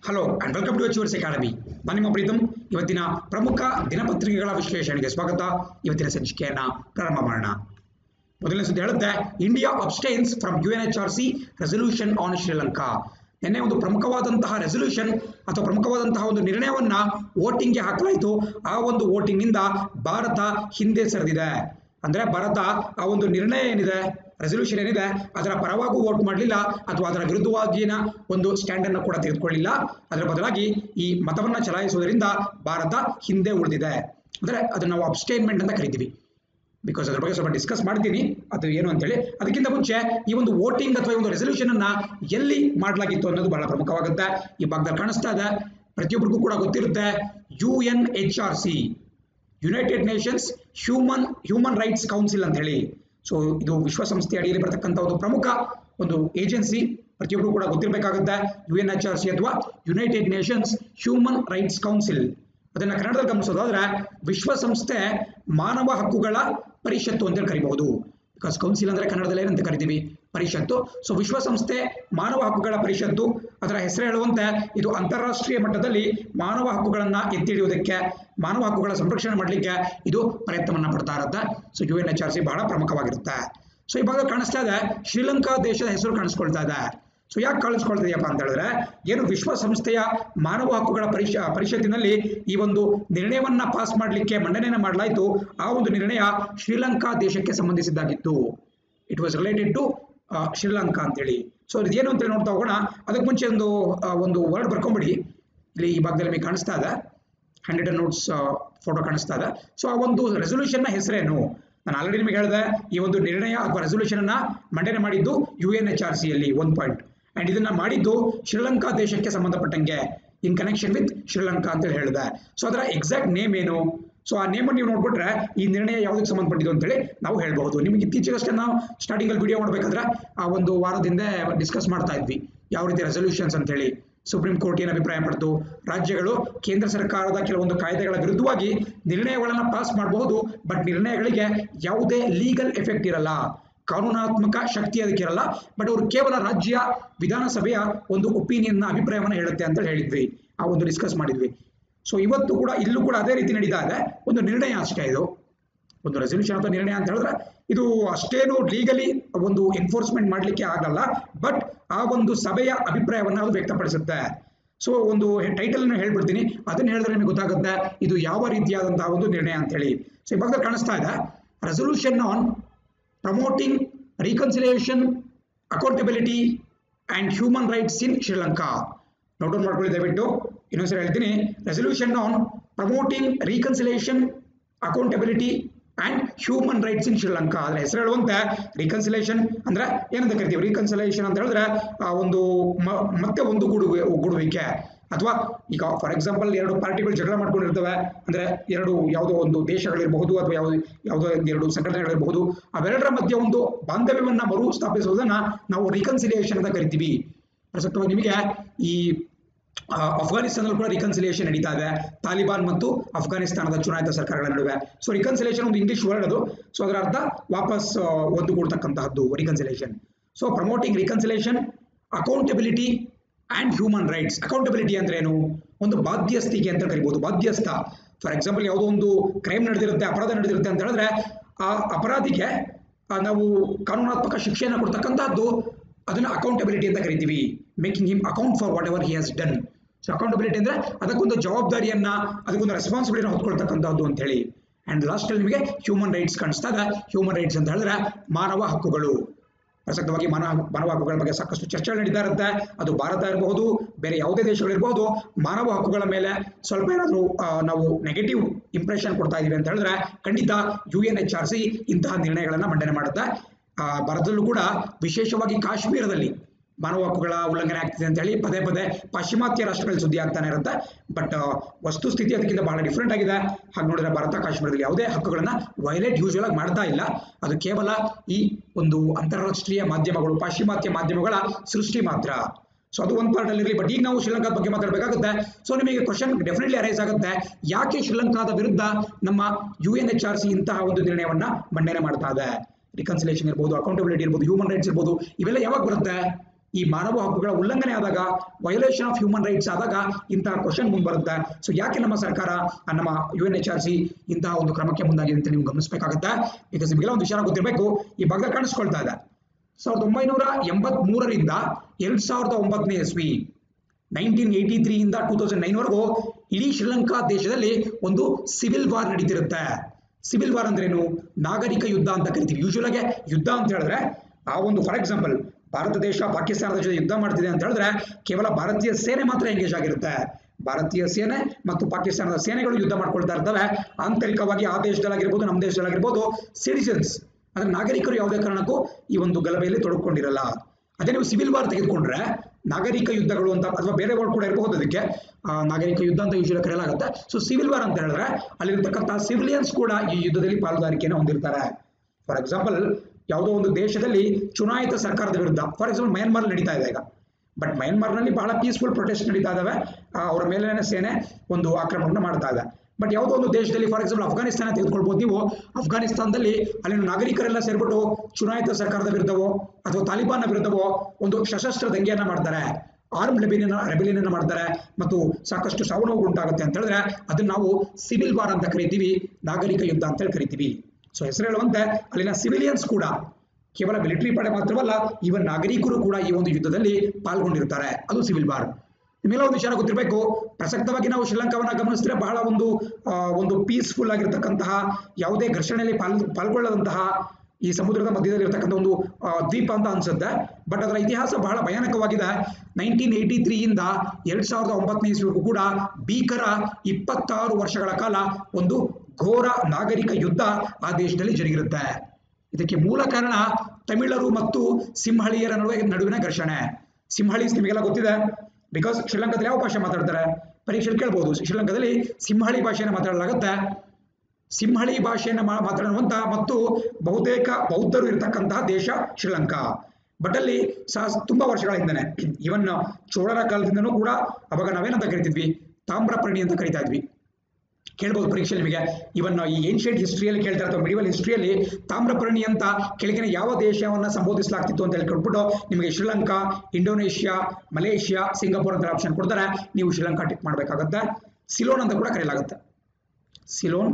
hello and welcome to achievers academy ನಾನು ನಿಮ್ಮ ಪ್ರೀತಮ್ ಇವತ್ತಿನ ಪ್ರಮುಖ ದಿನಪತ್ರಿಕೆಗಳ ವಿಶ್ಲೇಷಣೆಗೆ ಸ್ವಾಗತ ಇವತ್ತಿನ ಸಂಚಿಕೆಯನ್ನ ಪ್ರಾರಂಭ ಮಾಡೋಣ ಮೊದಲನೇ ಸುದ್ದಿ ಹೇಳುತ್ತೆ India abstains from U N H R C resolution on Sri Lanka ನಿನ್ನೆ ಒಂದು ಪ್ರಮುಖವಾದಂತಹ ರೆಸೊಲ್ಯೂಷನ್ ಅಥವಾ ಪ್ರಮುಖವಾದಂತಹ ಒಂದು ನಿರ್ಣಯವನ್ನ ವೋಟಿಂಗ್ಗೆ ಹಾಕಲಾಯಿತು ಆ ಒಂದು ವೋಟಿಂಗ್ ನಿಂದ ಭಾರತ ಹಿಂದೆ ಸರಿದಿದೆ ಅಂದ್ರೆ ಭಾರತ ಆ ಒಂದು ನಿರ್ಣಯ ಏನಿದೆ ರೆಸೊಲ್ಯೂಷನ್ ಏನಿದೆ ಅದರ ಪರವಾಗೂ ವೋಟ್ ಮಾಡಲಿಲ್ಲ ಅಥವಾ ಅದರ ವಿರುದ್ಧವಾಗಿನ ಒಂದು ಸ್ಟ್ಯಾಂಡ್ ಅನ್ನು ಕೂಡ ತೆಗೆದುಕೊಳ್ಳಿಲ್ಲ ಅದರ ಬದಲಾಗಿ ಈ ಮತವನ್ನ ಚಲಾಯಿಸುವುದರಿಂದ ಭಾರತ ಹಿಂದೆ ಉಳಿದಿದೆ ಅಂದ್ರೆ ಅದನ್ನ ನಾವು ಅಬ್ಸ್ಟೈನ್ಮೆಂಟ್ ಅಂತ ಕರಿತೀವಿ ಬಿಕಾಸ್ ಅದ್ರ ಬಗ್ಗೆ ಸ್ವಲ್ಪ ಡಿಸ್ಕಸ್ ಮಾಡ್ತೀನಿ ಅದು ಏನು ಅಂತೇಳಿ ಅದಕ್ಕಿಂತ ಮುಂಚೆ ಈ ಒಂದು ವೋಟಿಂಗ್ ಅಥವಾ ಈ ಒಂದು ರೆಸೊಲ್ಯೂಷನ್ ಅನ್ನ ಎಲ್ಲಿ ಮಾಡಲಾಗಿತ್ತು ಅನ್ನೋದು ಬಹಳ ಪ್ರಮುಖವಾಗುತ್ತೆ ಈ ಭಾಗದಲ್ಲಿ ಕಾಣಿಸ್ತಾ ಇದೆ ಪ್ರತಿಯೊಬ್ಬರಿಗೂ ಕೂಡ ಗೊತ್ತಿರುತ್ತೆ U N H R C United Nations human human rights council ಅಂತ ಹೇಳಿ ಸೊ ಇದು ವಿಶ್ವಸಂಸ್ಥೆ ಅಡಿಯಲ್ಲಿ ಬರತಕ್ಕಂಥ ಒಂದು ಪ್ರಮುಖ ಒಂದು ಏಜೆನ್ಸಿ ಪ್ರತಿಯೊಬ್ಬರು ಕೂಡ ಗೊತ್ತಿರಬೇಕಾಗುತ್ತೆ U N H R C ಅಥವಾ United Nations human rights council ಅದನ್ನ ಕನ್ನಡದಲ್ಲಿ ಗಮನಿಸೋದಾದ್ರೆ ವಿಶ್ವಸಂಸ್ಥೆ ಮಾನವ ಹಕ್ಕುಗಳ ಪರಿಷತ್ತು ಅಂತ ಕರಿಬಹುದು ಬಿಕಾಸ್ ಕೌನ್ಸಿಲ್ ಅಂದ್ರೆ ಕನ್ನಡದಲ್ಲಿ ಏನಂತ ಕರಿತೀವಿ ಪರಿಷತ್ತು ಸೊ ವಿಶ್ವಸಂಸ್ಥೆ ಮಾನವ ಹಕ್ಕುಗಳ ಪರಿಷತ್ತು ಅದರ ಹೆಸರು ಹೇಳುವಂತೆ ಇದು ಅಂತಾರಾಷ್ಟ್ರೀಯ ಮಟ್ಟದಲ್ಲಿ ಮಾನವ ಹಕ್ಕುಗಳನ್ನ ಎತ್ತಿ ಹಿಡಿಯುವುದಕ್ಕೆ ಮಾನವ ಹಕ್ಕುಗಳ ಸಂರಕ್ಷಣೆ ಮಾಡಲಿಕ್ಕೆ ಇದು ಪ್ರಯತ್ನವನ್ನ ಪಡ್ತಾ ಇರುತ್ತೆ so U N H R C ಬಹಳ ಪ್ರಮುಖವಾಗಿರುತ್ತೆ ಸೊ ಈ ಭಾಗ ಕಾಣಿಸ್ತಾ ಇದೆ ಶ್ರೀಲಂಕಾ ದೇಶದ ಹೆಸರು ಕಾಣಿಸ್ಕೊಳ್ತಾ ಇದೆ ಸೊ ಯಾಕೆ ಕಾಣಿಸ್ಕೊಳ್ತಿದೆಯಪ್ಪ ಅಂತ ಹೇಳಿದ್ರೆ ಏನು ವಿಶ್ವಸಂಸ್ಥೆಯ ಮಾನವ ಹಕ್ಕುಗಳ ಪರಿಷ ಪರಿಷತ್ತಿನಲ್ಲಿ ಈ ಒಂದು ನಿರ್ಣಯವನ್ನ ಪಾಸ್ ಮಾಡಲಿಕ್ಕೆ ಮಂಡನೆಯನ್ನ ಮಾಡಲಾಯಿತು ಆ ಒಂದು ನಿರ್ಣಯ ಶ್ರೀಲಂಕಾ ದೇಶಕ್ಕೆ ಸಂಬಂಧಿಸಿದ್ದಾಗಿತ್ತು it was related to Sri Lanka ಅಂತೇಳಿ ಸೊ ಇದೇನು ಅಂತೇಳಿ ನೋಡ್ತಾ ಹೋಗೋಣ ಅದಕ್ಕೆ ಮುಂಚೆ ಒಂದು ಆ, ಒಂದು ವರ್ಡ್ ಬರ್ಕೊಂಬಿಡಿ ಇಲ್ಲಿ ಈ ಭಾಗದಲ್ಲಿ ನಿಮಗೆ ಕಾಣಿಸ್ತಾ ಇದೆ ಹಂಡ್ರೆಡ್ ನೋಟ್ಸ್ ಫೋಟೋ ಕಾಣಿಸ್ತಾ ಇದೆ ಸೊ ಆ ಒಂದು ರೆಸೊಲ್ಯೂಷನ್ ನ ಹೆಸರೇನು ನಾನು ಆಲ್ರೆಡಿ ನಿಮಗೆ ಹೇಳಿದೆ ಈ ಒಂದು ನಿರ್ಣಯ ಅಥವಾ ರೆಸೊಲ್ಯೂಷನ್ ಅನ್ನ ಮಂಡನೆ ಮಾಡಿದ್ದು U N H R C ಅಲ್ಲಿ ಒನ್ ಪಾಯಿಂಟ್ ಅಂಡ್ ಇದನ್ನ ಮಾಡಿದ್ದು ಶ್ರೀಲಂಕಾ ದೇಶಕ್ಕೆ ಸಂಬಂಧಪಟ್ಟಂಗೆ ಇನ್ ಕನೆಕ್ಷನ್ ವಿತ್ ಶ್ರೀಲಂಕಾ ಅಂತ ಹೇಳಿದೆ ಸೊ ಅದರ ಎಕ್ಸಾಕ್ಟ್ ನೇಮ್ ಏನು ಸೊ ಆ ನೇಮನ್ನು ನೀವು ನೋಡ್ಬಿಟ್ರೆ ಈ ನಿರ್ಣಯ ಯಾವುದಕ್ಕೆ ಸಂಬಂಧಪಟ್ಟಿದ್ದು ಅಂತೇಳಿ ನಾವು ಹೇಳ್ಬಹುದು ನಿಮಗೆ ಇತ್ತೀಚೆಗಷ್ಟೇ ನಾವು ಸ್ಟಾರ್ಟಿಂಗ್ ಅಲ್ಲಿ ವಿಡಿಯೋ ಮಾಡಬೇಕಾದ್ರೆ ಆ ಒಂದು ವಾರದಿಂದ ಡಿಸ್ಕಸ್ ಮಾಡ್ತಾ ಇದ್ವಿ ಯಾವ ರೀತಿ ರೆಸೊಲ್ಯೂಷನ್ಸ್ ಅಂತ ಹೇಳಿ ಸುಪ್ರೀಂ ಕೋರ್ಟ್ ಏನು ಅಭಿಪ್ರಾಯ ಪಡ್ತು ರಾಜ್ಯಗಳು ಕೇಂದ್ರ ಸರ್ಕಾರದ ಕೆಲವೊಂದು ಕಾಯ್ದೆಗಳ ವಿರುದ್ಧವಾಗಿ ನಿರ್ಣಯಗಳನ್ನು ಪಾಸ್ ಮಾಡಬಹುದು ಬಟ್ ನಿರ್ಣಯಗಳಿಗೆ ಯಾವುದೇ ಲೀಗಲ್ ಎಫೆಕ್ಟ್ ಇರಲ್ಲ ಕಾನೂನಾತ್ಮಕ ಶಕ್ತಿ ಅದಕ್ಕಿರಲ್ಲ ಬಟ್ ಅವರು ಕೇವಲ ರಾಜ್ಯ ವಿಧಾನಸಭೆಯ ಒಂದು ಒಪಿನಿಯನ್ ಅಭಿಪ್ರಾಯವನ್ನು ಹೇಳುತ್ತೆ ಅಂತ ಹೇಳಿದ್ವಿ ಆ ಒಂದು ಡಿಸ್ಕಸ್ ಮಾಡಿದ್ವಿ ಸೊ ಇವತ್ತು ಕೂಡ ಇಲ್ಲೂ ಕೂಡ ಅದೇ ರೀತಿ ನಡೀತಾ ಇದೆ ಒಂದು ನಿರ್ಣಯ ಅಷ್ಟೇ ಇದು ಒಂದು ರೆಸೊಲ್ಯೂಷನ್ ಅಥವಾ ನಿರ್ಣಯ ಅಂತ ಹೇಳಿದ್ರೆ ಇದು ಅಷ್ಟೇನು ಲೀಗಲಿ ಒಂದು ಎನ್ಫೋರ್ಸ್ಮೆಂಟ್ ಮಾಡಲಿಕ್ಕೆ ಆಗಲ್ಲ ಬಟ್ ಆ ಒಂದು ಸಭೆಯ ಅಭಿಪ್ರಾಯವನ್ನು ಅದು ವ್ಯಕ್ತಪಡಿಸುತ್ತೆ ಸೊ ಒಂದು ಟೈಟಲ್ ಹೇಳ್ಬಿಡ್ತೀನಿ ಅದನ್ನ ಹೇಳಿದ್ರೆ ನಿಮಗೆ ಗೊತ್ತಾಗುತ್ತೆ ಇದು ಯಾವ ರೀತಿಯಾದಂತಹ ಒಂದು ನಿರ್ಣಯ ಅಂತ ಹೇಳಿ ಸೊ ಈ ಭಾಗದಲ್ಲಿ ಕಾಣಿಸ್ತಾ ಇದೆ resolution on promoting reconciliation accountability and human rights in Sri Lanka note down ಮಾಡ್ಕೊಳ್ಳಿ ದಯವಿಟ್ಟು ಇನ್ನೊಂದ್ಸರಿ ಹೇಳ್ತೀನಿ resolution on promoting reconciliation accountability and human rights in Sri Lanka ಅದ್ರ ಹೆಸರು ಹೇಳುವಂತೆ ರಿಕನ್ಸಿಲೇಷನ್ ಅಂದ್ರೆ ಏನಂತ ಕರಿತೀವಿ ರಿಕನ್ಸಿಲೇಷನ್ ಅಂತ ಹೇಳಿದ್ರೆ ಆ ಒಂದು ಮ- ಮತ್ತೆ ಒಂದು ಗೂಡು ಗೂಡುವಿಕೆ ಅಥವಾ ಈಗ ಫಾರ್ ಎಕ್ಸಾಂಪಲ್ ಎರಡು ಪಾರ್ಟಿಗಳು ಜಗಳ ಮಾಡ್ಕೊಂಡಿರ್ತವೆ ಅಂದ್ರೆ ಎರಡು ಯಾವುದೋ ಒಂದು ದೇಶಗಳಿರಬಹುದು ಅಥವಾ ಯಾವುದೋ ಯಾವುದೋ ಒಂದು ಎರಡು ಸಂಘಟನೆಗಳಿರಬಹುದು ಅವೆರಡರ ಮಧ್ಯೆ ಒಂದು ಬಾಂಧವ್ಯವನ್ನ ಮರು ಸ್ಥಾಪಿಸುವುದನ್ನ ನಾವು ರಿಕನ್ಸಿಲಿಯೇಷನ್ ಅಂತ ಕರಿತೀವಿ ಪ್ರಸಕ್ತವಾಗಿ ನಿಮಗೆ ಈ ಆ, ಅಫ್ಘಾನಿಸ್ತಾನದಲ್ಲೂ ಕೂಡ ರಿಕನ್ಸಿಲಿಯೇಷನ್ ನಡೀತಾ ಇದೆ ತಾಲಿಬಾನ್ ಮತ್ತು ಅಫ್ಘಾನಿಸ್ತಾನದ ಚುನಾಯಿತ ಸರ್ಕಾರಗಳ ನಡುವೆ ಸೊ ರಿಕನ್ಸಿಲಿಯೇಷನ್ ಒಂದು ಇಂಗ್ಲಿಷ್ ವರ್ಡ್ ಅದು ಸೊ ಅದರ ಅರ್ಥ ವಾಪಸ್ ಆ, ಒಂದುಗೂಡ್ತಕ್ಕಂತಹದ್ದು reconciliation so promoting reconciliation accountability and human rights accountability ಅಂದ್ರೆ ಏನು ಒಂದು ಬಾಧ್ಯಸ್ಥಿಕೆ ಅಂತ ಕರಿಬಹುದು ಬಾಧ್ಯಸ್ಥ ಫಾರ್ ಎಕ್ಸಾಂಪಲ್ ಯಾವುದೋ ಒಂದು ಕ್ರೈಮ್ ನಡೆದಿರುತ್ತೆ ಅಪರಾಧ ನಡೆದಿರುತ್ತೆ ಅಂತ ಹೇಳಿದ್ರೆ ಆ ಅಪರಾಧಿಗೆ ಆ, ನಾವು ಕಾನೂನಾತ್ಮಕ ಶಿಕ್ಷೆಯನ್ನು ಕೊಡ್ತಕ್ಕಂತಹದ್ದು ಅದನ್ನ ಅಕೌಂಟಬಿಲಿಟಿ ಅಂತ ಕರಿತೀವಿ making him account for whatever he has done so accountability ಅಂದ್ರೆ ಅದಕ್ಕೊಂದು ಜವಾಬ್ದಾರಿಯನ್ನ ಅದಕ್ಕೊಂದು ರೆಸ್ಪಾನ್ಸಿಬಿಲಿಟಿನ ಹೊತ್ಕೊಳ್ತಕ್ಕಂಥದ್ದು ಅಂತ ಹೇಳಿ ಅಂಡ್ ಲಾಸ್ಟ್ ಅಲ್ಲಿ ನಿಮಗೆ ಹ್ಯೂಮನ್ ರೈಟ್ಸ್ ಕಾಣಿಸ್ತಾ ಇದೆ ಹ್ಯೂಮನ್ ರೈಟ್ಸ್ ಅಂತ ಹೇಳಿದ್ರೆ ಮಾನವ ಹಕ್ಕುಗಳು ಪ್ರಸಕ್ತವಾಗಿ ಮಾನವ ಮಾನವ ಹಕ್ಕುಗಳ ಬಗ್ಗೆ ಸಾಕಷ್ಟು ಚರ್ಚೆಗಳು ನಡೀತಾ ಇರುತ್ತೆ ಅದು ಭಾರತ ಇರಬಹುದು ಬೇರೆ ಯಾವುದೇ ದೇಶಗಳಿರಬಹುದು ಮಾನವ ಹಕ್ಕುಗಳ ಮೇಲೆ ಸ್ವಲ್ಪ ಏನಾದರೂ ನಾವು ನೆಗೆಟಿವ್ ಇಂಪ್ರೆಷನ್ ಕೊಡ್ತಾ ಇದೀವಿ ಅಂತ ಹೇಳಿದ್ರೆ ಖಂಡಿತ U N H R C ಇಂತಹ ನಿರ್ಣಯಗಳನ್ನ ಮಂಡನೆ ಮಾಡುತ್ತೆ ಆ, ಭಾರತದಲ್ಲೂ ಕೂಡ ವಿಶೇಷವಾಗಿ ಕಾಶ್ಮೀರದಲ್ಲಿ ಮಾನವ ಹಕ್ಕುಗಳ ಉಲ್ಲಂಘನೆ ಆಗ್ತಿದೆ ಅಂತ ಹೇಳಿ ಪದೇ ಪದೇ ಪಾಶ್ಚಿಮಾತ್ಯ ರಾಷ್ಟ್ರಗಳಲ್ಲಿ ಸುದ್ದಿ ಆಗ್ತಾನೆ ಇರುತ್ತೆ ಬಟ್ ವಸ್ತುಸ್ಥಿತಿ ಅದಕ್ಕಿಂತ ಬಹಳ ಡಿಫ್ರೆಂಟ್ ಆಗಿದೆ ಹಾಗೆ ನೋಡಿದ್ರೆ ಭಾರತ ಕಾಶ್ಮೀರದಲ್ಲಿ ಯಾವುದೇ ಹಕ್ಕುಗಳನ್ನ ವೈಲೇಟ್ ಯೂಶುವಲ್ ಆಗಿ ಮಾಡ್ತಾ ಇಲ್ಲ ಅದು ಕೇವಲ ಈ ಒಂದು ಅಂತಾರಾಷ್ಟ್ರೀಯ ಮಾಧ್ಯಮಗಳು ಪಾಶ್ಚಿಮಾತ್ಯ ಮಾಧ್ಯಮಗಳ ಸೃಷ್ಟಿ ಮಾತ್ರ ಸೊ ಅದು ಒಂದು ಪಾರ್ಟ್ ಅಲ್ಲಿ ಇರಲಿ ಬಟ್ ಈಗ ನಾವು ಶ್ರೀಲಂಕಾದ ಬಗ್ಗೆ ಮಾತಾಡಬೇಕಾಗುತ್ತೆ ಸೊ ನಿಮಗೆ ಕ್ವಶನ್ ಡೆಫಿನೆಟ್ಲಿ ಅರೈಸ್ ಆಗುತ್ತೆ ಯಾಕೆ ಶ್ರೀಲಂಕಾದ ವಿರುದ್ಧ ನಮ್ಮ U N H R C ಇಂತಹ ಒಂದು ನಿರ್ಣಯವನ್ನ ಮಂಡನೆ ಮಾಡ್ತಾ ಇದೆ ರಿಕನ್ಸಿಲೇಷನ್ ಇರ್ಬೋದು ಅಕೌಂಟಬಿಲಿಟಿ ಇರ್ಬೋದು ಹ್ಯೂಮನ್ ರೈಟ್ಸ್ ಇರ್ಬೋದು ಇವೆಲ್ಲ ಯಾವಾಗ ಬರುತ್ತೆ ಈ ಮಾನವ ಹಕ್ಕುಗಳ ಉಲ್ಲಂಘನೆ ಆದಾಗ ವಯೋಲೇಷನ್ ಆಫ್ ಹ್ಯೂಮನ್ ರೈಟ್ಸ್ ಆದಾಗ ಇಂತಹ ಕ್ವಶನ್ ಮುಂದೆ ಬರುತ್ತೆ ಸೊ ಯಾಕೆ ನಮ್ಮ ಸರ್ಕಾರ ಆ ನಮ್ಮ U N H R C ಇಂತಹ ಒಂದು ಕ್ರಮಕ್ಕೆ ಮುಂದಾಗಿದೆ ಅಂತ ನೀವು ಗಮನಿಸಬೇಕಾಗುತ್ತೆ ಬಿಕಾಸ್ ನಿಮಗೆಲ್ಲ ಒಂದು ವಿಚಾರ ಗೊತ್ತಿರಬೇಕು ಈ ಭಾಗ ಕಾಣಿಸ್ಕೊಳ್ತಾ ಇದೆ ಸಾವಿರದ ಒಂಬೈನೂರ ಎಂಬತ್ ಮೂರರಿಂದ ಎರಡ್ ಸಾವಿರದ ಒಂಬತ್ತನೇ ಇಸ್ವಿ ನೈನ್ಟೀನ್ ಏಯ್ಟಿ ತ್ರೀಯಿಂದ ಟೂ ತೌಸಂಡ್ ನೈನ್ವರೆಗೂ ಇಡೀ ಶ್ರೀಲಂಕಾ ದೇಶದಲ್ಲಿ ಒಂದು ಸಿವಿಲ್ ವಾರ್ ನಡೀತಿರುತ್ತೆ ಸಿವಿಲ್ ವಾರ್ ಅಂದ್ರೇನು ನಾಗರಿಕ ಯುದ್ಧ ಅಂತ ಕರಿತೀವಿ ಯೂಶುವಲ್ ಆಗಿ ಯುದ್ಧ ಅಂತ ಹೇಳಿದ್ರೆ ಆ ಒಂದು ಫಾರ್ ಎಕ್ಸಾಂಪಲ್ ಭಾರತ ದೇಶ ಪಾಕಿಸ್ತಾನದ ಜೊತೆ ಯುದ್ಧ ಮಾಡ್ತಿದೆ ಅಂತ ಹೇಳಿದ್ರೆ ಕೇವಲ ಭಾರತೀಯ ಸೇನೆ ಮಾತ್ರ ಎಂಗೇಜ್ ಆಗಿರುತ್ತೆ ಭಾರತೀಯ ಸೇನೆ ಮತ್ತು ಪಾಕಿಸ್ತಾನದ ಸೇನೆಗಳು ಯುದ್ಧ ಮಾಡ್ಕೊಳ್ತಾ ಇರ್ತವೆ ಆಂತರಿಕವಾಗಿ ಆ ದೇಶದಲ್ಲಾಗಿರ್ಬೋದು ನಮ್ಮ ದೇಶದಲ್ಲಾಗಿರ್ಬೋದು ಸಿಟಿಸನ್ಸ್ ಅಂದ್ರೆ ನಾಗರಿಕರು ಯಾವುದೇ ಕಾರಣಕ್ಕೂ ಈ ಒಂದು ಗಲಭೆಯಲ್ಲಿ ತೊಡಕೊಂಡಿರಲ್ಲ ಅದೇ ನೀವು ಸಿವಿಲ್ ವಾರ್ ತೆಗೆದುಕೊಂಡ್ರೆ ನಾಗರಿಕ ಯುದ್ಧಗಳು ಅಂತ ಅಥವಾ ಬೇರೆ ವರ್ಡ್ ಕೂಡ ಇರಬಹುದು ಅದಕ್ಕೆ ಆ, ನಾಗರಿಕ ಯುದ್ಧ ಅಂತ ಯೂಶಲಿ ಕರೆಯಲಾಗುತ್ತೆ ಸೊ ಸಿವಿಲ್ ವಾರ್ ಅಂತ ಹೇಳಿದ್ರೆ ಅಲ್ಲಿರ್ತಕ್ಕಂಥ ಸಿವಿಲಿಯನ್ಸ್ ಕೂಡ ಈ ಯುದ್ಧದಲ್ಲಿ ಪಾಲುದಾರಿಕೆಯನ್ನು ಹೊಂದಿರ್ತಾರೆ ಫಾರ್ ಎಕ್ಸಾಂಪಲ್ ಯಾವುದೋ ಒಂದು ದೇಶದಲ್ಲಿ ಚುನಾಯಿತ ಸರ್ಕಾರದ ವಿರುದ್ಧ ಫಾರ್ ಎಕ್ಸಾಂಪಲ್ ಮಯನ್ಮಾರ್ ನಡೀತಾ ಇದೆ ಈಗ ಬಟ್ ಮಯನ್ಮಾರ್ನಲ್ಲಿ ಬಹಳ ಪೀಸ್ಫುಲ್ ಪ್ರೊಟೆಸ್ಟ್ ನಡೀತಾ ಇದಾವೆ ಆ, ಅವರ ಮೇಲಿನ ಸೇನೆ ಒಂದು ಆಕ್ರಮಣವನ್ನು ಮಾಡ್ತಾ ಇದೆ ಬಟ್ ಯಾವುದೋ ಒಂದು ದೇಶದಲ್ಲಿ ಫಾರ್ ಎಕ್ಸಾಂಪಲ್ ಅಫ್ಘಾನಿಸ್ತಾನ ತೆಗೆದುಕೊಳ್ಬೋದು ನೀವು ಅಫ್ಘಾನಿಸ್ತಾನದಲ್ಲಿ ಅಲ್ಲಿನ ನಾಗರಿಕರೆಲ್ಲ ಸೇರ್ಬಿಟ್ಟು ಚುನಾಯಿತ ಸರ್ಕಾರದ ವಿರುದ್ಧವೋ ಅಥವಾ ತಾಲಿಬಾನ್ನ ವಿರುದ್ಧವೋ ಒಂದು ಸಶಸ್ತ್ರ ದಂಗೆಯನ್ನ ಮಾಡ್ತಾರೆ ಆರ್ಮ್ ರೆಬಿಲಿಯನ್ ರೆಬಿಲಿಯನ್ ಅನ್ನ ಮಾಡ್ತಾರೆ ಮತ್ತು ಸಾಕಷ್ಟು ಸಾವು ನೋವು ಉಂಟಾಗುತ್ತೆ ಅಂತ ಹೇಳಿದ್ರೆ ಅದನ್ನ ನಾವು ಸಿವಿಲ್ ವಾರ್ ಅಂತ ಕರಿತೀವಿ ನಾಗರಿಕ ಯುದ್ಧ ಅಂತ ಹೇಳಿ ಕರಿತೀವಿ ಸೊ ಹೆಸರು ಹೇಳುವಂತೆ ಅಲ್ಲಿನ ಸಿವಿಲಿಯನ್ಸ್ ಕೂಡ ಕೇವಲ ಮಿಲಿಟರಿ ಪಡೆ ಮಾತ್ರವಲ್ಲ ಈವನ್ ನಾಗರಿಕರು ಕೂಡ ಈ ಒಂದು ಯುದ್ಧದಲ್ಲಿ ಪಾಲ್ಗೊಂಡಿರ್ತಾರೆ ಅದು ಸಿವಿಲ್ ವಾರ್ ನಿಮ್ಮೆಲ್ಲ ಒಂದು ವಿಚಾರ ಗೊತ್ತಿರಬೇಕು ಪ್ರಸಕ್ತವಾಗಿ ನಾವು ಶ್ರೀಲಂಕಾವನ್ನ ಗಮನಿಸಿದ್ರೆ ಬಹಳ ಒಂದು ಆ, ಒಂದು ಪೀಸ್ಫುಲ್ ಆಗಿರ್ತಕ್ಕಂತಹ ಯಾವುದೇ ಘರ್ಷಣೆಯಲ್ಲಿ ಪಾಲ್ ಪಾಲ್ಗೊಳ್ಳದಂತಹ ಈ ಸಮುದ್ರದ ಮಧ್ಯದಲ್ಲಿ ಇರತಕ್ಕಂಥ ಒಂದು ಆ, ದ್ವೀಪ ಅಂತ ಅನ್ಸುತ್ತೆ ಬಟ್ ಅದರ ಇತಿಹಾಸ ಬಹಳ ಭಯಾನಕವಾಗಿದೆ ನೈನ್ಟೀನ್ ಏಯ್ಟಿ ತ್ರೀಯಿಂದ ಎರಡ್ ಸಾವಿರದ ಒಂಬತ್ತನೇ ಇಸ್ವಿಗೂ ಕೂಡ ಭೀಕರ ಇಪ್ಪತ್ತಾರು ವರ್ಷಗಳ ಕಾಲ ಒಂದು ಘೋರ ನಾಗರಿಕ ಯುದ್ಧ ಆ ದೇಶದಲ್ಲಿ ಜರುಗಿರುತ್ತೆ ಇದಕ್ಕೆ ಮೂಲ ಕಾರಣ ತಮಿಳರು ಮತ್ತು ಸಿಂಹಳಿಯರ ನಡುವೆ ನಡುವಿನ ಘರ್ಷಣೆ ಸಿಂಹಳೀಸ್ ನಿಮಗೆಲ್ಲ ಗೊತ್ತಿದೆ ಬಿಕಾಸ್ ಶ್ರೀಲಂಕಾದಲ್ಲಿ ಯಾವ ಭಾಷೆ ಮಾತಾಡ್ತಾರೆ ಪರೀಕ್ಷೆಯಲ್ಲಿ ಕೇಳ್ಬೋದು ಶ್ರೀಲಂಕಾದಲ್ಲಿ ಸಿಂಹಳಿ ಭಾಷೆಯನ್ನು ಮಾತಾಡಲಾಗುತ್ತೆ ಸಿಂಹಳಿ ಭಾಷೆಯನ್ನು ಮಾ- ಮಾತನಾಡುವಂತ ಮತ್ತು ಬಹುತೇಕ ಬೌದ್ಧರು ಇರತಕ್ಕಂತಹ ದೇಶ ಶ್ರೀಲಂಕಾ ಬಟ್ ಅಲ್ಲಿ ಸಹ ತುಂಬಾ ವರ್ಷಗಳ ಹಿಂದೆನೆ ಇವನ್ ಚೋಳರ ಕಾಲದಿಂದನೂ ಕೂಡ ಅವಾಗ ನಾವೇನಂತ ಕರಿತಿದ್ವಿ ತಾಮ್ರಪರ್ಣಿ ಅಂತ ಕರಿತಾ ಇದ್ವಿ ಕೇಳ್ಬೋದು ಪರೀಕ್ಷೆಯಲ್ಲಿ ನಿಮಗೆ ಇವನ್ ಈ ಏನ್ಷಿಯಂಟ್ ಹಿಸ್ಟ್ರಿಯಲ್ಲಿ ಕೇಳ್ತಾರೆ ಅಥವಾ ಮಿಡಿವಲ್ ಹಿಸ್ಟ್ರಿಯಲ್ಲಿ ತಾಮ್ರಪರ್ಣಿ ಅಂತ ಕೆಳಗಿನ ಯಾವ ದೇಶವನ್ನ ಸಂಬೋಧಿಸಲಾಗ್ತಿತ್ತು ಅಂತ ಹೇಳಿ ಕೊಟ್ಬಿಟ್ಟು ನಿಮಗೆ ಶ್ರೀಲಂಕಾ ಇಂಡೋನೇಷ್ಯಾ ಮಲೇಷ್ಯಾ ಸಿಂಗಾಪುರ್ ಅಂತ ಆಪ್ಷನ್ ಕೊಡ್ತಾರೆ ನೀವು ಶ್ರೀಲಂಕಾ ಟಿಕ್ ಮಾಡಬೇಕಾಗತ್ತೆ ಸಿಲೋನ್ ಅಂತ ಕೂಡ ಕರೆಯಲಾಗುತ್ತೆ ಸಿಲೋನ್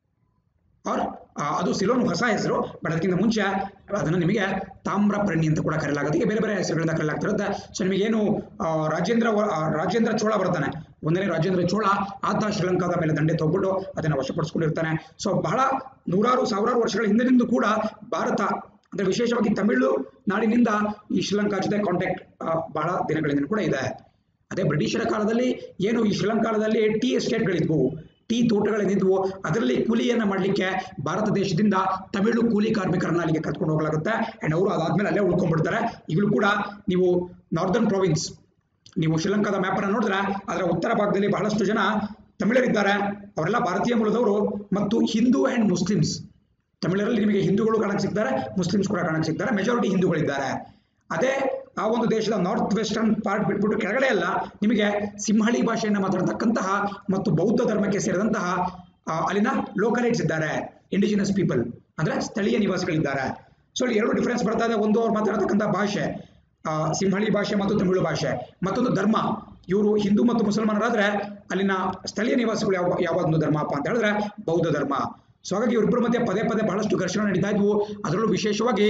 ಆರ್ ಅದು ಸಿಲೋನ್ ಹೊಸ ಹೆಸರು ಬಟ್ ಅದಕ್ಕಿಂತ ಮುಂಚೆ ಅದನ್ನು ನಿಮಗೆ ತಾಮ್ರಪರ್ಣಿ ಅಂತ ಕೂಡ ಕರೆಯಲಾಗುತ್ತೆ ಈಗ ಬೇರೆ ಬೇರೆ ಹೆಸರುಗಳಿಂದ ಕರೆಯಲಾಗ್ತಿರುತ್ತೆ ಸೊ ನಿಮಗೇನು ಆ, ರಾಜೇಂದ್ರ ವ- ಆ, ರಾಜೇಂದ್ರ ಚೋಳ ಬರ್ತಾನೆ ಒಂದನೇ ರಾಜೇಂದ್ರ ಚೋಳ ಆತ ಶ್ರೀಲಂಕಾದ ಮೇಲೆ ದಂಡೆ ತಗ್ಬಿಟ್ಟು ಅದನ್ನು ವಶಪಡಿಸ್ಕೊಂಡಿರ್ತಾನೆ ಸೊ ಬಹಳ ನೂರಾರು ಸಾವಿರಾರು ವರ್ಷಗಳ ಹಿಂದಿನಿಂದ ಕೂಡ ಭಾರತ ಅಂದ್ರೆ ವಿಶೇಷವಾಗಿ ತಮಿಳು ನಾಡಿನಿಂದ ಈ ಶ್ರೀಲಂಕಾ ಜೊತೆ ಕಾಂಟ್ಯಾಕ್ಟ್ ಬಹಳ ದಿನಗಳಿಂದ ಕೂಡ ಇದೆ ಅದೇ ಬ್ರಿಟಿಷರ ಕಾಲದಲ್ಲಿ ಏನು ಈ ಶ್ರೀಲಂಕಾದಲ್ಲಿ ಟೀ ಎಸ್ಟೇಟ್ಗಳಿದ್ವು ಟೀ ತೋಟಗಳೇನಿದ್ವು ಅದರಲ್ಲಿ ಕೂಲಿಯನ್ನ ಮಾಡಲಿಕ್ಕೆ ಭಾರತ ದೇಶದಿಂದ ತಮಿಳು ಕೂಲಿ ಕಾರ್ಮಿಕರನ್ನ ಅಲ್ಲಿಗೆ ಕರ್ಕೊಂಡು ಹೋಗಲಾಗುತ್ತೆ ಅಂಡ್ ಅವರು ಅದಾದ್ಮೇಲೆ ಅಲ್ಲೇ ಉಳ್ಕೊಂಡ್ಬಿಡ್ತಾರೆ ಈಗಲೂ ಕೂಡ ನೀವು ನಾರ್ದರ್ನ್ ಪ್ರಾವಿನ್ಸ್ ನೀವು ಶ್ರೀಲಂಕಾದ ಮ್ಯಾಪ್ ಅನ್ನು ನೋಡಿದ್ರೆ ಅದರ ಉತ್ತರ ಭಾಗದಲ್ಲಿ ಬಹಳಷ್ಟು ಜನ ತಮಿಳರಿದ್ದಾರೆ ಅವರೆಲ್ಲ ಭಾರತೀಯ ಮೂಲದವರು ಮತ್ತು ಹಿಂದೂ ಅಂಡ್ ಮುಸ್ಲಿಮ್ಸ್ ತಮಿಳರಲ್ಲಿ ನಿಮಗೆ ಹಿಂದೂಗಳು ಕಾಣಕ್ಕೆ ಸಿಗ್ತಾರೆ ಮುಸ್ಲಿಮ್ಸ್ ಕೂಡ ಕಾಣಕ್ಕೆ ಸಿಗ್ತಾರೆ ಮೆಜಾರಿಟಿ ಹಿಂದೂಗಳಿದ್ದಾರೆ ಅದೇ ಆ ಒಂದು ದೇಶದ ನಾರ್ತ್ ವೆಸ್ಟರ್ನ್ ಪಾರ್ಟ್ ಬಿಟ್ಬಿಟ್ಟು ಕೆಳಗಡೆ ಎಲ್ಲ ನಿಮಗೆ ಸಿಂಹಳಿ ಭಾಷೆಯನ್ನು ಮಾತಾಡತಕ್ಕಂತಹ ಮತ್ತು ಬೌದ್ಧ ಧರ್ಮಕ್ಕೆ ಸೇರಿದಂತಹ ಆ, ಅಲ್ಲಿನ ಲೋಕಲೈಟ್ಸ್ ಇದ್ದಾರೆ ಇಂಡಿಜಿನಸ್ ಪೀಪಲ್ ಅಂದ್ರೆ ಸ್ಥಳೀಯ ನಿವಾಸಿಗಳಿದ್ದಾರೆ ಸೊ ಇಲ್ಲಿ ಎರಡು ಡಿಫರೆನ್ಸ್ ಬರ್ತಾ ಇದೆ ಒಂದು ಅವ್ರು ಮಾತಾಡತಕ್ಕಂಥ ಭಾಷೆ ಆ, ಸಿಂಹಳಿ ಭಾಷೆ ಮತ್ತು ತಮಿಳು ಭಾಷೆ ಮತ್ತೊಂದು ಧರ್ಮ ಇವರು ಹಿಂದೂ ಮತ್ತು ಮುಸಲ್ಮಾನರಾದ್ರೆ ಅಲ್ಲಿನ ಸ್ಥಳೀಯ ನಿವಾಸಿಗಳು ಯಾವ ಯಾವ ಒಂದು ಧರ್ಮಪ್ಪ ಅಂತ ಹೇಳಿದ್ರೆ ಬೌದ್ಧ ಧರ್ಮ ಸೊ ಹಾಗಾಗಿ ಇವರಿಬ್ಬರ ಮಧ್ಯೆ ಪದೇ ಪದೇ ಬಹಳಷ್ಟು ಘರ್ಷಣೆ ನಡೀತಾ ಇದ್ವು ಅದರಲ್ಲೂ ವಿಶೇಷವಾಗಿ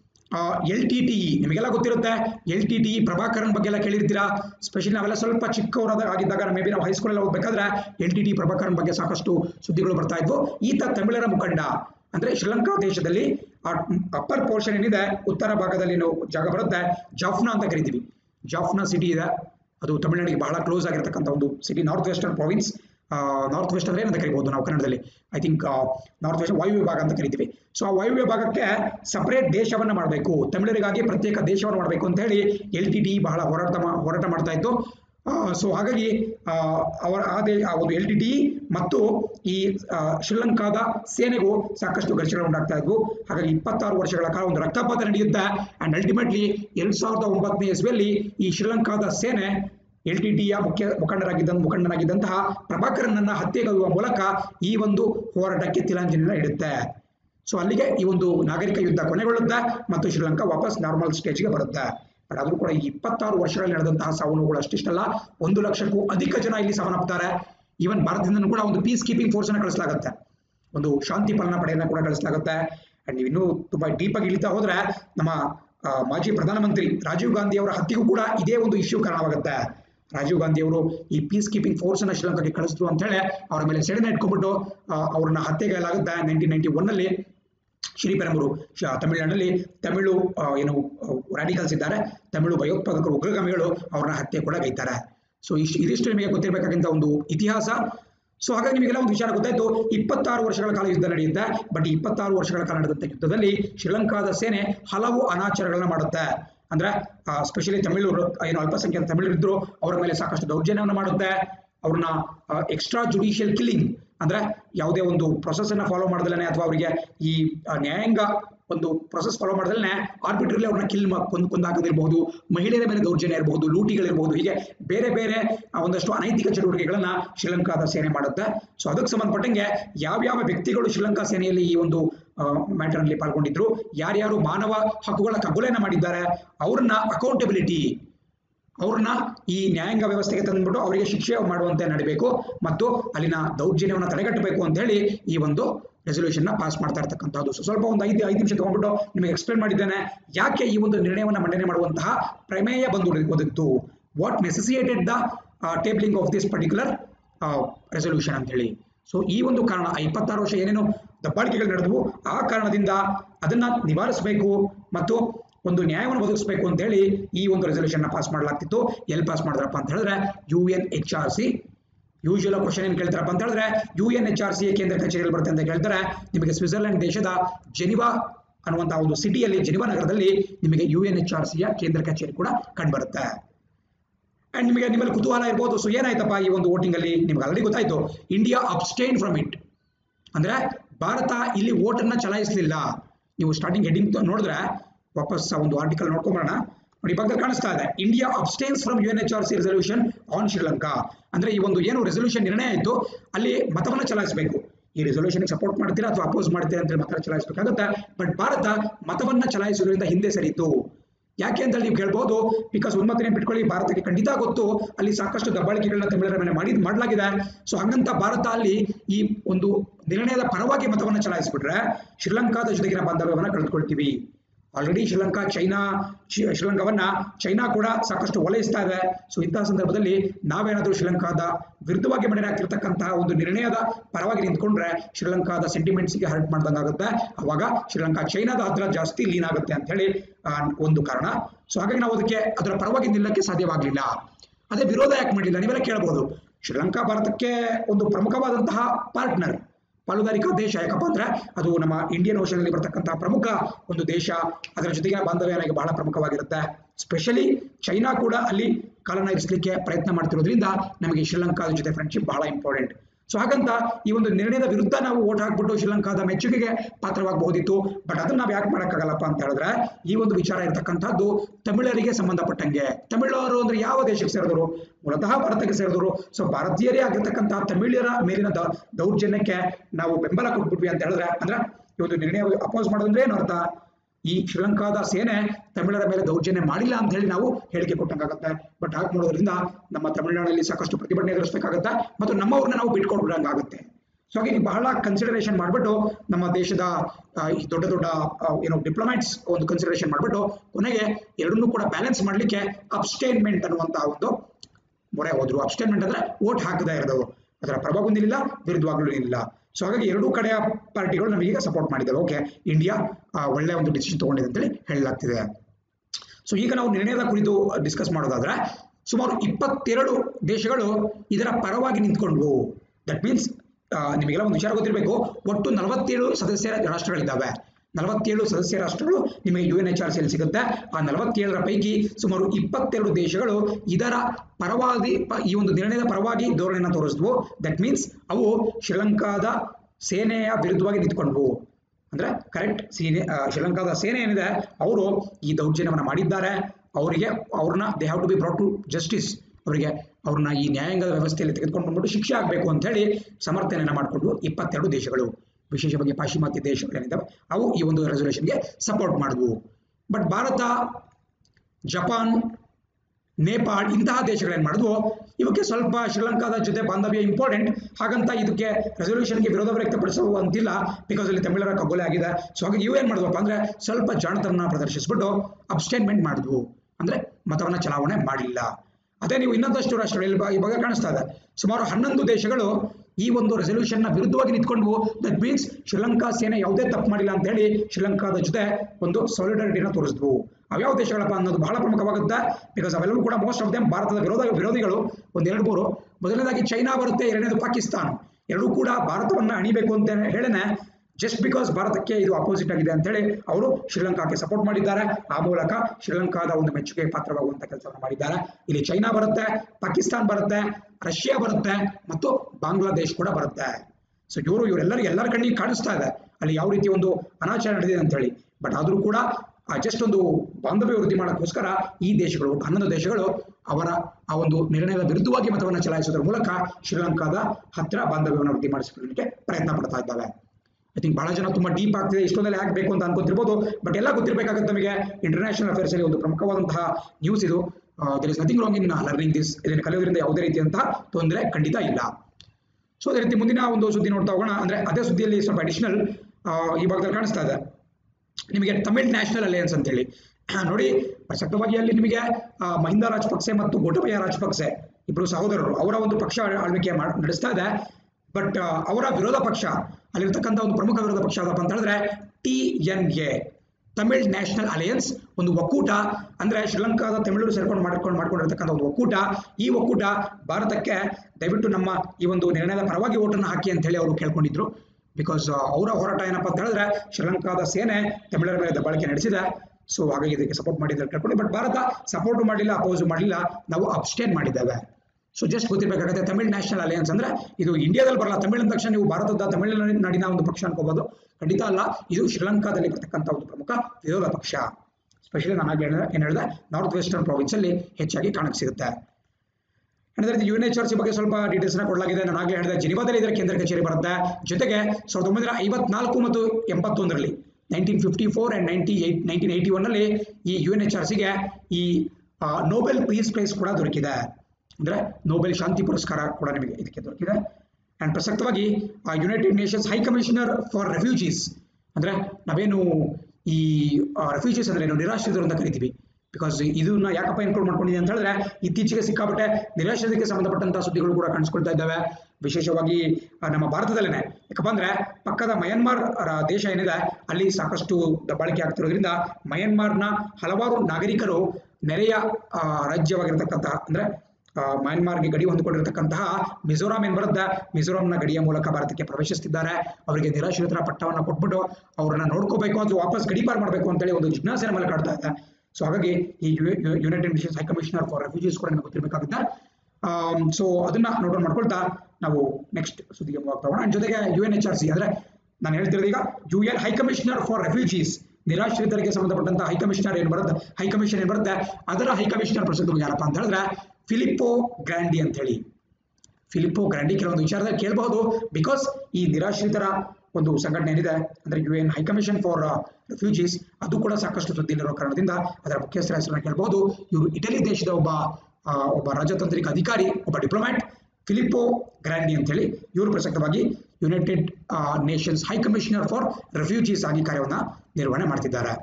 ಎಲ್ ಟಿ ಟಿ ನಿಮಗೆಲ್ಲ ಗೊತ್ತಿರುತ್ತೆ ಎಲ್ ಟಿ ಟಿ ಪ್ರಭಾಕರನ್ ಬಗ್ಗೆ ಎಲ್ಲ ಕೇಳಿರ್ತೀರಾ ಸ್ಪೆಷಲಿ ನಾವೆಲ್ಲ ಸ್ವಲ್ಪ ಚಿಕ್ಕವರಾದ ಆಗಿದ್ದಾಗ ಮೇ ಬಿ ನಾವು ಹೈಸ್ಕೂಲಲ್ಲಿ ಓದ್ಬೇಕಾದ್ರೆ ಎಲ್ ಟಿ ಟಿ ಪ್ರಭಾಕರನ್ ಬಗ್ಗೆ ಸಾಕಷ್ಟು ಸುದ್ದಿಗಳು ಬರ್ತಾ ಇದ್ವು ಈತ ತಮಿಳರ ಮುಖಂಡ ಅಂದ್ರೆ ಶ್ರೀಲಂಕಾ ದೇಶದಲ್ಲಿ ಅಪ್ಪರ್ ಪೋರ್ಷನ್ ಏನಿದೆ ಉತ್ತರ ಭಾಗದಲ್ಲಿ ಏನು ಜಾಗ ಬರುತ್ತೆ ಜಾಫ್ನಾ ಅಂತ ಕರಿತೀವಿ ಜಾಫ್ನಾ ಸಿಟಿ ಇದೆ ಅದು ತಮಿಳುನಾಡಿಗೆ ಬಹಳ ಕ್ಲೋಸ್ ಆಗಿರ್ತಕ್ಕಂಥ ಒಂದು city north western province north west ಅಂದ್ರೆ ಏನಂತ ಕರಿಬಹುದು ನಾವು ಕನ್ನಡದಲ್ಲಿ ಐ ಥಿಂಕ್ ನಾರ್ತ್ ವೆಸ್ಟ್ ವಾಯುವ್ಯ ಭಾಗ ಅಂತ ಕರಿತೀವಿ ಸೊ ಆ ವಾಯುವ್ಯ ಭಾಗಕ್ಕೆ ಸಪರೇಟ್ ದೇಶವನ್ನ ಮಾಡಬೇಕು ತಮಿಳರಿಗಾಗಿ ಪ್ರತ್ಯೇಕ ದೇಶವನ್ನು ಮಾಡಬೇಕು ಅಂತ ಹೇಳಿ ಎಲ್ ಟಿ ಟಿ ಬಹಳ ಹೋರಾಟ ಮಾ- ಹೋರಾಟ ಮಾಡ್ತಾ ಇತ್ತು ಸೊ ಹಾಗಾಗಿ ಆ, ಅವರ ಆ ದೇ ಆ ಒಂದು ಎಲ್ ಟಿ ಟಿ ಮತ್ತು ಈ ಆ, ಶ್ರೀಲಂಕಾದ ಸೇನೆಗೂ ಸಾಕಷ್ಟು ಘರ್ಷಣೆ ಉಂಟಾಗ್ತಾ ಇದ್ವು ಹಾಗಾಗಿ ಇಪ್ಪತ್ತಾರು ವರ್ಷಗಳ ಕಾಲ ಒಂದು ರಕ್ತಪಾತ ನಡೆಯುತ್ತೆ ಅಂಡ್ ಅಲ್ಟಿಮೇಟ್ಲಿ ಎರಡ್ ಸಾವಿರದ ಒಂಬತ್ತನೇ ಇಸ್ವಿಯಲ್ಲಿ ಈ ಶ್ರೀಲಂಕಾದ ಸೇನೆ ಎಲ್ ಟಿ ಟಿಯ ಮುಖ್ಯ ಮುಖಂಡರಾಗಿದ್ದ ಮುಖಂಡನಾಗಿದ್ದಂತಹ ಪ್ರಭಾಕರನನ್ನ ಹತ್ಯೆಗೈಯುವ ಮೂಲಕ ಈ ಒಂದು ಹೋರಾಟಕ್ಕೆ ತಿಲಾಂಜಲಿನ ಇಡುತ್ತೆ ಸೊ ಅಲ್ಲಿಗೆ ಈ ಒಂದು ನಾಗರಿಕ ಯುದ್ಧ ಕೊನೆಗೊಳ್ಳುತ್ತೆ ಮತ್ತು ಶ್ರೀಲಂಕಾ ವಾಪಸ್ ನಾರ್ಮಲ್ ಸ್ಟೇಜ್ಗೆ ಬರುತ್ತೆ ಬಟ್ ಆದರೂ ಕೂಡ ಈ ಇಪ್ಪತ್ತಾರು ವರ್ಷಗಳಲ್ಲಿ ನಡೆದಂತಹ ಸಾವು ನೋವುಗಳು ಅಷ್ಟಿಷ್ಟಲ್ಲ ಒಂದು ಲಕ್ಷಕ್ಕೂ ಅಧಿಕ ಜನ ಇಲ್ಲಿ ಸಾವನ್ನಪ್ತಾರೆ ಈವನ್ ಭಾರತದಿಂದ ಕೂಡ ಒಂದು ಪೀಸ್ ಕೀಪಿಂಗ್ ಫೋರ್ಸ್ ಅನ್ನ ಕಳಿಸಲಾಗುತ್ತೆ ಒಂದು ಶಾಂತಿ ಪಾಲನಾ ಪಡೆಯನ್ನ ಕೂಡ ಕಳಿಸಲಾಗುತ್ತೆ ಅಂಡ್ ನೀವು ಇನ್ನೂ ತುಂಬಾ ಡೀಪ್ ಆಗಿ ಇಳಿತಾ ಹೋದ್ರೆ ನಮ್ಮ ಆ, ಮಾಜಿ ಪ್ರಧಾನಮಂತ್ರಿ ರಾಜೀವ್ ಗಾಂಧಿ ಅವರ ಹತ್ಯೆಗೂ ಕೂಡ ಇದೇ ಒಂದು ಇಶ್ಯೂ ಕಾರಣವಾಗುತ್ತೆ ರಾಜೀವ್ ಗಾಂಧಿ ಅವರು ಈ ಪೀಸ್ ಕೀಪಿಂಗ್ ಫೋರ್ಸ್ ಅನ್ನ ಶ್ರೀಲಂಕಾಗೆ ಕಳಿಸಿದ್ರು ಅಂತ ಹೇಳಿ ಅವರ ಮೇಲೆ ಸೆಳೆನ ಇಟ್ಕೊಂಡ್ಬಿಟ್ಟು ಆ, ಅವ್ರನ್ನ ಹತ್ಯೆಗಾಲಾಗುತ್ತೆ ನೈನ್ಟೀನ್ ನೈನ್ಟಿ ಒನ್ ಅಲ್ಲಿ ಶ್ರೀಪೆರಂಬೂರು ಶ- ತಮಿಳುನಾಡಿನಲ್ಲಿ ತಮಿಳು ಆ, ಏನು ರಾಡಿಕಲ್ಸ್ ಇದ್ದಾರೆ ತಮಿಳು ಭಯೋತ್ಪಾದಕರು ಉಗ್ರಗಾಮಿಗಳು ಅವ್ರನ್ನ ಹತ್ಯೆ ಕೂಡ ಗೈತಾರೆ ಸೊ ಇಷ್ಟು ಇದಿಷ್ಟು ನಿಮಗೆ ಗೊತ್ತಿರಬೇಕಾಗಿಂತ ಒಂದು ಇತಿಹಾಸ ಸೊ ಹಾಗಾಗಿ ನಿಮಗೆಲ್ಲ ಒಂದು ವಿಚಾರ ಗೊತ್ತಾಯ್ತು ಇಪ್ಪತ್ತಾರು ವರ್ಷಗಳ ಕಾಲ ಯುದ್ಧ ನಡೆಯುತ್ತೆ ಬಟ್ ಈ ಇಪ್ಪತ್ತಾರು ವರ್ಷಗಳ ಕಾಲ ನಡೆದಂತ ಯುದ್ಧದಲ್ಲಿ ಶ್ರೀಲಂಕಾದ ಸೇನೆ ಹಲವು ಅನಾಚಾರಗಳನ್ನ ಮಾಡುತ್ತೆ ಅಂದ್ರೆ ಸ್ಪೆಷಲಿ ತಮಿಳು ಏನು ಅಲ್ಪಸಂಖ್ಯಾತ ತಮಿಳರು ಇದ್ರು ಅವರ ಮೇಲೆ ಸಾಕಷ್ಟು ದೌರ್ಜನ್ಯವನ್ನು ಮಾಡುತ್ತೆ ಅವ್ರನ್ನ ಎಕ್ಸ್ಟ್ರಾ ಜುಡಿಷಿಯಲ್ ಕಿಲ್ಲಿಂಗ್ ಅಂದ್ರೆ ಯಾವುದೇ ಒಂದು ಪ್ರೊಸೆಸ್ ಅನ್ನ ಫಾಲೋ ಮಾಡ್ದಲೇ ಅಥವಾ ಅವರಿಗೆ ಈ ಆ, ನ್ಯಾಯಾಂಗ ಒಂದು ಪ್ರೊಸೆಸ್ ಫಾಲೋ ಮಾಡ್ದಲೇ ಆರ್ಬಿಟ್ರಲ್ಲಿ ಅವ್ರನ್ನ ಕಿಲ್ ಕೊಂದ್ ಕೊಂದಾಕೋದಿರಬಹುದು ಮಹಿಳೆಯರ ಮೇಲೆ ದೌರ್ಜನ್ಯ ಇರಬಹುದು ಲೂಟಿಗಳಿರಬಹುದು ಹೀಗೆ ಬೇರೆ ಬೇರೆ ಆ, ಒಂದಷ್ಟು ಅನೈತಿಕ ಚಟುವಟಿಕೆಗಳನ್ನ ಶ್ರೀಲಂಕಾದ ಸೇನೆ ಮಾಡುತ್ತೆ ಸೊ ಅದಕ್ಕೆ ಸಂಬಂಧಪಟ್ಟಂಗೆ ಯಾವ್ಯಾವ ವ್ಯಕ್ತಿಗಳು ಶ್ರೀಲಂಕಾ ಸೇನೆಯಲ್ಲಿ ಈ ಒಂದು ಮ್ಯಾಟರ್ ಅಲ್ಲಿ ಪಾಲ್ಗೊಂಡಿದ್ರು ಯಾರ್ಯಾರು ಮಾನವ ಹಕ್ಕುಗಳ ಕಗ್ಗೊಲೆಯನ್ನ ಮಾಡಿದ್ದಾರೆ ಅವ್ರನ್ನ ಅಕೌಂಟಬಿಲಿಟಿ ಅವ್ರನ್ನ ಈ ನ್ಯಾಯಾಂಗ ವ್ಯವಸ್ಥೆಗೆ ತಂದ್ಬಿಟ್ಟು ಅವರಿಗೆ ಶಿಕ್ಷೆ ಮಾಡುವಂತೆ ನಡೀಬೇಕು ಮತ್ತು ಅಲ್ಲಿನ ದೌರ್ಜನ್ಯವನ್ನು ತಡೆಗಟ್ಟಬೇಕು ಅಂತ ಹೇಳಿ ಈ ಒಂದು ರೆಸೊಲ್ಯೂಷನ್ ನ ಪಾಸ್ ಮಾಡ್ತಾ ಇರ್ತಕ್ಕಂಥದ್ದು ಸೊ ಸ್ವಲ್ಪ ಒಂದು ಐದು ಐದು ನಿಮಿಷ ತಗೊಂಡ್ಬಿಟ್ಟು ನಿಮಗೆ ಎಕ್ಸ್ಪ್ಲೇನ್ ಮಾಡಿದ್ದೇನೆ ಯಾಕೆ ಈ ಒಂದು ನಿರ್ಣಯವನ್ನು ಮಂಡನೆ ಮಾಡುವಂತಹ ಪ್ರಮೇಯ ಬಂದು ಒದಗಿತು what necessitated the tabling of this particular resolution ಅಂತ ಹೇಳಿ ಸೊ ಈ ಒಂದು ಕಾರಣ ಆ ಇಪ್ಪತ್ತಾರು ವರ್ಷ ಏನೇನು ದಬ್ಬಾಳಿಕೆಗಳು ನಡೆದವು ಆ ಕಾರಣದಿಂದ ಅದನ್ನ ನಿವಾರಿಸಬೇಕು ಮತ್ತು ಒಂದು ನ್ಯಾಯವನ್ನು ಒದಗಿಸಬೇಕು ಅಂತ ಹೇಳಿ ಈ ಒಂದು ರೆಸೊಲ್ಯೂಷನ್ ಪಾಸ್ ಮಾಡಲಾಗ್ತಿತ್ತು ಎಲ್ಲಿ ಪಾಸ್ ಮಾಡಿದ್ರಪ್ಪ ಅಂತ ಹೇಳಿದ್ರೆ U N H R C usual question ಏನ್ ಕೇಳ್ತಾರಪ್ಪ ಅಂತ ಹೇಳಿದ್ರೆ U N H R C ಕೇಂದ್ರ ಕಚೇರಿಯಲ್ಲಿ ಬರುತ್ತೆ ಅಂತ ಕೇಳ್ತಾರೆ ನಿಮಗೆ ಸ್ವಿಟ್ಜರ್ಲೆಂಡ್ ದೇಶದ ಜೆನಿವಾ ಅನ್ನುವಂತಹ ಒಂದು ಸಿಟಿಯಲ್ಲಿ ಜೆನಿವಾ ನಗರದಲ್ಲಿ ನಿಮಗೆ ಯು ಎನ್ ಎಚ್ ಆರ್ ಸಿಯ ಕೇಂದ್ರ ಕಚೇರಿ ಕೂಡ ಕಂಡುಬರುತ್ತೆ ಅಂಡ್ ನಿಮಗೆ ನಿಮ್ಮಲ್ಲಿ ಕುತೂಹಲ ಇರ್ಬೋದು ಸೊ ಏನಾಯ್ತಪ್ಪ ಈ ಒಂದು ವೋಟಿಂಗ್ ಅಲ್ಲಿ ನಿಮ್ಗೆ ಆಲ್ರೆಡಿ ಗೊತ್ತಾಯ್ತು ಇಂಡಿಯಾ ಅಬ್ಸ್ಟೈನ್ ಫ್ರಮ್ ಇಟ್ ಅಂದ್ರೆ ಭಾರತ ಇಲ್ಲಿ ವೋಟನ್ನ ಚಲಾಯಿಸಲಿಲ್ಲ ನೀವು ಸ್ಟಾರ್ಟಿಂಗ್ ಹೆಡ್ಡಿಂಗ್ ನೋಡಿದ್ರೆ ವಾಪಸ್ ಆ ಒಂದು ಆರ್ಟಿಕಲ್ ನೋಡ್ಕೊಂಬರೋಣ ನೋಡಿ ಪಕ್ಕದಲ್ಲಿ ಕಾಣಿಸ್ತಾ ಇದೆ India abstains from U N H R C resolution on Sri Lanka ಅಂದ್ರೆ ಈ ಒಂದು ಏನು ರೆಸಲ್ಯೂಷನ್ ನಿರ್ಣಯ ಆಯಿತು ಅಲ್ಲಿ ಮತವನ್ನು ಚಲಾಯಿಸಬೇಕು ಈ ರೆಸಲ್ಯೂಷನ್ ಸಪೋರ್ಟ್ ಮಾಡ್ತೀರಾ ಅಥವಾ ಅಪೋಸ್ ಮಾಡ್ತೀರಾ ಅಂತ ಹೇಳಿ ಮತ ಚಲಾಯಿಸಬೇಕಾಗುತ್ತೆ ಬಟ್ ಭಾರತ ಮತವನ್ನ ಚಲಾಯಿಸುವುದರಿಂದ ಹಿಂದೆ ಸರಿತು ಯಾಕೆ ಅಂತ ಹೇಳಿ ನೀವು ಕೇಳ್ಬೋದು ಬಿಕಾಸ್ ಉನ್ಮತನೆ ಬಿಟ್ಕೊಳ್ಳಿ ಭಾರತಕ್ಕೆ ಖಂಡಿತ ಗೊತ್ತು ಅಲ್ಲಿ ಸಾಕಷ್ಟು ದಬ್ಬಾಳಿಕೆಗಳನ್ನ ತಮಿಳರ ಮೇಲೆ ಮಾಡಿ ಮಾಡಲಾಗಿದೆ ಸೊ ಹಂಗಂತ ಭಾರತ ಅಲ್ಲಿ ಈ ಒಂದು ನಿರ್ಣಯದ ಪರವಾಗಿ ಮತವನ್ನು ಚಲಾಯಿಸಿಬಿಟ್ರೆ ಶ್ರೀಲಂಕಾದ ಜೊತೆಗಿನ ಬಾಂಧವ್ಯವನ್ನ ಕಳೆದುಕೊಳ್ತೀವಿ ಆಲ್ರೆಡಿ ಶ್ರೀಲಂಕಾ ಚೈನಾ ಶ್ರೀ- ಶ್ರೀಲಂಕಾವನ್ನ ಚೈನಾ ಕೂಡ ಸಾಕಷ್ಟು ಒಲೈಸ್ತಾ ಇದೆ ಸೊ ಇಂತಹ ಸಂದರ್ಭದಲ್ಲಿ ನಾವೇನಾದ್ರೂ ಶ್ರೀಲಂಕಾದ ವಿರುದ್ಧವಾಗಿ ಮಂಡನೆ ಆಗ್ತಿರ್ತಕ್ಕಂತಹ ಒಂದು ನಿರ್ಣಯದ ಪರವಾಗಿ ನಿಂತ್ಕೊಂಡ್ರೆ ಶ್ರೀಲಂಕಾದ ಸೆಂಟಿಮೆಂಟ್ಸ್ಗೆ ಹರ್ಟ್ ಮಾಡ್ದಂಗಾಗುತ್ತೆ ಅವಾಗ ಶ್ರೀಲಂಕಾ ಚೈನಾದ ಹತ್ರ ಜಾಸ್ತಿ ಲೀನ್ ಆಗುತ್ತೆ ಅಂತ ಹೇಳಿ ಆ, ಒಂದು ಕಾರಣ ಸೊ ಹಾಗಾಗಿ ನಾವು ಅದಕ್ಕೆ ಅದರ ಪರವಾಗಿ ನಿಲ್ಲಕ್ಕೆ ಸಾಧ್ಯವಾಗಲಿಲ್ಲ ಅದೇ ವಿರೋಧ ಯಾಕೆ ಮಾಡಲಿಲ್ಲ ನೀವೆಲ್ಲ ಕೇಳಬಹುದು ಶ್ರೀಲಂಕಾ ಭಾರತಕ್ಕೆ ಒಂದು ಪ್ರಮುಖವಾದಂತಹ ಪಾರ್ಟ್ನರ್ ಪಾಲುದಾರಿಕಾ ದೇಶ ಯಾಕಪ್ಪ ಅಂದ್ರೆ ಅದು ನಮ್ಮ ಇಂಡಿಯನ್ ಓಷನ್ ಅಲ್ಲಿ ಬರ್ತಕ್ಕಂತಹ ಪ್ರಮುಖ ಒಂದು ದೇಶ ಅದರ ಜೊತೆಗೆ ಬಾಂಧವ್ಯ ನನಗೆ ಬಹಳ ಪ್ರಮುಖವಾಗಿರುತ್ತೆ ಸ್ಪೆಷಲಿ ಚೈನಾ ಕೂಡ ಅಲ್ಲಿ ಕಾಲನ ಇರಿಸಲಿಕ್ಕೆ ಪ್ರಯತ್ನ ಮಾಡ್ತಿರೋದ್ರಿಂದ ನಮಗೆ ಶ್ರೀಲಂಕಾದ ಜೊತೆ ಫ್ರೆಂಡ್ಶಿಪ್ ಬಹಳ ಇಂಪಾರ್ಟೆಂಟ್ ಸೊ ಹಾಗಂತ ಈ ಒಂದು ನಿರ್ಣಯದ ವಿರುದ್ಧ ನಾವು ಓಟ್ ಹಾಕ್ಬಿಟ್ಟು ಶ್ರೀಲಂಕಾದ ಮೆಚ್ಚುಗೆಗೆ ಪಾತ್ರವಾಗಬಹುದಿತ್ತು ಬಟ್ ಅದನ್ನ ನಾವು ಯಾಕೆ ಮಾಡೋಕ್ಕಾಗಲ್ಲಪ್ಪ ಅಂತ ಹೇಳಿದ್ರೆ ಈ ಒಂದು ವಿಚಾರ ಇರತಕ್ಕಂಥದ್ದು ತಮಿಳರಿಗೆ ಸಂಬಂಧಪಟ್ಟಂಗೆ ತಮಿಳರು ಅಂದ್ರೆ ಯಾವ ದೇಶಕ್ಕೆ ಸೇರಿದವರು ಮೂಲತಃ ಭಾರತಕ್ಕೆ ಸೇರಿದವರು ಸೊ ಭಾರತೀಯರೇ ಆಗಿರ್ತಕ್ಕಂತಹ ತಮಿಳಿಯರ ಮೇಲಿನ ದ- ದೌರ್ಜನ್ಯಕ್ಕೆ ನಾವು ಬೆಂಬಲ ಕೊಟ್ಬಿಟ್ವಿ ಅಂತ ಹೇಳಿದ್ರೆ ಅಂದ್ರೆ ಈ ಒಂದು ನಿರ್ಣಯ ಅಪೋಸ್ ಮಾಡೋದಂದ್ರೆ ಏನು ಅರ್ಥ ಈ ಶ್ರೀಲಂಕಾದ ಸೇನೆ ತಮಿಳರ ಮೇಲೆ ದೌರ್ಜನ್ಯ ಮಾಡಿಲ್ಲ ಅಂತ ಹೇಳಿ ನಾವು ಹೇಳಿಕೆ ಕೊಟ್ಟಂಗಾಗುತ್ತೆ ಬಟ್ ಹಾಗೆ ಮಾಡೋದ್ರಿಂದ ನಮ್ಮ ತಮಿಳುನಾಡಲ್ಲಿ ಸಾಕಷ್ಟು ಪ್ರತಿಭಟನೆ ಎದುರಿಸಬೇಕಾಗುತ್ತೆ ಮತ್ತು ನಮ್ಮವ್ರನ್ನ ನಾವು ಬಿಟ್ಕೊಡ್ಬಿಡಂಗಾಗುತ್ತೆ ಸೊ ಹಾಗಾಗಿ ಬಹಳ ಕನ್ಸಿಡರೇಷನ್ ಮಾಡಿಬಿಟ್ಟು ನಮ್ಮ ದೇಶದ ಆ, ಈ ದೊಡ್ಡ ದೊಡ್ಡ ಆ, ಏನು ಡಿಪ್ಲೊಮ್ಯಾಟ್ಸ್ ಒಂದು ಕನ್ಸಿಡರೇಷನ್ ಮಾಡಿಬಿಟ್ಟು ಕೊನೆಗೆ ಎರಡನ್ನೂ ಕೂಡ ಬ್ಯಾಲೆನ್ಸ್ ಮಾಡಲಿಕ್ಕೆ ಅಬ್ಸ್ಟೈನ್ಮೆಂಟ್ ಅನ್ನುವಂತಹ ಒಂದು ಮೊರೆ ಹೋದ್ರು ಅಬ್ಸ್ಟೈನ್ಮೆಂಟ್ ಅಂದ್ರೆ ವೋಟ್ ಹಾಕದೇ ಇರೋದು ಅದರ ಪ್ರಭಾವ ಹೊಂದಿಲ್ಲ ವಿರುದ್ಧವಾಗಲೂ ಇಲ್ಲ ಸೊ ಹಾಗಾಗಿ ಎರಡೂ ಕಡೆಯ ಪಾರ್ಟಿಗಳು ನಮಗೀಗ ಸಪೋರ್ಟ್ ಮಾಡಿದ್ದಾವೆ ಓಕೆ ಇಂಡಿಯಾ ಒಳ್ಳೆಯ ಒಂದು ಡಿಸಿಷನ್ ತಗೊಂಡಿದೆ ಅಂತೇಳಿ ಹೇಳಲಾಗ್ತಿದೆ ಸೊ ಈಗ ನಾವು ನಿರ್ಣಯದ ಕುರಿತು ಡಿಸ್ಕಸ್ ಮಾಡೋದಾದ್ರೆ ಸುಮಾರು ಇಪ್ಪತ್ತೆರಡು ದೇಶಗಳು ಇದರ ಪರವಾಗಿ ನಿಂತ್ಕೊಂಡ್ವು ದಟ್ ಮೀನ್ಸ್ ನಿಮಗೆಲ್ಲ ಒಂದು ವಿಚಾರ ಗೊತ್ತಿರಬೇಕು ಒಟ್ಟು ನಲವತ್ತೇಳು ಸದಸ್ಯ ರಾಷ್ಟ್ರಗಳಿದ್ದಾವೆ ನಲವತ್ತೇಳು ಸದಸ್ಯ ರಾಷ್ಟ್ರಗಳು ನಿಮಗೆ ಯು ಎನ್ ಎಚ್ ಆರ್ ಸಿಯಲ್ಲಿ ಸಿಗುತ್ತೆ ಆ ನಲವತ್ತೇಳರ ಪೈಕಿ ಸುಮಾರು ಇಪ್ಪತ್ತೆರಡು ದೇಶಗಳು ಇದರ ಪರವಾಗಿ ಪ- ಈ ಒಂದು ನಿರ್ಣಯದ ಪರವಾಗಿ ಧೋರಣೆಯನ್ನು ತೋರಿಸಿದ್ವು ದಟ್ ಮೀನ್ಸ್ ಅವು ಶ್ರೀಲಂಕಾದ ಸೇನೆಯ ವಿರುದ್ಧವಾಗಿ ನಿಂತ್ಕೊಂಡ್ವು ಅಂದ್ರೆ ಕರೆಕ್ಟ್ ಸೇನೆ ಆ, ಶ್ರೀಲಂಕಾದ ಸೇನೆ ಏನಿದೆ ಅವರು ಈ ದೌರ್ಜನ್ಯವನ್ನು ಮಾಡಿದ್ದಾರೆ ಅವರಿಗೆ ಅವ್ರನ್ನ they have to be brought to justice ಅವರಿಗೆ ಅವ್ರನ್ನ ಈ ನ್ಯಾಯಾಂಗದ ವ್ಯವಸ್ಥೆಯಲ್ಲಿ ತೆಗೆದುಕೊಂಡು ಬಂದ್ಬಿಟ್ಟು ಶಿಕ್ಷೆ ಆಗಬೇಕು ಅಂತ ಹೇಳಿ ಸಮರ್ಥನೆಯನ್ನ ಮಾಡಿಕೊಂಡು ಇಪ್ಪತ್ತೆರಡು ದೇಶಗಳು ವಿಶೇಷವಾಗಿ ಪಾಶ್ಚಿಮಾತ್ಯ ದೇಶಗಳೇನಿದ್ದಾವೆ ಅವು ಈ ಒಂದು ರೆಸಲ್ಯೂಷನ್ಗೆ ಸಪೋರ್ಟ್ ಮಾಡಿದ್ವು ಬಟ್ ಭಾರತ ಜಪಾನ್ ನೇಪಾಳ್ ಇಂತಹ ದೇಶಗಳೇನು ಮಾಡಿದ್ವು ಇವಕ್ಕೆ ಸ್ವಲ್ಪ ಶ್ರೀಲಂಕಾದ ಜೊತೆ ಬಾಂಧವ್ಯ ಇಂಪಾರ್ಟೆಂಟ್ ಹಾಗಂತ ಇದಕ್ಕೆ ರೆಸೊಲ್ಯೂಷನ್ಗೆ ವಿರೋಧ ವ್ಯಕ್ತಪಡಿಸುವಂತಿಲ್ಲ ಬಿಕಾಸ್ ಅಲ್ಲಿ ತಮಿಳರ ಕಗ್ಗೊಲೆ ಆಗಿದೆ ಸೊ ಹಾಗಾಗಿ ಇವು ಏನು ಮಾಡಿದ್ವಪ್ಪ ಅಂದ್ರೆ ಸ್ವಲ್ಪ ಜಾಣತನ ಪ್ರದರ್ಶಿಸ್ಬಿಟ್ಟು ಅಬ್ಸ್ಟೈನ್ಮೆಂಟ್ ಮಾಡಿದ್ವು ಅಂದ್ರೆ ಮತವನ್ನ ಚಲಾವಣೆ ಮಾಡಿಲ್ಲ ಅದೇ ನೀವು ಇನ್ನೊಂದಷ್ಟು ರಾಷ್ಟ್ರಗಳಲ್ಲಿ ಬ- ಇವಾಗ ಕಾಣಿಸ್ತಾ ಇದೆ ಸುಮಾರು ಹನ್ನೊಂದು ದೇಶಗಳು ಈ ಒಂದು ರೆಸೊಲ್ಯೂಷನ್ನ ವಿರುದ್ಧವಾಗಿ ನಿಂತ್ಕೊಂಡು ದಟ್ ಮೀನ್ಸ್ ಶ್ರೀಲಂಕಾ ಸೇನೆ ಯಾವುದೇ ತಪ್ಪು ಮಾಡಿಲ್ಲ ಅಂತ ಹೇಳಿ ಶ್ರೀಲಂಕಾದ ಜೊತೆ ಒಂದು ಸಾಲಿಡಾರಿಟಿನ ತೋರಿಸಿದ್ವು ಅವ್ಯಾವ ದೇಶಗಳಪ್ಪ ಅನ್ನೋದು ಬಹಳ ಪ್ರಮುಖವಾಗುತ್ತೆ ಬಿಕಾಸ್ ಅವೆಲ್ಲವೂ ಕೂಡ ಮೋಸ್ಟ್ ಆಫ್ ದೆಮ್ ಭಾರತದ ವಿರೋಧ ವಿರೋಧಿಗಳು ಒಂದು ಎರಡು ಮೂರು ಮೊದಲನೇದಾಗಿ ಚೈನಾ ಬರುತ್ತೆ ಎರಡನೇದು ಪಾಕಿಸ್ತಾನ್ ಎರಡೂ ಕೂಡ ಭಾರತವನ್ನ ಅಣಿಬೇಕು ಅಂತ ಹೇಳೇನೆ ಜಸ್ಟ್ ಬಿಕಾಸ್ ಭಾರತಕ್ಕೆ ಇದು ಅಪೋಸಿಟ್ ಆಗಿದೆ ಅಂತ ಹೇಳಿ ಅವರು ಶ್ರೀಲಂಕಾಕ್ಕೆ ಸಪೋರ್ಟ್ ಮಾಡಿದ್ದಾರೆ ಆ ಮೂಲಕ ಶ್ರೀಲಂಕಾದ ಒಂದು ಮೆಚ್ಚುಗೆ ಪಾತ್ರವಾಗುವಂತ ಕೆಲಸವನ್ನು ಮಾಡಿದ್ದಾರೆ ಇಲ್ಲಿ ಚೈನಾ ಬರುತ್ತೆ ಪಾಕಿಸ್ತಾನ್ ಬರುತ್ತೆ ರಷ್ಯಾ ಬರುತ್ತೆ ಮತ್ತು ಬಾಂಗ್ಲಾದೇಶ್ ಕೂಡ ಬರುತ್ತೆ ಸೊ ಇವರು ಇವರೆಲ್ಲರೂ ಎಲ್ಲರ ಕಣ್ಣಿಗೆ ಕಾಣಿಸ್ತಾ ಇದೆ ಅಲ್ಲಿ ಯಾವ ರೀತಿ ಒಂದು ಅನಾಚಾರ ನಡೆದಿದೆ ಅಂತ ಹೇಳಿ ಬಟ್ ಆದರೂ ಕೂಡ ಜಸ್ಟ್ ಒಂದು ಬಾಂಧವ್ಯ ವೃದ್ಧಿ ಮಾಡೋಕ್ಕೋಸ್ಕರ ಈ ದೇಶಗಳು ಒಟ್ಟು ಹನ್ನೊಂದು ದೇಶಗಳು ಅವರ ಆ ಒಂದು ನಿರ್ಣಯದ ವಿರುದ್ಧವಾಗಿ ಮತವನ್ನು ಚಲಾಯಿಸೋದ್ರ ಮೂಲಕ ಶ್ರೀಲಂಕಾದ ಹತ್ತಿರ ಬಾಂಧವ್ಯವನ್ನು ವೃದ್ಧಿ ಮಾಡಿಸಿಕೊಳ್ಳಲಿಕ್ಕೆ ಪ್ರಯತ್ನ ಪಡ್ತಾ ಇದ್ದಾವೆ ಐ ಥಿಂಕ್ ಬಹಳ ಜನ ತುಂಬಾ ಡೀಪ್ ಆಗ್ತಿದೆ ಇಷ್ಟೊಂದಲ್ಲಿ ಯಾಕೆ ಬೇಕು ಅಂತ ಅನ್ಕೊಂತಿರ್ಬೋದು ಬಟ್ ಎಲ್ಲ ಗೊತ್ತಿರಬೇಕಾಗುತ್ತೆ ನಮಗೆ ಇಂಟರ್ನ್ಯಾಷನಲ್ ಅಫೇರ್ಸ್ ಅಲ್ಲಿ ಒಂದು ಪ್ರಮುಖವಾದಂತಹ ನ್ಯೂಸ್ ಇದು there is nothing wrong in learning this ಇದನ್ನು ಕಲಿಯೋದ್ರಿಂದ ಯಾವುದೇ ರೀತಿಯಂತಹ ತೊಂದರೆ ಖಂಡಿತ ಇಲ್ಲ ಸೊ ಅದೇ ರೀತಿ ಮುಂದಿನ ಒಂದು ಸುದ್ದಿ ನೋಡ್ತಾ ಹೋಗೋಣ ಅಂದ್ರೆ ಅದೇ ಸುದ್ದಿಯಲ್ಲಿ ಸ್ವಲ್ಪ ಅಡಿಷನಲ್ ಈ ಭಾಗದಲ್ಲಿ ಕಾಣಿಸ್ತಾ ಇದೆ ನಿಮಗೆ ತಮಿಳ್ ನ್ಯಾಷನಲ್ ಅಲಯನ್ಸ್ ಅಂತೇಳಿ ನೋಡಿ ಪ್ರಸಕ್ತವಾಗಿ ಅಲ್ಲಿ ನಿಮಗೆ ಆ, ಮಹಿಂದ ರಾಜಪಕ್ಸೆ ಮತ್ತು ಗೋಟಬಯ ರಾಜಪಕ್ಸೆ ಇಬ್ಬರು ಸಹೋದರರು ಅವರ ಒಂದು ಪಕ್ಷ ಆಳ್- ಆಳ್ವಿಕೆ ಮಾಡ್- ನಡೆಸ್ತಾ ಇದೆ ಬಟ್ ಅವರ ವಿರೋಧ ಪಕ್ಷ ಅಲ್ಲಿರ್ತಕ್ಕಂಥ ಒಂದು ಪ್ರಮುಖ ವಿರೋಧ ಪಕ್ಷ ಯಾವ್ದಪ್ಪ ಅಂತ ಹೇಳಿದ್ರೆ T N A Tamil national alliance ಒಂದು ಒಕ್ಕೂಟ ಅಂದ್ರೆ ಶ್ರೀಲಂಕಾದ ತಮಿಳರು ಸೇರ್ಕೊಂಡು ಮಾಡ್ಕೊಂಡು ಮಾಡ್ಕೊಂಡಿರ್ತಕ್ಕಂಥ ಒಂದು ಒಕ್ಕೂಟ ಈ ಒಕ್ಕೂಟ ಭಾರತಕ್ಕೆ ದಯವಿಟ್ಟು ನಮ್ಮ ಈ ಒಂದು ನಿರ್ಣಯದ ಪರವಾಗಿ ಓಟನ್ನು ಹಾಕಿ ಅಂತ ಹೇಳಿ ಅವರು ಕೇಳ್ಕೊಂಡಿದ್ರು ಬಿಕಾಸ್ ಅವರ ಹೋರಾಟ ಏನಪ್ಪಾ ಅಂತ ಹೇಳಿದ್ರೆ ಶ್ರೀಲಂಕಾದ ಸೇನೆ ತಮಿಳರ ಮೇಲೆ ದಬ್ಬಾಳಿಕೆ ನಡೆಸಿದೆ ಸೊ ಹಾಗಾಗಿ ಇದಕ್ಕೆ ಸಪೋರ್ಟ್ ಮಾಡಿದ್ದಾರೆ ಕೇಳ್ಕೊಂಡು ಬಟ್ ಭಾರತ ಸಪೋರ್ಟ್ ಮಾಡಿಲ್ಲ ಅಪೋಸ್ ಮಾಡಲಿಲ್ಲ ನಾವು ಅಬ್ಸ್ಟೇನ್ ಮಾಡಿದ್ದೇವೆ ಸೊ ಜಸ್ಟ್ ಗೊತ್ತಿರಬೇಕಾಗುತ್ತೆ ತಮಿಳ್ ನ್ಯಾಷನಲ್ ಅಲಯನ್ಸ್ ಅಂದ್ರೆ ಇದು ಇಂಡಿಯಾದಲ್ಲಿ ಬರಲ್ಲ ತಮಿಳ್ ಅಂದ ತಕ್ಷಣ ನೀವು ಭಾರತದ ತಮಿಳುನಾಡಿನ ಒಂದು ಪಕ್ಷ ಅನ್ಕೋಬಹುದು ಖಂಡಿತ ಅಲ್ಲ ಇದು ಶ್ರೀಲಂಕಾದಲ್ಲಿ ಬರ್ತಕ್ಕಂಥ ಒಂದು ಪ್ರಮುಖ ವಿರೋಧ ಪಕ್ಷ ಸ್ಪೆಷಲಿ ನಾನು ಆಗ್ಲೇ ಹೇಳಿದೆ ಏನು ಹೇಳಿದೆ ನಾರ್ತ್ ವೆಸ್ಟರ್ನ್ ಪ್ರಾವಿನ್ಸ್ ಅಲ್ಲಿ ಹೆಚ್ಚಾಗಿ ಕಾಣಕ್ಕೆ ಸಿಗುತ್ತೆ ಅದೇ U N H R C ಬಗ್ಗೆ ಸ್ವಲ್ಪ ಡೀಟೇಲ್ಸ್ ನ ಕೊಡಲಾಗಿದೆ ನಾನು ಆಗಲೇ ಹೇಳಿದೆ ಜಿನಿವಾದಲ್ಲಿ ಇದರ ಕೇಂದ್ರ ಕಚೇರಿ ಬರುತ್ತೆ ಜೊತೆಗೆ ಸಾವಿರದ ಒಂಬೈನೂರ ಐವತ್ನಾಲ್ಕು ಮತ್ತು ಎಂಬತ್ತೊಂದರಲ್ಲಿ nineteen fifty four and ninety eight nineteen eighty ಒನ್ನಲ್ಲಿ ಈ ಯು ಎನ್ ಎಚ್ ಆರ್ ಸಿಗೆ ಈ ನೋಬೆಲ್ ಪೀಸ್ ಪ್ರೈಸ್ ಕೂಡ ದೊರಕಿದೆ ಅಂದ್ರೆ ನೋಬೆಲ್ ಶಾಂತಿ ಪುರಸ್ಕಾರ ಕೂಡ ನಿಮಗೆ ಇದಕ್ಕೆ ದೊರಕಿದೆ ಅಂಡ್ ಪ್ರಸಕ್ತವಾಗಿ United Nations High Commissioner for Refugees ಅಂದ್ರೆ ನಾವೇನು ಈ ರೆಫ್ಯೂಜೀಸ್ ಅಂದ್ರೆ ಏನು ನಿರಾಶ್ರಿತರು ಅಂತ ಕರಿತೀವಿ ಬಿಕಾಸ್ ಇದನ್ನ ಯಾಕಪ್ಪ ಎನ್ಕೋಡ್ ಮಾಡ್ಕೊಂಡಿದೆ ಅಂತ ಹೇಳಿದ್ರೆ ಇತ್ತೀಚೆಗೆ ಸಿಕ್ಕಾಪಟ್ಟೆ ನಿರಾಶ್ರಿತಕ್ಕೆ ಸಂಬಂಧಪಟ್ಟಂತಹ ಸುದ್ದಿಗಳು ಕೂಡ ಕಾಣಿಸ್ಕೊಳ್ತಾ ಇದ್ದಾವೆ ವಿಶೇಷವಾಗಿ ಆ, ನಮ್ಮ ಭಾರತದಲ್ಲೇನೆ ಯಾಕಪ್ಪ ಅಂದ್ರೆ ಪಕ್ಕದ ಮಯನ್ಮಾರ್ ರ- ದೇಶ ಏನಿದೆ ಅಲ್ಲಿ ಸಾಕಷ್ಟು ದಬ್ಬಾಳಿಕೆ ಆಗ್ತಿರೋದ್ರಿಂದ ಮಯನ್ಮಾರ್ನ ಹಲವಾರು ನಾಗರಿಕರು ನೆರೆಯ ಆ, ರಾಜ್ಯವಾಗಿರ್ತಕ್ಕಂತಹ ಅಂದ್ರೆ ಆ, ಮಯನ್ಮಾರ್ಗೆ ಗಡಿ ಹೊಂದಿಕೊಂಡಿರತಕ್ಕಂತಹ ಮಿಜೋರಾಂ ಏನ್ ಬರುತ್ತೆ ಮಿಜೋರಾಂನ ಗಡಿಯ ಮೂಲಕ ಭಾರತಕ್ಕೆ ಪ್ರವೇಶಿಸ್ತಿದ್ದಾರೆ ಅವರಿಗೆ ನಿರಾಶ್ರಿತರ ಪಟ್ಟವನ್ನ ಕೊಟ್ಬಿಟ್ಟು ಅವ್ರನ್ನ ನೋಡ್ಕೋಬೇಕು ಅಥವಾ ವಾಪಸ್ ಗಡಿಪಾರ್ ಮಾಡಬೇಕು ಅಂತೇಳಿ ಒಂದು ಜಿಜ್ಞಾಸೆನ ಮೇಲೆ ಕಾಡ್ತಾ ಇದೆ ಸೊ ಹಾಗಾಗಿ ಈ United Nations High Commissioner for Refugees ಕೂಡ ನಿಮಗೆ ಗೊತ್ತಿರಬೇಕಾಗುತ್ತೆ ಸೊ ಅದನ್ನ ನೋಟ್ ಮಾಡ್ಕೊಳ್ತಾ ನಾವು ನೆಕ್ಸ್ಟ್ ಸುದ್ದಿಗೆ move ಆಗ್ತಾ ಹೋಗೋಣ And ಜೊತೆಗೆ U N H R C ಅಂದ್ರೆ ನಾನು ಹೇಳ್ತಿರೋದು ಈಗ U N High Commissioner for Refugees ನಿರಾಶ್ರಿತರಿಗೆ ಸಂಬಂಧಪಟ್ಟಂತ ಹೈ ಕಮಿಷನರ್ ಏನ್ ಬರುತ್ತೆ ಹೈ ಕಮಿಷನ್ ಏನ್ ಬರುತ್ತೆ ಅದರ ಹೈ ಕಮಿಷನರ್ ಪ್ರಸಿದ್ಧ ಯಾರಪ್ಪ ಅಂತ ಹೇಳಿದ್ರೆ ಫಿಲಿಪ್ಪೋ ಗ್ರ್ಯಾಂಡಿ ಅಂತ ಹೇಳಿ ಫಿಲಿಪ್ಪೋ ಗ್ರ್ಯಾಂಡಿ ಕೆಲವೊಂದು ವಿಚಾರದಲ್ಲಿ ಕೇಳಬಹುದು ಬಿಕಾಸ್ ಈ ನಿರಾಶ್ರಿತರ ಒಂದು ಸಂಘಟನೆ ಏನಿದೆ ಅಂದ್ರೆ U N High Commission for Refugees ಅದು ಕೂಡ ಸಾಕಷ್ಟು ಸುದ್ದಿಲಿರೋ ಕಾರಣದಿಂದ ಅದರ ಮುಖ್ಯಸ್ಥರ ಹೆಸರನ್ನ ಕೇಳಬಹುದು ಇವರು ಇಟಲಿ ದೇಶದ ಒಬ್ಬ ಆ, ಒಬ್ಬ ರಾಜತಾಂತ್ರಿಕ ಅಧಿಕಾರಿ ಒಬ್ಬ ಡಿಪ್ಲೊಮ್ಯಾಟ್ ಫಿಲಿಪ್ಪೋ ಗ್ರ್ಯಾಂಡಿ ಅಂತ ಹೇಳಿ ಇವರು ಪ್ರಸಕ್ತವಾಗಿ United Nations High Commissioner for Refugees ಆಗಿ ಕಾರ್ಯವನ್ನ ನಿರ್ವಹಣೆ ಮಾಡ್ತಿದ್ದಾರೆ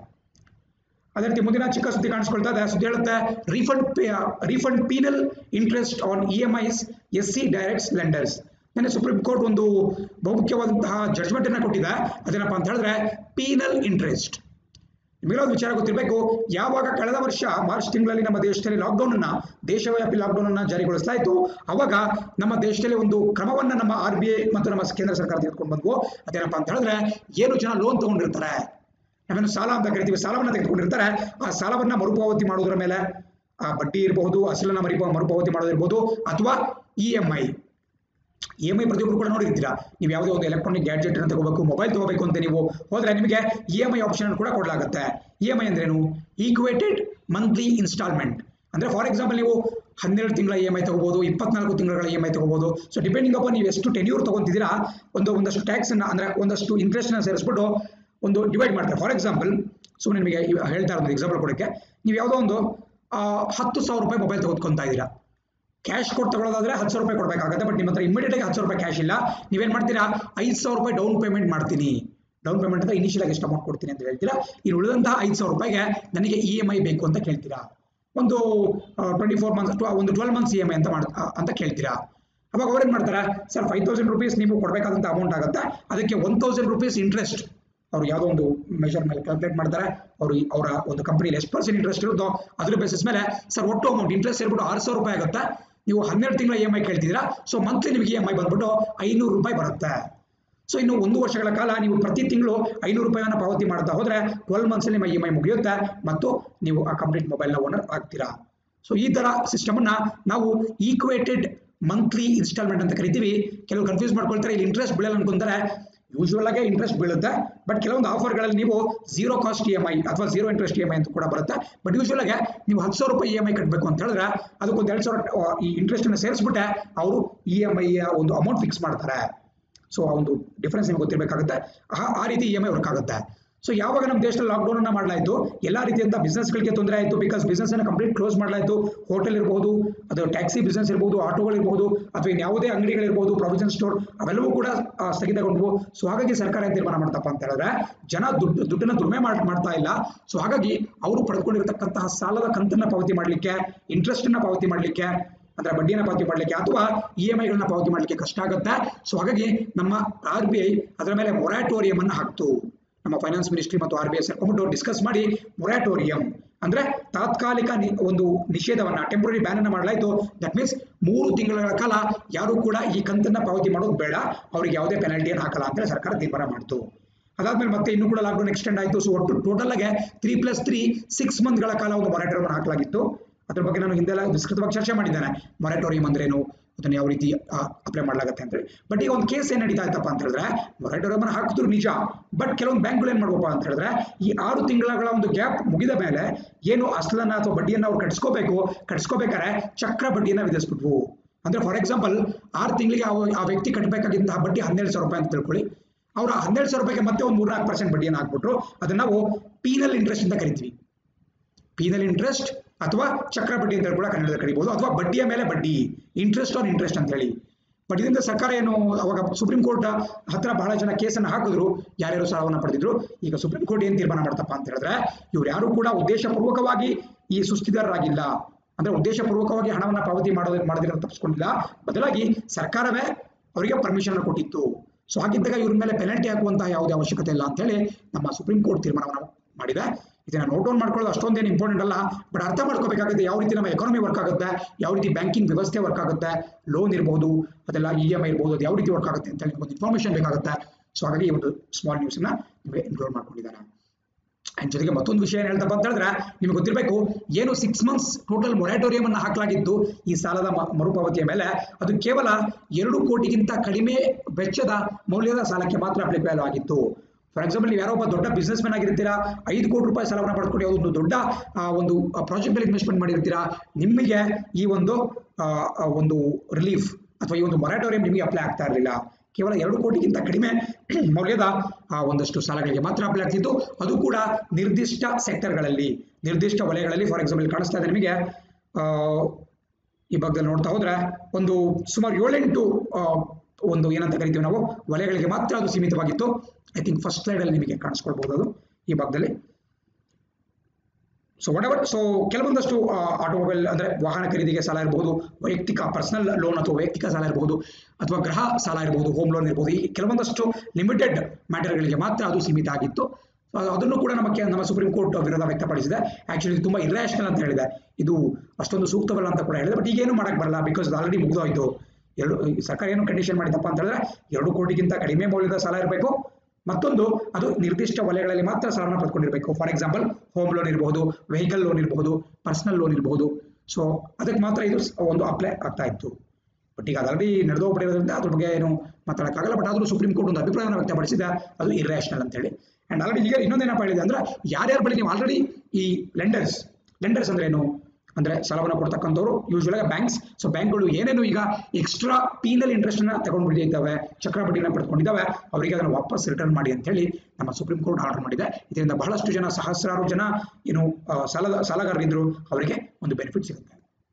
ಅದೇ ರೀತಿ ಮುಂದಿನ ಚಿಕ್ಕ ಸುದ್ದಿ ಕಾಣಿಸ್ಕೊಳ್ತಾ ಇದೆ ಸುದ್ದಿ ಹೇಳುತ್ತೆ refund refund penal interest on EMIs S C directs lenders ನೆನ್ನೆ ಸುಪ್ರೀಂ ಕೋರ್ಟ್ ಒಂದು ಬಹುಮುಖ್ಯವಾದಂತಹ ಜಡ್ಜ್ಮೆಂಟ್ ಅನ್ನ ಕೊಟ್ಟಿದೆ ಅದೇನಪ್ಪ ಅಂತ ಹೇಳಿದ್ರೆ ಪೀನಲ್ ಇಂಟ್ರೆಸ್ಟ್ ನಿಮಗೆಲ್ಲ ಒಂದು ವಿಚಾರ ಗೊತ್ತಿರಬೇಕು ಯಾವಾಗ ಕಳೆದ ವರ್ಷ ಮಾರ್ಚ್ ತಿಂಗಳಲ್ಲಿ ನಮ್ಮ ದೇಶದಲ್ಲಿ ಲಾಕ್ಡೌನ್ ಅನ್ನ ದೇಶವ್ಯಾಪಿ ಲಾಕ್ಡೌನ್ ಅನ್ನ ಜಾರಿಗೊಳಿಸಲಾಯಿತು ಅವಾಗ ನಮ್ಮ ದೇಶದಲ್ಲಿ ಒಂದು ಕ್ರಮವನ್ನ ನಮ್ಮ ಆರ್ ಬಿ ಐ ಮತ್ತು ನಮ್ಮ ಕೇಂದ್ರ ಸರ್ಕಾರ ತೆಗೆದುಕೊಂಡು ಬಂದ್ವು ಅದೇನಪ್ಪ ಅಂತ ಹೇಳಿದ್ರೆ ಏನು ಜನ ಲೋನ್ ತಗೊಂಡಿರ್ತಾರೆ ನಾವೇನು ಸಾಲ ಅಂತ ಕರಿತೀವಿ ಸಾಲವನ್ನ ತೆಗೆದುಕೊಂಡಿರ್ತಾರೆ ಆ ಸಾಲವನ್ನ ಮರುಪಾವತಿ ಮಾಡೋದ್ರ ಮೇಲೆ ಆ ಬಡ್ಡಿ ಇರಬಹುದು ಅಸಲನ್ನ ಮರಿ ಮರುಪಾವತಿ ಮಾಡೋದಿರ್ಬೋದು ಅಥವಾ E M I E M I ಪ್ರತಿಯೊಬ್ಬರು ಕೂಡ ನೋಡಿರ್ತೀರಾ ನೀವು ಯಾವುದೇ ಒಂದು ಎಲೆಕ್ಟ್ರಾನಿಕ್ ಗ್ಯಾಡ್ಜೆಟ್ ಅನ್ನು ತಗೋಬೇಕು ಮೊಬೈಲ್ ತಗೋಬೇಕು ಅಂತ ನೀವು ಹೋದ್ರೆ ನಿಮಗೆ ಇ ಎಂ ಐ ಆಪ್ಷನ್ ಕೂಡ ಕೊಡಲಾಗುತ್ತೆ ಇ ಎಂ ಐ ಅಂದ್ರೇನು ಈಕ್ವೇಟೆಡ್ ಮಂತ್ಲಿ ಇನ್ಸ್ಟಾಲ್ಮೆಂಟ್ ಅಂದ್ರೆ ಫಾರ್ ಎಕ್ಸಾಂಪಲ್ ನೀವು ಹನ್ನೆರಡು ತಿಂಗಳ ಇ ಎಂ ಐ ತಗೋಬಹುದು ಇಪ್ಪತ್ನಾಲ್ಕು ತಿಂಗಳ ಇ ಎಂ ಐ ತಗೋಬಹುದು ಸೊ ಡಿಪೆಂಡಿಂಗ್ ಅಪಾನ್ ನೀವು ಎಷ್ಟು ಟೆನ್ಯೂರ್ ತಗೊಂತಿದ್ದೀರಾ ಒಂದು ಒಂದಷ್ಟು ಟ್ಯಾಕ್ಸ್ ಅನ್ನ ಅಂದ್ರೆ ಒಂದಷ್ಟು ಇಂಟ್ರೆಸ್ಟ್ ನ ಸೇರಿಸ್ಬಿಟ್ಟು ಒಂದು ಡಿವೈಡ್ ಮಾಡ್ತಾರೆ ಫಾರ್ ಎಕ್ಸಾಂಪಲ್ ಸೊ ನಿಮಗೆ ಇವ- ಹೇಳ್ತಾ ಇರೋದು ಎಕ್ಸಾಂಪಲ್ ಕೊಡಕ್ಕೆ ನೀವು ಯಾವುದೋ ಒಂದು ಆ, ಹತ್ತು ಸಾವಿರ ರೂಪಾಯಿ ಮೊಬೈಲ್ ತೆಗೆದುಕೊಂತಾ ಇದ್ದೀರಾ ಕ್ಯಾಶ್ ಕೊಟ್ಟು ತಗೊಳ್ಳೋದಾದ್ರೆ ಹತ್ತು ಸಾವಿರ ರೂಪಾಯಿ ಕೊಡಬೇಕಾಗುತ್ತೆ ಬಟ್ ನಿಮ್ಮ ಹತ್ರ ಇಮಿಡಿಯೇಟ್ ಆಗಿ ಹತ್ತು ಸಾವಿರ ರೂಪಾಯಿ ಕ್ಯಾಶ್ ಇಲ್ಲ ನೀವೇನ್ ಮಾಡ್ತೀರಾ ಐದು ಸಾವಿರ ರೂಪಾಯಿ ಡೌನ್ ಪೇಮೆಂಟ್ ಮಾಡ್ತೀನಿ ಡೌನ್ ಪೇಮೆಂಟ್ ಅಂತ ಇನಿಷಿಯಲ್ ಆಗಿ ಎಷ್ಟು ಅಮೌಂಟ್ ಕೊಡ್ತೀನಿ ಅಂತ ಹೇಳ್ತೀರಾ ಇನ್ನು ಉಳಿದಂತಹ ಐದು ಸಾವಿರ ರೂಪಾಯಿಗೆ ನನಗೆ ಇ ಎಮ್ ಐ ಬೇಕು ಅಂತ ಕೇಳ್ತೀರಾ ಒಂದು ಟ್ವೆಂಟಿ ಫೋರ್ ಮಂತ್ಸ್ ಒಂದು twelve months E M I ಅಂತ ಮಾಡ್ ಆ, ಅಂತ ಕೇಳ್ತೀರಾ ಅವಾಗ ಅವ್ರೇನ್ ಮಾಡ್ತಾರೆ ಸರ್ ಫೈವ್ ತೌಸಂಡ್ ರುಪೀಸ್ ನೀವು ಕೊಡಬೇಕಾದಂತ ಅಮೌಂಟ್ ಆಗುತ್ತೆ ಅದಕ್ಕೆ ಒನ್ ತೌಸಂಡ್ ರುಪೀಸ್ ಇಂಟ್ರೆಸ್ಟ್ ಅವ್ರು ಯಾವುದೋ ಒಂದು ಮೆಷರ್ ಮೇಲೆ ಕ್ಯಾಲ್ಕುಲೇಟ್ ಮಾಡ್ತಾರೆ ಅವರು ಅವರ ಒಂದು ಕಂಪನಿಲಿ ಎಷ್ಟು ಪರ್ಸೆಂಟ್ ಇಂಟ್ರೆಸ್ಟ್ ಇರುತ್ತೋ ಅದ್ರ ಬೇಸಿಸ್ ಮೇಲೆ ಸರ್ ಒಟ್ಟು ಅಮೌಂಟ್ ಇಂಟ್ರೆಸ್ಟ್ ಸೇರ್ಬಿಟ್ಟು ಆರು ಸಾವಿರ ರೂಪಾಯಿ ಆಗುತ್ತೆ ನೀವು ಹನ್ನೆರಡು ತಿಂಗಳ ಇ ಎಮ್ ಐ ಕೇಳ್ತಿದ್ದೀರಾ ಸೊ ಮಂತ್ಲಿ ನಿಮಗೆ ಇ ಎಮ್ ಐ ಬಂದ್ಬಿಟ್ಟು ಐನೂರು ರೂಪಾಯಿ ಬರುತ್ತೆ ಸೊ ಇನ್ನು ಒಂದು ವರ್ಷಗಳ ಕಾಲ ನೀವು ಪ್ರತಿ ತಿಂಗಳು ಐನೂರು ರೂಪಾಯಿನ ಪಾವತಿ ಮಾಡ್ತಾ ಹೋದ್ರೆ ಟ್ವೆಲ್ ಮಂತ್ಸ್ ನಿಮ್ಮ ಇ ಎಮ್ ಐ ಮುಗಿಯುತ್ತೆ ಮತ್ತು ನೀವು ಆ ಕಂಪ್ಲೀಟ್ ಮೊಬೈಲ್ನ ಓನರ್ ಆಗ್ತೀರಾ ಸೊ ಈ ತರ ಸಿಸ್ಟಮ್ ಅನ್ನ ನಾವು ಈಕ್ವೇಟೆಡ್ ಮಂತ್ಲಿ ಇನ್ಸ್ಟಾಲ್ಮೆಂಟ್ ಅಂತ ಕರಿತೀವಿ ಕೆಲವು ಕನ್ಫ್ಯೂಸ್ ಮಾಡ್ಕೊಳ್ತಾರೆ ಇಲ್ಲಿ ಇಂಟ್ರೆಸ್ಟ್ ಬೀಳಲ್ಲ ಅನ್ಕೊಂತಾರೆ ಯೂಶುವಲ್ ಆಗಿ ಇಂಟ್ರೆಸ್ಟ್ ಬೀಳುತ್ತೆ ಬಟ್ ಕೆಲವೊಂದು ಆಫರ್ಗಳಲ್ಲಿ ನೀವು zero cost E M I ಅಥವಾ zero interest E M I ಅಂತ ಕೂಡ ಬರುತ್ತೆ ಬಟ್ ಯೂಶುವಲ್ ಆಗಿ ನೀವು ಹತ್ತು ಸಾವಿರ ರೂಪಾಯಿ ಇ ಎಮ್ ಐ ಕಟ್ಟಬೇಕು ಅಂತ ಹೇಳಿದ್ರೆ ಅದಕ್ಕೊಂದು ಎರಡು ಸಾವಿರ ಆ, ಈ ಇಂಟ್ರೆಸ್ಟ್ ಅನ್ನು ಸೇರಿಸ್ಬಿಟ್ಟೆ ಅವರು ಇ ಎಮ್ ಐ ಒಂದು ಅಮೌಂಟ್ ಫಿಕ್ಸ್ ಮಾಡ್ತಾರೆ ಸೊ ಆ ಒಂದು ಡಿಫರೆನ್ಸ್ ನಿಮ್ಗೆ ಗೊತ್ತಿರಬೇಕಾಗುತ್ತೆ ಆ- ಆ ರೀತಿ ಇ ಎಮ್ ಐ ವರ್ಕ್ ಆಗುತ್ತೆ ಸೊ ಯಾವಾಗ ನಮ್ಮ ದೇಶದಲ್ಲಿ ಲಾಕ್ಡೌನ್ ಅನ್ನ ಮಾಡಲಾಯಿತು ಎಲ್ಲಾ ರೀತಿಯಿಂದ ಬಿಸ್ನೆಸ್ಗಳಿಗೆ ತೊಂದರೆ ಆಯಿತು ಬಿಕಾಸ್ ಬಿಸ್ನೆಸ್ ಅನ್ನ ಕಂಪ್ಲೀಟ್ ಕ್ಲೋಸ್ ಮಾಡಲಾಯಿತು ಹೋಟೆಲ್ ಇರಬಹುದು ಅದು ಟ್ಯಾಕ್ಸಿ ಬಿಸ್ನೆಸ್ ಇರಬಹುದು ಆಟೋಗಳಿರ್ಬೋದು ಅಥವಾ ಇನ್ಯಾವುದೇ ಅಂಗಡಿಗಳಿರ್ಬೋದು ಪ್ರಾವಿಷನ್ ಸ್ಟೋರ್ ಅವೆಲ್ಲವೂ ಕೂಡ ಆ, ಸ್ಥಗಿತಗೊಂಡವು ಸೊ ಹಾಗಾಗಿ ಸರ್ಕಾರ ಏನ್ ತೀರ್ಮಾನ ಮಾಡ್ತಪ್ಪ ಅಂತ ಹೇಳಿದ್ರೆ ಜನ ದುಡ್ಡು ದುಡ್ಡನ್ನ ದುಡಿಮೆ ಮಾಡ್- ಮಾಡ್ತಾ ಇಲ್ಲ ಸೊ ಹಾಗಾಗಿ ಅವರು ಪಡೆದುಕೊಂಡಿರತಕ್ಕಂತಹ ಸಾಲದ ಕಂತನ್ನ ಪಾವತಿ ಮಾಡಲಿಕ್ಕೆ ಇಂಟ್ರೆಸ್ಟ್ ಅನ್ನ ಪಾವತಿ ಮಾಡಲಿಕ್ಕೆ ಅಂದ್ರೆ ಬಡ್ಡಿಯನ್ನು ಪಾವತಿ ಮಾಡಲಿಕ್ಕೆ ಅಥವಾ ಇ ಎಂ ಐಗಳನ್ನ ಪಾವತಿ ಮಾಡಲಿಕ್ಕೆ ಕಷ್ಟ ಆಗುತ್ತೆ ಸೊ ಹಾಗಾಗಿ ನಮ್ಮ ಆರ್ ಬಿ ಐ ಅದರ ಮೇಲೆ ಮೊರಾಟೋರಿಯಂ ಅನ್ನು ಹಾಕ್ತು ನಮ್ಮ ಫೈನಾನ್ಸ್ ಮಿನಿಸ್ಟ್ರಿ ಮತ್ತು ಆರ್ ಬಿ ಐ ಸೇರ್ಕೊಂಡ್ಬಿಟ್ಟು ಡಿಸ್ಕಸ್ ಮಾಡಿ ಮೊರಾಟೋರಿಯಂ ಅಂದ್ರೆ ತಾತ್ಕಾಲಿಕ ನಿ- ಒಂದು ನಿಷೇಧವನ್ನ ಟೆಂಪ್ರರಿ ಬ್ಯಾನ್ ಅನ್ನ ಮಾಡಲಾಯಿತು ದಟ್ ಮೀನ್ಸ್ ಮೂರು ತಿಂಗಳ ಕಾಲ ಯಾರು ಕೂಡ ಈ ಕಂತನ್ನ ಪಾವತಿ ಮಾಡೋದು ಬೇಡ ಅವ್ರಿಗೆ ಯಾವುದೇ ಪೆನಾಲ್ಟಿಯನ್ನು ಹಾಕಲ್ಲ ಅಂತ ಹೇಳಿ ಸರ್ಕಾರ ತೀರ್ಮಾನ ಮಾಡಿತು ಅದಾದ್ಮೇಲೆ ಮತ್ತೆ ಇನ್ನೂ ಕೂಡ ಲಾಕ್ಡೌನ್ ಎಕ್ಸ್ಟೆಂಡ್ ಆಯಿತು ಸೊ ಒಟ್ಟು ಟೋಟಲ್ ಆಗಿ ತ್ರೀ ಪ್ಲಸ್ ತ್ರೀ ಸಿಕ್ಸ್ ಮಂತ್ಗಳ ಕಾಲ ಒಂದು ಮೊರಾಟೋರಿಯಂ ಹಾಕಲಾಗಿತ್ತು ಅದ್ರ ಬಗ್ಗೆ ನಾನು ಹಿಂದೆಲ್ಲ ವಿಸ್ತೃತವಾಗಿ ಚರ್ಚೆ ಮಾಡಿದ್ದೇನೆ ಮೊರಾಟೋರಿಯಂ ಅಂದ್ರೇನು ಅದನ್ನು ಯಾವ ರೀತಿ ಅಪ್ಲೈ ಮಾಡಲಾಗುತ್ತೆ ಅಂತ ಹೇಳಿ ಬಟ್ ಈಗ ಒಂದು ಕೇಸ್ ಏನ್ ನಡೀತಾ ಇತ್ತಪ್ಪ ಅಂತ ಹೇಳಿದ್ರೆ ಮೊರಾಟೋರಿಯಂ ಹಾಕಿದ್ರು ನಿಜ ಬಟ್ ಕೆಲವೊಂದು ಬ್ಯಾಂಕ್ಗಳು ಏನ್ ಮಾಡ್ಬೇಕಪ್ಪ ಅಂತ ಹೇಳಿದ್ರೆ ಈ ಆರು ತಿಂಗಳ ಒಂದು ಗ್ಯಾಪ್ ಮುಗಿದ ಮೇಲೆ ಏನು ಅಸ್ಲನ್ನ ಅಥವಾ ಬಡ್ಡಿಯನ್ನ ಅವ್ರು ಕಟ್ಸ್ಕೋಬೇಕು ಕಟ್ಸ್ಕೋಬೇಕಾದ್ರೆ ಚಕ್ರ ಬಡ್ಡಿಯನ್ನ ವಿಧಿಸ್ಬಿಟ್ವು ಅಂದ್ರೆ ಫಾರ್ ಎಕ್ಸಾಂಪಲ್ ಆರು ತಿಂಗಳಿಗೆ ಆ ವ್ಯಕ್ತಿ ಕಟ್ಟಬೇಕಾಗಿದ್ದಂತಹ ಬಡ್ಡಿ ಹನ್ನೆರಡು ಸಾವಿರ ರೂಪಾಯಿ ಅಂತ ತಿಳ್ಕೊಳ್ಳಿ ಅವ್ರ ಹನ್ನೆರಡು ಸಾವಿರ ರೂಪಾಯಿಗೆ ಮತ್ತೆ ಒಂದು ಮೂರ್ನಾಲ್ಕು ಪರ್ಸೆಂಟ್ ಬಡ್ಡಿಯನ್ನು ಹಾಕ್ಬಿಟ್ರು ಅದನ್ನ ನಾವು ಪೀನಲ್ ಇಂಟ್ರೆಸ್ಟ್ ಅಂತ ಕರಿತೀವಿ ಪೀನಲ್ ಇಂಟ್ರೆಸ್ಟ್ ಅಥವಾ ಚಕ್ರ ಬಡ್ಡಿ ಅಂತ ಕೂಡ ಕನ್ನಡದಲ್ಲಿ ಕರಿಬಹುದು ಅಥವಾ ಬಡ್ಡಿಯ ಮೇಲೆ ಬಡ್ಡಿ ಇಂಟ್ರೆಸ್ಟ್ ಆನ್ ಇಂಟ್ರೆಸ್ಟ್ ಅಂತ ಹೇಳಿ ಬಟ್ ಇದರಿಂದ ಸರ್ಕಾರ ಏನು ಅವಾಗ ಸುಪ್ರೀಂ ಕೋರ್ಟ್ ಹತ್ರ ಬಹಳ ಜನ ಕೇಸನ್ನು ಹಾಕಿದ್ರು ಯಾರ್ಯಾರು ಸಾಲವನ್ನು ಪಡೆದಿದ್ರು ಈಗ ಸುಪ್ರೀಂ ಕೋರ್ಟ್ ಏನ್ ತೀರ್ಮಾನ ಮಾಡ್ತಪ್ಪ ಅಂತ ಹೇಳಿದ್ರೆ ಇವ್ರು ಯಾರು ಕೂಡ ಉದ್ದೇಶಪೂರ್ವಕವಾಗಿ ಈ ಸುಸ್ತಿದಾರರಾಗಿಲ್ಲ ಅಂದ್ರೆ ಉದ್ದೇಶಪೂರ್ವಕವಾಗಿ ಹಣವನ್ನ ಪಾವತಿ ಮಾಡೋದು ಮಾಡದಿರೋ ತಪ್ಪಿಸ್ಕೊಂಡಿಲ್ಲ ಬದಲಾಗಿ ಸರ್ಕಾರವೇ ಅವರಿಗೆ ಪರ್ಮಿಷನ್ ಕೊಟ್ಟಿತ್ತು ಸೊ ಹಾಗಿದ್ದಾಗ ಇವ್ರ ಮೇಲೆ ಪೆನಲ್ಟಿ ಹಾಕುವಂತಹ ಯಾವುದೇ ಅವಶ್ಯಕತೆ ಇಲ್ಲ ಅಂತ ಹೇಳಿ ನಮ್ಮ ಸುಪ್ರೀಂ ಕೋರ್ಟ್ ತೀರ್ಮಾನವನ್ನು ಮಾಡಿದೆ ಇದನ್ನ ನೋಟ್ ಡೌನ್ ಮಾಡ್ಕೊಳ್ಳೋದು ಅಷ್ಟೊಂದೇನು ಇಂಪಾರ್ಟೆಂಟ್ ಅಲ್ಲ ಬಟ್ ಅರ್ಥ ಮಾಡ್ಕೋಬೇಕಾಗುತ್ತೆ ಯಾವ ರೀತಿ ನಮ್ಮ ಎಕಾನಮಿ ವರ್ಕ್ ಆಗುತ್ತೆ ಯಾವ ರೀತಿ ಬ್ಯಾಂಕಿಂಗ್ ವ್ಯವಸ್ಥೆ ವರ್ಕ್ ಆಗುತ್ತೆ ಲೋನ್ ಇರಬಹುದು ಅದೆಲ್ಲ ಇ ಎಮ್ ಐ ಇರಬಹುದು ಅದು ಯಾವ ರೀತಿ ವರ್ಕ್ ಆಗುತ್ತೆ ಅಂತ ಹೇಳಿ ಒಂದು ಇನ್ಫಾರ್ಮೇಶನ್ ಬೇಕಾಗುತ್ತೆ ಸೊ ಹಾಗಾಗಿ ಈ ಒಂದು ಸ್ಮಾಲ್ ನ್ಯೂಸ್ ನ ನಿಮಗೆ ಇನ್ಕ್ಲೂಡ್ ಮಾಡ್ಕೊಂಡಿದ್ದಾರೆ ಅಂಡ್ ಜೊತೆಗೆ ಮತ್ತೊಂದು ವಿಷಯ ಏನ್ ಹೇಳ್ತಪ್ಪ ಅಂತ ಹೇಳಿದ್ರೆ ನಿಮಗೆ ಗೊತ್ತಿರಬೇಕು ಏನು ಸಿಕ್ಸ್ ಮಂತ್ಸ್ ಟೋಟಲ್ ಮೊರಾಟೋರಿಯಂ ಅನ್ನು ಹಾಕಲಾಗಿದ್ದು ಈ ಸಾಲದ ಮ- ಮರುಪಾವತಿಯ ಮೇಲೆ ಅದು ಕೇವಲ ಎರಡು ಕೋಟಿಗಿಂತ ಕಡಿಮೆ ವೆಚ್ಚದ ಮೌಲ್ಯದ ಸಾಲಕ್ಕೆ ಮಾತ್ರ ಅಪ್ಲಿಕೇಬಲ್ ಆಗಿತ್ತು ಫಾರ್ ಎಕ್ಸಾಂಪಲ್ ನೀವು ಯಾರೋ ಒಬ್ಬ ದೊಡ್ಡ ಬಿಸ್ನೆಸ್ ಮ್ಯಾನ್ ಆಗಿರ್ತೀರಾ ಐದು ಕೋಟಿ ರೂಪಾಯಿ ಸಾಲವನ್ನು ಪಡೆದುಕೊಂಡು ಯಾವುದೋ ಒಂದು ದೊಡ್ಡ ಆ, ಒಂದು ಪ್ರಾಜೆಕ್ಟ್ ಅಲ್ಲಿ ಇನ್ವೆಸ್ಟ್ಮೆಂಟ್ ಮಾಡಿರ್ತೀರಾ ನಿಮಗೆ ಈ ಒಂದು ಆ, ಆ, ಒಂದು ರಿಲೀಫ್ ಅಥವಾ ಈ ಒಂದು ಮೊರಾಟೋರಿಯಂ ನಿಮಗೆ ಅಪ್ಲೈ ಆಗ್ತಾ ಇರಲಿಲ್ಲ ಕೇವಲ ಎರಡು ಕೋಟಿಗಿಂತ ಕಡಿಮೆ ಮೌಲ್ಯದ ಆ ಒಂದಷ್ಟು ಸಾಲಗಳಿಗೆ ಮಾತ್ರ ಅಪ್ಲೈ ಆಗ್ತಿತ್ತು ಅದು ಕೂಡ ನಿರ್ದಿಷ್ಟ ಸೆಕ್ಟರ್ಗಳಲ್ಲಿ ನಿರ್ದಿಷ್ಟ ವಲಯಗಳಲ್ಲಿ ಫಾರ್ ಎಕ್ಸಾಂಪಲ್ ಕಾಣಿಸ್ತಾ ಇದೆ ನಿಮಗೆ ಆ, ಈ ಭಾಗದಲ್ಲಿ ನೋಡ್ತಾ ಹೋದ್ರೆ ಒಂದು ಸುಮಾರು ಏಳೆಂಟು ಆ, ಒಂದು ಏನಂತ ಕರಿತೀವಿ ನಾವು ವಲಯಗಳಿಗೆ ಮಾತ್ರ ಅದು ಸೀಮಿತವಾಗಿತ್ತು ಐ ಥಿಂಕ್ ಫಸ್ಟ್ ಸ್ಲೈಡ್ ಅಲ್ಲಿ ನಿಮಗೆ ಕಾಣಿಸ್ಕೊಳ್ಬಹುದು ಅದು ಈ ಭಾಗದಲ್ಲಿ ಸೊ ವಾಟ್ ಎವರ್ ಸೊ ಕೆಲವೊಂದಷ್ಟು ಆಟೋಮೊಬೈಲ್ ಅಂದ್ರೆ ವಾಹನ ಖರೀದಿಗೆ ಸಾಲ ಇರಬಹುದು ವೈಯಕ್ತಿಕ ಪರ್ಸನಲ್ ಲೋನ್ ಅಥವಾ ವೈಯಕ್ತಿಕ ಸಾಲ ಇರಬಹುದು ಅಥವಾ ಗೃಹ ಸಾಲ ಇರಬಹುದು ಹೋಮ್ ಲೋನ್ ಇರಬಹುದು ಈ ಕೆಲವೊಂದಷ್ಟು ಲಿಮಿಟೆಡ್ ಮ್ಯಾಟರ್ಗಳಿಗೆ ಮಾತ್ರ ಅದು ಸೀಮಿತ ಆಗಿತ್ತು So, ಅದು- ಅದನ್ನು ಕೂಡ ನಮಗೆ ನಮ್ಮ ಸುಪ್ರೀಂ ಕೋರ್ಟ್ ವಿರೋಧ ವ್ಯಕ್ತಪಡಿಸಿದೆ ಆಕ್ಚುಲಿ ಇದು ತುಂಬಾ ಇರ್ಯಾಷನಲ್ ಅಂತ ಹೇಳಿದೆ ಇದು ಅಷ್ಟೊಂದು ಸೂಕ್ತವಲ್ಲ ಅಂತ ಕೂಡ ಹೇಳಿದೆ ಬಟ್ ಈಗೇನು ಮಾಡಕ್ ಬರಲ್ಲ ಬಿಕಾಸ್ ಅದು ಆಲ್ರೆಡಿ ಮುಗಿದೋಯ್ತು ಎರಡು ಈ ಸರ್ಕಾರ ಏನು ಕಂಡೀಷನ್ ಮಾಡಿದಪ್ಪ ಅಂತ ಹೇಳಿದ್ರೆ ಎರಡು ಕೋಟಿಗಿಂತ ಕಡಿಮೆ ಮೌಲ್ಯದ ಸಾಲ ಇರಬೇಕು ಮತ್ತೊಂದು ಅದು ನಿರ್ದಿಷ್ಟ ವಲಯಗಳಲ್ಲಿ ಮಾತ್ರ ಸಾಲನ ಪಡ್ಕೊಂಡಿರಬೇಕು ಫಾರ್ ಎಕ್ಸಾಂಪಲ್ ಹೋಮ್ ಲೋನ್ ಇರಬಹುದು ವೆಹಿಕಲ್ ಲೋನ್ ಇರಬಹುದು ಪರ್ಸನಲ್ ಲೋನ್ ಇರಬಹುದು ಸೊ ಅದಕ್ಕೆ ಮಾತ್ರ ಇದು ಸ- ಒಂದು ಅಪ್ಲೈ ಆಗ್ತಾ ಇತ್ತು ಬಟ್ ಈಗ ಅದರಲ್ಲಿ ನಡೆದೋಗ್ಬಿಟ್ಟಿರೋದ್ರಿಂದ ಅದ್ರ ಬಗ್ಗೆ ಏನು ಮಾತಾಡೋಕ್ಕಾಗಲ್ಲ ಬಟ್ ಆದರೂ ಸುಪ್ರೀಂ ಕೋರ್ಟ್ ಒಂದು ಅಭಿಪ್ರಾಯವನ್ನು ವ್ಯಕ್ತಪಡಿಸಿದೆ ಅದು ಇರ್ಯಾಷನಲ್ ಅಂತ ಹೇಳಿ ಅಂಡ್ ಆಲ್ರೆಡಿ ಈಗ ಇನ್ನೊಂದೇನಪ್ಪ ಹೇಳಿದೆ ಅಂದ್ರೆ ಯಾರ್ಯಾರ ಬಳಿ ನೀವು ಆಲ್ರೆಡಿ ಈ ಲೆಂಡರ್ಸ್ ಲೆಂಡರ್ಸ್ ಅಂದ್ರೆ ಏನು ಅಂದ್ರೆ ಸಾಲವನ್ನು ಕೊಡ್ತಕ್ಕಂಥವ್ರು ಯೂಶುವಲ್ ಆಗಿ ಬ್ಯಾಂಕ್ಸ್ ಸೊ ಬ್ಯಾಂಕ್ಗಳು ಏನೇನು ಈಗ ಎಕ್ಸ್ಟ್ರಾ ಪೀನಲ್ ಇಂಟ್ರೆಸ್ಟ್ ಅನ್ನ ತಗೊಂಡ್ಬಿಟ್ಟಿದ್ದಾವೆ ಚಕ್ರ ಬಡ್ಡಿನ ಪಡ್ಕೊಂಡಿದ್ದಾವೆ ಅವರಿಗೆ ಅದನ್ನು ವಾಪಸ್ ರಿಟರ್ನ್ ಮಾಡಿ ಅಂತ ಹೇಳಿ ನಮ್ಮ ಸುಪ್ರೀಂ ಕೋರ್ಟ್ ಆರ್ಡರ್ ಮಾಡಿದೆ ಇದರಿಂದ ಬಹಳಷ್ಟು ಜನ ಸಹಸ್ರಾರು ಜನ ಏನು ಆ, ಸಾಲದ ಸಾಲಗಾರರಿದ್ರು ಅವರಿಗೆ ಒಂದು ಬೆನಿಫಿಟ್ ಸಿಗುತ್ತೆ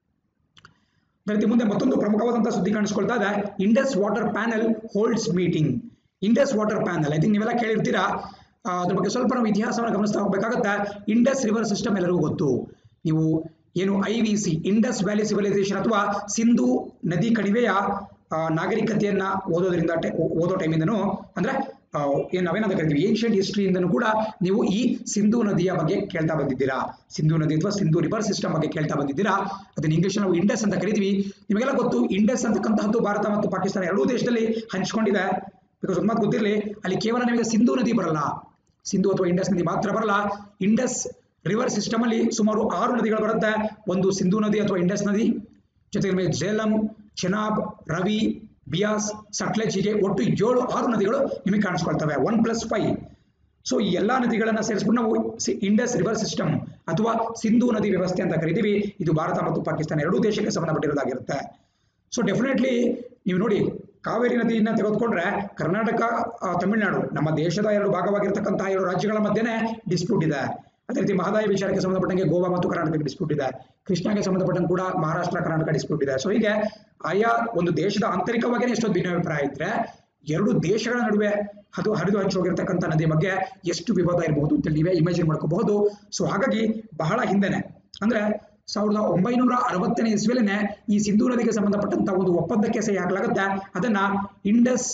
ಅದೇ ರೀತಿ ಮುಂದೆ ಮತ್ತೊಂದು ಪ್ರಮುಖವಾದಂತಹ ಸುದ್ದಿ ಕಾಣಿಸ್ಕೊಳ್ತಾ ಇದೆ Indus water panel holds meeting Indus water panel I think ನೀವೆಲ್ಲ ಕೇಳಿರ್ತೀರಾ ಆ, ಅದ್ರ ಬಗ್ಗೆ ಸ್ವಲ್ಪ ನಾವು ಇತಿಹಾಸವನ್ನು ಗಮನಿಸ್ತಾ ಹೋಗ್ಬೇಕಾಗತ್ತೆ ಇಂಡಸ್ ರಿವರ್ ಸಿಸ್ಟಮ್ ಎಲ್ಲರಿಗೂ ಗೊತ್ತು ನೀವು ಏನು I V C Indus valley civilisation ಅಥವಾ ಸಿಂಧು ನದಿ ಕಣಿವೆಯ ಆ, ನಾಗರಿಕತೆಯನ್ನ ಓದೋದ್ರಿಂದ ಟೆ- ಓದೋ ಟೈಮಿಂದನೂ ಅಂದ್ರೆ ಆ, ಏನ್ ನಾವೇನಂತ ಕರಿತೀವಿ ಏನ್ಷಿಯಂಟ್ ಹಿಸ್ಟ್ರಿಯಿಂದನೂ ಕೂಡ ನೀವು ಈ ಸಿಂಧು ನದಿಯ ಬಗ್ಗೆ ಕೇಳ್ತಾ ಬಂದಿದ್ದೀರಾ ಸಿಂಧು ನದಿ ಅಥವಾ ಸಿಂಧು ರಿವರ್ ಸಿಸ್ಟಮ್ ಬಗ್ಗೆ ಕೇಳ್ತಾ ಬಂದಿದ್ದೀರಾ ಅದನ್ನ ಇಂಗ್ಲಿಷ್ ನಾವು ಇಂಡಸ್ ಅಂತ ಕರಿತೀವಿ ನಿಮಗೆಲ್ಲ ಗೊತ್ತು ಇಂಡಸ್ ಅಂತಕ್ಕಂತಹದ್ದು ಭಾರತ ಮತ್ತು ಪಾಕಿಸ್ತಾನ ಎರಡೂ ದೇಶದಲ್ಲಿ ಹಂಚಿಕೊಂಡಿದೆ ಬಿಕಾಸ್ ಒಂದು ಮಾತು ಗೊತ್ತಿರಲಿ ಅಲ್ಲಿ ಕೇವಲ ನಿಮಗೆ ಸಿಂಧು ನದಿ ಬರಲ್ಲ ಸಿಂಧು ಅಥವಾ ಇಂಡಸ್ ನದಿ ಮಾತ್ರ ಬರಲ್ಲ ಇಂಡಸ್ ರಿವರ್ ಸಿಸ್ಟಮ್ ಅಲ್ಲಿ ಸುಮಾರು ಆರು ನದಿಗಳು ಬರುತ್ತೆ ಒಂದು ಸಿಂಧು ನದಿ ಅಥವಾ ಇಂಡಸ್ ನದಿ ಜೊತೆಗೆ ನಿಮಗೆ ಜೇಲಂ ಚೆನಾಬ್ ರವಿ ಬಿಯಾಸ್ ಸಟ್ಲೆಜ್ ಹೀಗೆ ಒಟ್ಟು ಏಳು ಆರು ನದಿಗಳು ನಿಮಗೆ ಕಾಣಿಸ್ಕೊಳ್ತವೆ ಒನ್ ಪ್ಲಸ್ ಫೈವ್ ಸೊ ಈ ಎಲ್ಲಾ ನದಿಗಳನ್ನ ಸೇರಿಸ್ಬಿಟ್ಟು ನಾವು ಸಿ- ಇಂಡಸ್ ರಿವರ್ ಸಿಸ್ಟಮ್ ಅಥವಾ ಸಿಂಧು ನದಿ ವ್ಯವಸ್ಥೆ ಅಂತ ಕರಿತೀವಿ ಇದು ಭಾರತ ಮತ್ತು ಪಾಕಿಸ್ತಾನ ಎರಡೂ ದೇಶಕ್ಕೆ ಸಂಬಂಧಪಟ್ಟಿರೋದಾಗಿರುತ್ತೆ ಸೊ ಡೆಫಿನೆಟ್ಲಿ ನೀವು ನೋಡಿ ಕಾವೇರಿ ನದಿಯನ್ನ ತೆಗೆದುಕೊಂಡ್ರೆ ಕರ್ನಾಟಕ ಆ, ತಮಿಳುನಾಡು ನಮ್ಮ ದೇಶದ ಎರಡು ಭಾಗವಾಗಿರ್ತಕ್ಕಂತಹ ಎರಡು ರಾಜ್ಯಗಳ ಮಧ್ಯೆನೇ ಡಿಸ್ಪ್ಯೂಟ್ ಇದೆ ಅದೇ ರೀತಿ ಮಹದಾಯಿ ವಿಚಾರಕ್ಕೆ ಸಂಬಂಧಪಟ್ಟಂಗೆ ಗೋವಾ ಮತ್ತು ಕರ್ನಾಟಕಕ್ಕೆ ಡಿಸ್ಪ್ಯೂಟ್ ಇದೆ ಕೃಷ್ಣಾಗೆ ಸಂಬಂಧಪಟ್ಟಂಗೆ ಕೂಡ ಮಹಾರಾಷ್ಟ್ರ ಕರ್ನಾಟಕ ಡಿಸ್ಪ್ಯೂಟ್ ಇದೆ ಸೊ ಹೀಗೆ ಆಯಾ ಒಂದು ದೇಶದ ಆಂತರಿಕವಾಗಿಯೇ ಎಷ್ಟೊಂದು ಭಿನ್ನಾಭಿಪ್ರಾಯ ಇದ್ರೆ ಎರಡು ದೇಶಗಳ ನಡುವೆ ಅದು ಹರಿದು ಹಂಚಿ ಹೋಗಿರ್ತಕ್ಕಂಥ ನದಿ ಬಗ್ಗೆ ಎಷ್ಟು ವಿವಾದ ಇರಬಹುದು ಅಂತ ನೀವೇ ಇಮ್ಯಾಜಿನ್ ಮಾಡ್ಕೋಬಹುದು ಸೊ ಹಾಗಾಗಿ ಬಹಳ ಹಿಂದೆನೆ ಅಂದ್ರೆ ಸಾವಿರದ ಒಂಬೈನೂರ ಅರವತ್ತನೇ ಇಸ್ವಿಲೇನೆ ಈ ಸಿಂಧೂ ನದಿಗೆ ಸಂಬಂಧಪಟ್ಟಂತ ಒಂದು ಒಪ್ಪಂದಕ್ಕೆ ಸಹಿ ಹಾಕಲಾಗುತ್ತೆ ಅದನ್ನ ಇಂಡಸ್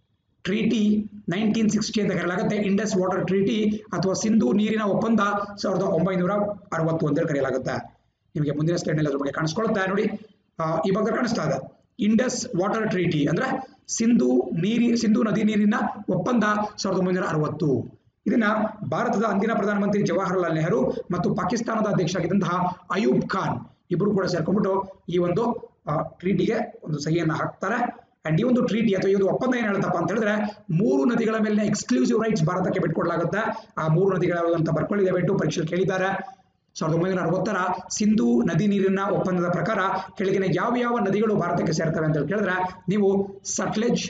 ಟ್ರೀಟಿ ನೈನ್ಟೀನ್ ಸಿಕ್ಸ್ಟಿ ಅಂತ ಕರೆಯಲಾಗುತ್ತೆ ಇಂಡಸ್ ವಾಟರ್ ಟ್ರೀಟಿ ಅಥವಾ ಸಿಂಧು ನೀರಿನ ಒಪ್ಪಂದ ಸಾವಿರದ ಒಂಬೈನೂರ ಅರವತ್ತು ಅಂತೇಳಿ ಕರೆಯಲಾಗುತ್ತೆ ನಿಮಗೆ ಮುಂದಿನ ಸ್ಲೈಡ್ನಲ್ಲಿ ಅದ್ರ ಬಗ್ಗೆ ಕಾಣಿಸ್ಕೊಳ್ಳುತ್ತೆ ನೋಡಿ ಆ, ಈ ಭಾಗ ಕಾಣಿಸ್ತಾ ಇದೆ ಇಂಡಸ್ ವಾಟರ್ ಟ್ರೀಟಿ ಅಂದ್ರೆ ಸಿಂಧು ನೀರಿ ಸಿಂಧು ನದಿ ನೀರಿನ ಒಪ್ಪಂದ ಸಾವಿರದ ಒಂಬೈನೂರ ಅರವತ್ತು ಇದನ್ನ ಭಾರತದ ಅಂದಿನ ಪ್ರಧಾನಮಂತ್ರಿ ಜವಾಹರ್ಲಾಲ್ ನೆಹರು ಮತ್ತು ಪಾಕಿಸ್ತಾನದ ಅಧ್ಯಕ್ಷ ಆಗಿದ್ದಂತಹ ಅಯೂಬ್ ಖಾನ್ ಇಬ್ಬರು ಕೂಡ ಸೇರ್ಕೊಂಡ್ಬಿಟ್ಟು ಈ ಒಂದು ಟ್ರೀಟಿಗೆ ಒಂದು ಸಹಿಯನ್ನ ಹಾಕ್ತಾರೆ ಅಂಡ್ ಈ ಒಂದು ಟ್ರೀಟಿ ಅಥವಾ ಈ ಒಂದು ಒಪ್ಪಂದ ಏನ್ ಹೇಳುತ್ತಪ್ಪ ಅಂತ ಹೇಳಿದ್ರೆ ಮೂರು ನದಿಗಳ ಮೇಲೆ ಎಕ್ಸ್ಕ್ಲೂಸಿವ್ ರೈಟ್ಸ್ ಭಾರತಕ್ಕೆ ಬಿಟ್ಕೊಡ್ಲಾಗುತ್ತೆ ಆ ಮೂರು ನದಿಗಳು ಅಂತ ಬರ್ಕೊಳ್ಳಿ ದಯವಿಟ್ಟು ಪರೀಕ್ಷೆ ಕೇಳಿದ್ದಾರೆ ಸಾವಿರದ ಒಂಬೈನೂರ ಅರವತ್ತರ ಸಿಂಧು ನದಿ ನೀರಿನ ಒಪ್ಪಂದದ ಪ್ರಕಾರ ಕೆಳಗಿನ ಯಾವ ಯಾವ ನದಿಗಳು ಭಾರತಕ್ಕೆ ಸೇರ್ತವೆ ಅಂತ ಹೇಳಿ ಕೇಳಿದ್ರೆ ನೀವು ಸಟ್ಲೆಜ್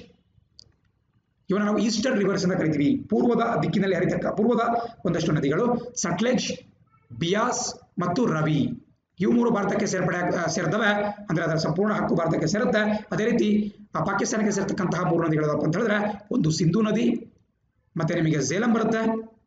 ಇವನ್ನ ನಾವು ಈಸ್ಟರ್ನ್ ರಿವರ್ಸ್ ಅಂತ ಕರಿತೀವಿ ಪೂರ್ವದ ದಿಕ್ಕಿನಲ್ಲಿ ಹರಿತಕ್ಕ ಪೂರ್ವದ ಒಂದಷ್ಟು ನದಿಗಳು ಸಟ್ಲೆಜ್ ಬಿಯಾಸ್ ಮತ್ತು ರವಿ ಇವು ಮೂರು ಭಾರತಕ್ಕೆ ಸೇರ್ಪಡೆ ಆಗ್- ಆ, ಸೇರ್ತವೆ ಅಂದ್ರೆ ಅದರ ಸಂಪೂರ್ಣ ಹಕ್ಕು ಭಾರತಕ್ಕೆ ಸೇರುತ್ತೆ ಅದೇ ರೀತಿ ಆ ಪಾಕಿಸ್ತಾನಕ್ಕೆ ಸೇರ್ತಕ್ಕಂತಹ ಮೂರು ನದಿಗಳು ಯಾವಪ್ಪ ಅಂತ ಹೇಳಿದ್ರೆ ಒಂದು ಸಿಂಧು ನದಿ ಮತ್ತೆ ನಿಮಗೆ ಝೇಲಂ ಬರುತ್ತೆ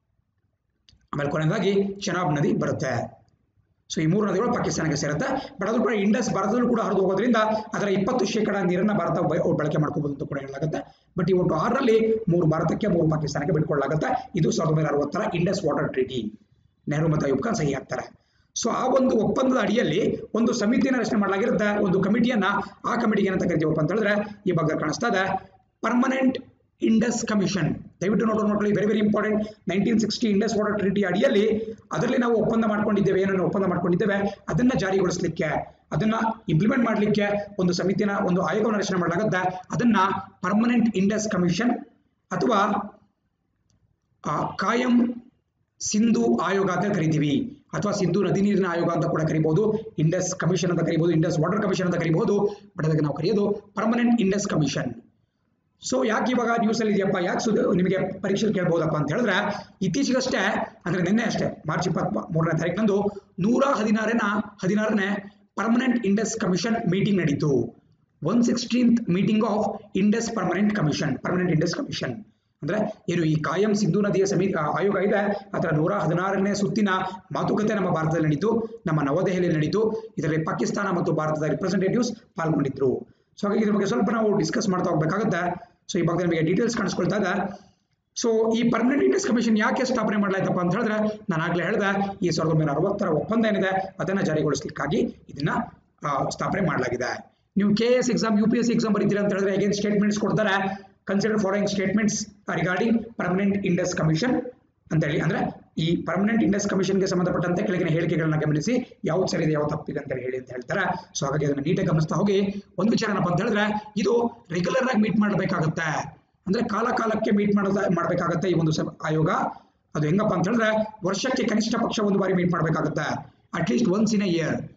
ಆಮೇಲೆ ಕೊನೆಯದಾಗಿ ಚೆನಾಬ್ ನದಿ ಬರುತ್ತೆ ಸೊ ಈ ಮೂರು ನದಿಗಳು ಪಾಕಿಸ್ತಾನಕ್ಕೆ ಸೇರುತ್ತೆ ಬಟ್ ಅದು ಕೂಡ ಇಂಡಸ್ ಭಾರತದಲ್ಲೂ ಕೂಡ ಹರಿದು ಹೋಗೋದ್ರಿಂದ ಅದರ ಇಪ್ಪತ್ತು ಶೇಕಡ ನೀರನ್ನ ಭಾರತ ಬ- ಬಳಕೆ ಮಾಡ್ಕೋಬಹುದು ಅಂತ ಕೂಡ ಹೇಳಲಾಗುತ್ತೆ ಬಟ್ ಈ ಒಟ್ಟು ಆರರಲ್ಲಿ ಮೂರು ಭಾರತಕ್ಕೆ ಮೂರು ಪಾಕಿಸ್ತಾನಕ್ಕೆ ಬಿಟ್ಕೊಳ್ಳಲಾಗುತ್ತೆ ಇದು ಸಾವಿರದ ಒಂಬೈನೂರ ಅರವತ್ತರ ಇಂಡಸ್ ವಾಟರ್ ಟ್ರೀಟಿ ನೆಹರು ಮತ್ತು ಅಯೂಬ್ ಖಾನ್ ಸಹಿ ಹಾಕ್ತಾರೆ ಸೊ ಆ ಒಂದು ಒಪ್ಪಂದದ ಅಡಿಯಲ್ಲಿ ಒಂದು ಸಮಿತಿಯನ್ನು ರಚನೆ ಮಾಡಲಾಗಿರುತ್ತೆ ಒಂದು ಕಮಿಟಿಯನ್ನ ಆ ಕಮಿಟಿಗೆ ಏನಂತ ಕರಿತೀವಪ್ಪ ಅಂತ ಹೇಳಿದ್ರೆ ಈ ಬಗ್ಗೆ ಕಾಣಿಸ್ತಾ ಇದೆ ಪರ್ಮನೆಂಟ್ ಇಂಡಸ್ ಕಮಿಷನ್ ದಯವಿಟ್ಟು ನೋಡೋ ನೋಡ್ಕೊಳ್ಳಿ very very important nineteen sixty Indus water treaty ಅಡಿಯಲ್ಲಿ ಅದರಲ್ಲಿ ನಾವು ಒಪ್ಪಂದ ಮಾಡ್ಕೊಂಡಿದ್ದೇವೆ ಏನನ್ನು ಒಪ್ಪಂದ ಮಾಡ್ಕೊಂಡಿದ್ದೇವೆ ಅದನ್ನ ಜಾರಿಗೊಳಿಸಲಿಕ್ಕೆ ಅದನ್ನ ಇಂಪ್ಲಿಮೆಂಟ್ ಮಾಡಲಿಕ್ಕೆ ಒಂದು ಸಮಿತಿನ ಒಂದು ಆಯೋಗವನ್ನು ರಚನೆ ಮಾಡಲಾಗುತ್ತೆ ಅದನ್ನ ಪರ್ಮನೆಂಟ್ ಇಂಡಸ್ ಕಮಿಷನ್ ಅಥವಾ ಆ, ಕಾಯಂ ಸಿಂಧು ಆಯೋಗ ಅಂತ ಕರಿತೀವಿ ಅಥವಾ ಸಿಂಧು ನದಿ ನೀರಿನ ಆಯೋಗ ಅಂತ ಕೂಡ ಕರಿಬಹುದು ಇಂಡಸ್ ಕಮಿಷನ್ ಅಂತ ಕರಿಬಹುದು ಇಂಡಸ್ ವಾಟರ್ ಕಮಿಷನ್ ಅಂತ ಕರಿಬಹುದು ಬಟ್ ಅದಕ್ಕೆ ನಾವು ಕರೆಯೋದು ಪರ್ಮನೆಂಟ್ ಇಂಡಸ್ ಕಮಿಷನ್ ಸೊ ಯಾಕೆ ಇವಾಗ ನ್ಯೂಸ್ ಅಲ್ಲಿ ಇದೆಯಪ್ಪ ಯಾಕೆ ಸುದ್ದಿ ನಿಮಗೆ ಪರೀಕ್ಷೆ ಕೇಳ್ಬೋದಪ್ಪ ಅಂತ ಹೇಳಿದ್ರೆ ಇತ್ತೀಚೆಗಷ್ಟೇ ಅಂದ್ರೆ ನಿನ್ನೆ ಅಷ್ಟೇ ಮಾರ್ಚ್ ಇಪ್ಪತ್ತ್ ಮೂರನೇ ತಾರೀಕಿನಂದು ನೂರ ಹದಿನಾರನ ಹದಿನಾರನೇ ಪರ್ಮನೆಂಟ್ ಇಂಡಸ್ ಕಮಿಷನ್ ಮೀಟಿಂಗ್ ನಡೀತು one sixteenth meeting of Indus permanent commission permanent Indus commission ಅಂದ್ರೆ ಏನು ಈ ಕಾಯಂ ಸಿಂಧು ನದಿಯ ಸಮಿ ಆ, ಆಯೋಗ ಇದೆ ಅದರ ನೂರ ಹದಿನಾರನೇ ಸುತ್ತಿನ ಮಾತುಕತೆ ನಮ್ಮ ಭಾರತದಲ್ಲಿ ನಡೀತು ನಮ್ಮ ನವದೆಹಲಿಯಲ್ಲಿ ನಡೀತು ಇದರಲ್ಲಿ ಪಾಕಿಸ್ತಾನ ಮತ್ತು ಭಾರತದ ರಿಪ್ರೆಸೆಂಟೇಟಿವ್ಸ್ ಪಾಲ್ಗೊಂಡಿದ್ರು ಸೊ ಹಾಗಾಗಿ ಇದ್ರ ಬಗ್ಗೆ ಸ್ವಲ್ಪ ನಾವು ಡಿಸ್ಕಸ್ ಮಾಡ್ತಾ ಹೋಗ್ಬೇಕಾಗುತ್ತೆ ಸೊ ಈ ಭಾಗದಲ್ಲಿ ನಿಮಗೆ ಡೀಟೇಲ್ಸ್ ಕಾಣಿಸ್ಕೊಳ್ತಾ ಇದೆ ಸೊ ಈ ಪರ್ಮನೆಂಟ್ ಇಂಡಸ್ ಕಮಿಷನ್ ಯಾಕೆ ಸ್ಥಾಪನೆ ಮಾಡಲಾಯ್ತಪ್ಪ ಅಂತ ಹೇಳಿದ್ರೆ ನಾನು ಆಗ್ಲೇ ಹೇಳಿದೆ ಈ ಸಾವಿರದ ಒಂಬೈನೂರ ಅರವತ್ತರ ಒಪ್ಪಂದ ಏನಿದೆ ಅದನ್ನ ಜಾರಿಗೊಳಿಸಲಿಕ್ಕಾಗಿ ಇದನ್ನ ಆ, ಸ್ಥಾಪನೆ ಮಾಡಲಾಗಿದೆ ನೀವು K S exam U P S exam ಬರೀತೀರಾ ಅಂತ ಹೇಳಿದ್ರೆ ಹೇಗೆ ಸ್ಟೇಟ್ಮೆಂಟ್ಸ್ ಕೊಡ್ತಾರೆ consider following statements regarding permanent Indus commission ಅಂತ ಹೇಳಿ ಅಂದ್ರೆ ಈ ಪರ್ಮನೆಂಟ್ ಇಂಡಸ್ ಕಮಿಷನ್ಗೆ ಸಂಬಂಧಪಟ್ಟಂತೆ ಕೆಳಗಿನ ಹೇಳಿಕೆಗಳನ್ನ ಗಮನಿಸಿ ಯಾವ್ದು ಸರಿ ಇದೆ ಯಾವ್ದು ತಪ್ಪಿದೆ ಅಂತ ಹೇಳಿ ಅಂತ ಹೇಳ್ತಾರೆ ಸೊ ಹಾಗಾಗಿ ಅದನ್ನ ನೀಟಾಗಿ ಗಮನಿಸ್ತಾ ಹೋಗಿ ಒಂದು ವಿಚಾರ ಏನಪ್ಪ ಅಂತ ಹೇಳಿದ್ರೆ ಇದು ರೆಗ್ಯುಲರ್ ಆಗಿ ಮೀಟ್ ಮಾಡಬೇಕಾಗುತ್ತೆ ಅಂದ್ರೆ ಕಾಲ ಕಾಲಕ್ಕೆ ಮೀಟ್ ಮಾಡೋದ ಮಾಡಬೇಕಾಗತ್ತೆ ಈ ಒಂದು ಸಭ- ಆಯೋಗ ಅದು ಹೆಂಗಪ್ಪ ಅಂತ ಹೇಳಿದ್ರೆ ವರ್ಷಕ್ಕೆ ಕನಿಷ್ಠ ಪಕ್ಷ ಒಂದು ಬಾರಿ ಮೀಟ್ ಮಾಡಬೇಕಾಗುತ್ತೆ at least once in a year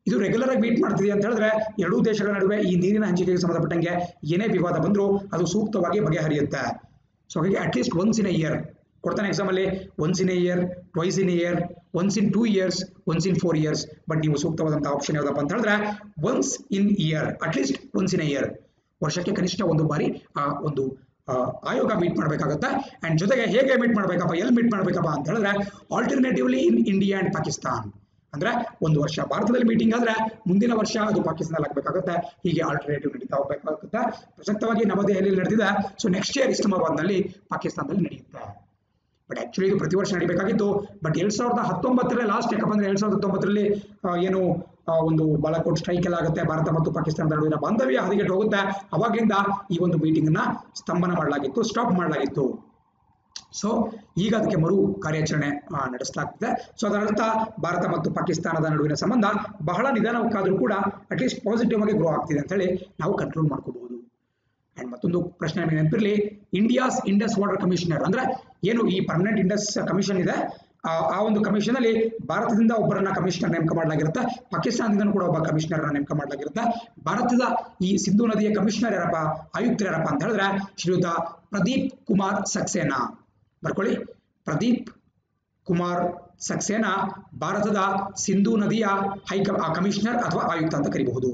ಇದು ರೆಗ್ಯುಲರ್ ಆಗಿ ಮೀಟ್ ಮಾಡ್ತಿದೆ ಅಂತ ಹೇಳಿದ್ರೆ ಎರಡೂ ದೇಶಗಳ ನಡುವೆ ಈ ನೀರಿನ ಹಂಚಿಕೆಗೆ ಸಂಬಂಧಪಟ್ಟಂಗೆ ಏನೇ ವಿವಾದ ಬಂದರೂ ಅದು ಸೂಕ್ತವಾಗಿ ಬಗೆಹರಿಯುತ್ತೆ ಸೊ ಹಾಗಾಗಿ at least once in a year ಕೊಡ್ತಾನೆ ಎಕ್ಸಾಮ್ ಅಲ್ಲಿ once in a year twice in a year once in two years once in four years but ನೀವು ಸೂಕ್ತವಾದಂತಹ ಆಪ್ಷನ್ ಯಾವುದಪ್ಪ ಅಂತ ಹೇಳಿದ್ರೆ once in year at least once in a year ವರ್ಷಕ್ಕೆ ಕನಿಷ್ಠ ಒಂದು ಬಾರಿ ಆ ಒಂದು ಆ, ಆಯೋಗ ಮೀಟ್ ಮಾಡಬೇಕಾಗುತ್ತೆ ಅಂಡ್ ಜೊತೆಗೆ ಹೇಗೆ ಮೀಟ್ ಮಾಡಬೇಕಪ್ಪ ಎಲ್ಲಿ ಮೀಟ್ ಮಾಡಬೇಕಪ್ಪ ಅಂತ ಹೇಳಿದ್ರೆ alternatively in India and Pakistan ಅಂದ್ರೆ ಒಂದು ವರ್ಷ ಭಾರತದಲ್ಲಿ ಮೀಟಿಂಗ್ ಆದ್ರೆ ಮುಂದಿನ ವರ್ಷ ಅದು ಪಾಕಿಸ್ತಾನದಲ್ಲಿ ಆಗಬೇಕಾಗುತ್ತೆ ಹೀಗೆ ಆಲ್ಟರ್ನೇಟಿವ್ ನಡೀತಾ ಹೋಗ್ಬೇಕಾಗುತ್ತೆ ಪ್ರಸಕ್ತವಾಗಿ ನವದೆಹಲಿಯಲ್ಲಿ ನಡೆದಿದೆ ಸೊ ನೆಕ್ಸ್ಟ್ ಇಯರ್ ಇಸ್ಲಾಮಾಬಾದ್ನಲ್ಲಿ ಪಾಕಿಸ್ತಾನದಲ್ಲಿ ನಡೆಯುತ್ತೆ ಬಟ್ ಆಕ್ಚುಲಿ ಇದು ಪ್ರತಿ ವರ್ಷ ನಡಿಬೇಕಾಗಿತ್ತು ಬಟ್ ಎರಡ್ ಸಾವಿರದ ಹತ್ತೊಂಬತ್ತರಲ್ಲಿ ಲಾಸ್ಟ್ ಯಾಕಪ್ಪ ಅಂದ್ರೆ ಎರಡ್ ಸಾವಿರದ ಹತ್ತೊಂಬತ್ತರಲ್ಲಿ ಆ, ಏನು ಆ, ಒಂದು ಬಾಲಾಕೋಟ್ ಸ್ಟ್ರೈಕ್ ಎಲ್ಲ ಆಗುತ್ತೆ ಭಾರತ ಮತ್ತು ಪಾಕಿಸ್ತಾನದ ನಡುವಿನ ಬಾಂಧವ್ಯ ಹದಗೆಟ್ಟು ಹೋಗುತ್ತೆ ಅವಾಗಿಂದ ಈ ಒಂದು ಮೀಟಿಂಗ್ ಅನ್ನ ಸ್ತಂಭನ ಮಾಡಲಾಗಿತ್ತು ಸ್ಟಾಪ್ ಮಾಡಲಾಗಿತ್ತು ಸೊ ಈಗ ಅದಕ್ಕೆ ಮರು ಕಾರ್ಯಾಚರಣೆ ಆ, ನಡೆಸಲಾಗ್ತಿದೆ ಸೊ ಅದರ ಅರ್ಥ ಭಾರತ ಮತ್ತು ಪಾಕಿಸ್ತಾನದ ನಡುವಿನ ಸಂಬಂಧ ಬಹಳ ನಿಧಾನಕ್ಕಾದರೂ ಕೂಡ ಅಟ್ಲೀಸ್ಟ್ ಪಾಸಿಟಿವ್ ಆಗಿ ಗ್ರೋ ಆಗ್ತಿದೆ ಅಂತ ಹೇಳಿ ನಾವು ಕಂಟ್ರೋಲ್ ಮಾಡ್ಕೋಬಹುದು ಅಂಡ್ ಮತ್ತೊಂದು ಪ್ರಶ್ನೆ ನಿಮಗೆ ನೆನಪಿರಲಿ ಇಂಡಿಯಾಸ್ ಇಂಡಸ್ ವಾಟರ್ ಕಮಿಷನರ್ ಅಂದ್ರೆ ಏನು ಈ ಪರ್ಮನೆಂಟ್ ಇಂಡಸ್ ಕಮಿಷನ್ ಇದೆ ಆ ಆ ಒಂದು ಕಮಿಷನ್ ಅಲ್ಲಿ ಭಾರತದಿಂದ ಒಬ್ಬರನ್ನ ಕಮಿಷನರ್ ನೇಮಕ ಮಾಡಲಾಗಿರುತ್ತೆ ಪಾಕಿಸ್ತಾನದಿಂದ ಕೂಡ ಒಬ್ಬ ಕಮಿಷನರ್ ನೇಮಕ ಮಾಡಲಾಗಿರುತ್ತೆ ಭಾರತದ ಈ ಸಿಂಧು ನದಿಯ ಕಮಿಷನರ್ ಯಾರಪ್ಪ ಆಯುಕ್ತರು ಯಾರಪ್ಪ ಅಂತ ಹೇಳಿದ್ರೆ ಶ್ರೀಯುತ ಪ್ರದೀಪ್ ಕುಮಾರ್ ಸಕ್ಸೇನಾ ಬರ್ಕೊಳ್ಳಿ ಪ್ರದೀಪ್ ಕುಮಾರ್ ಸಕ್ಸೇನಾ ಭಾರತದ ಸಿಂಧು ನದಿಯ ಹೈ ಕಮಿಷನರ್ ಅಥವಾ ಆಯುಕ್ತ ಅಂತ ಕರಿಬಹುದು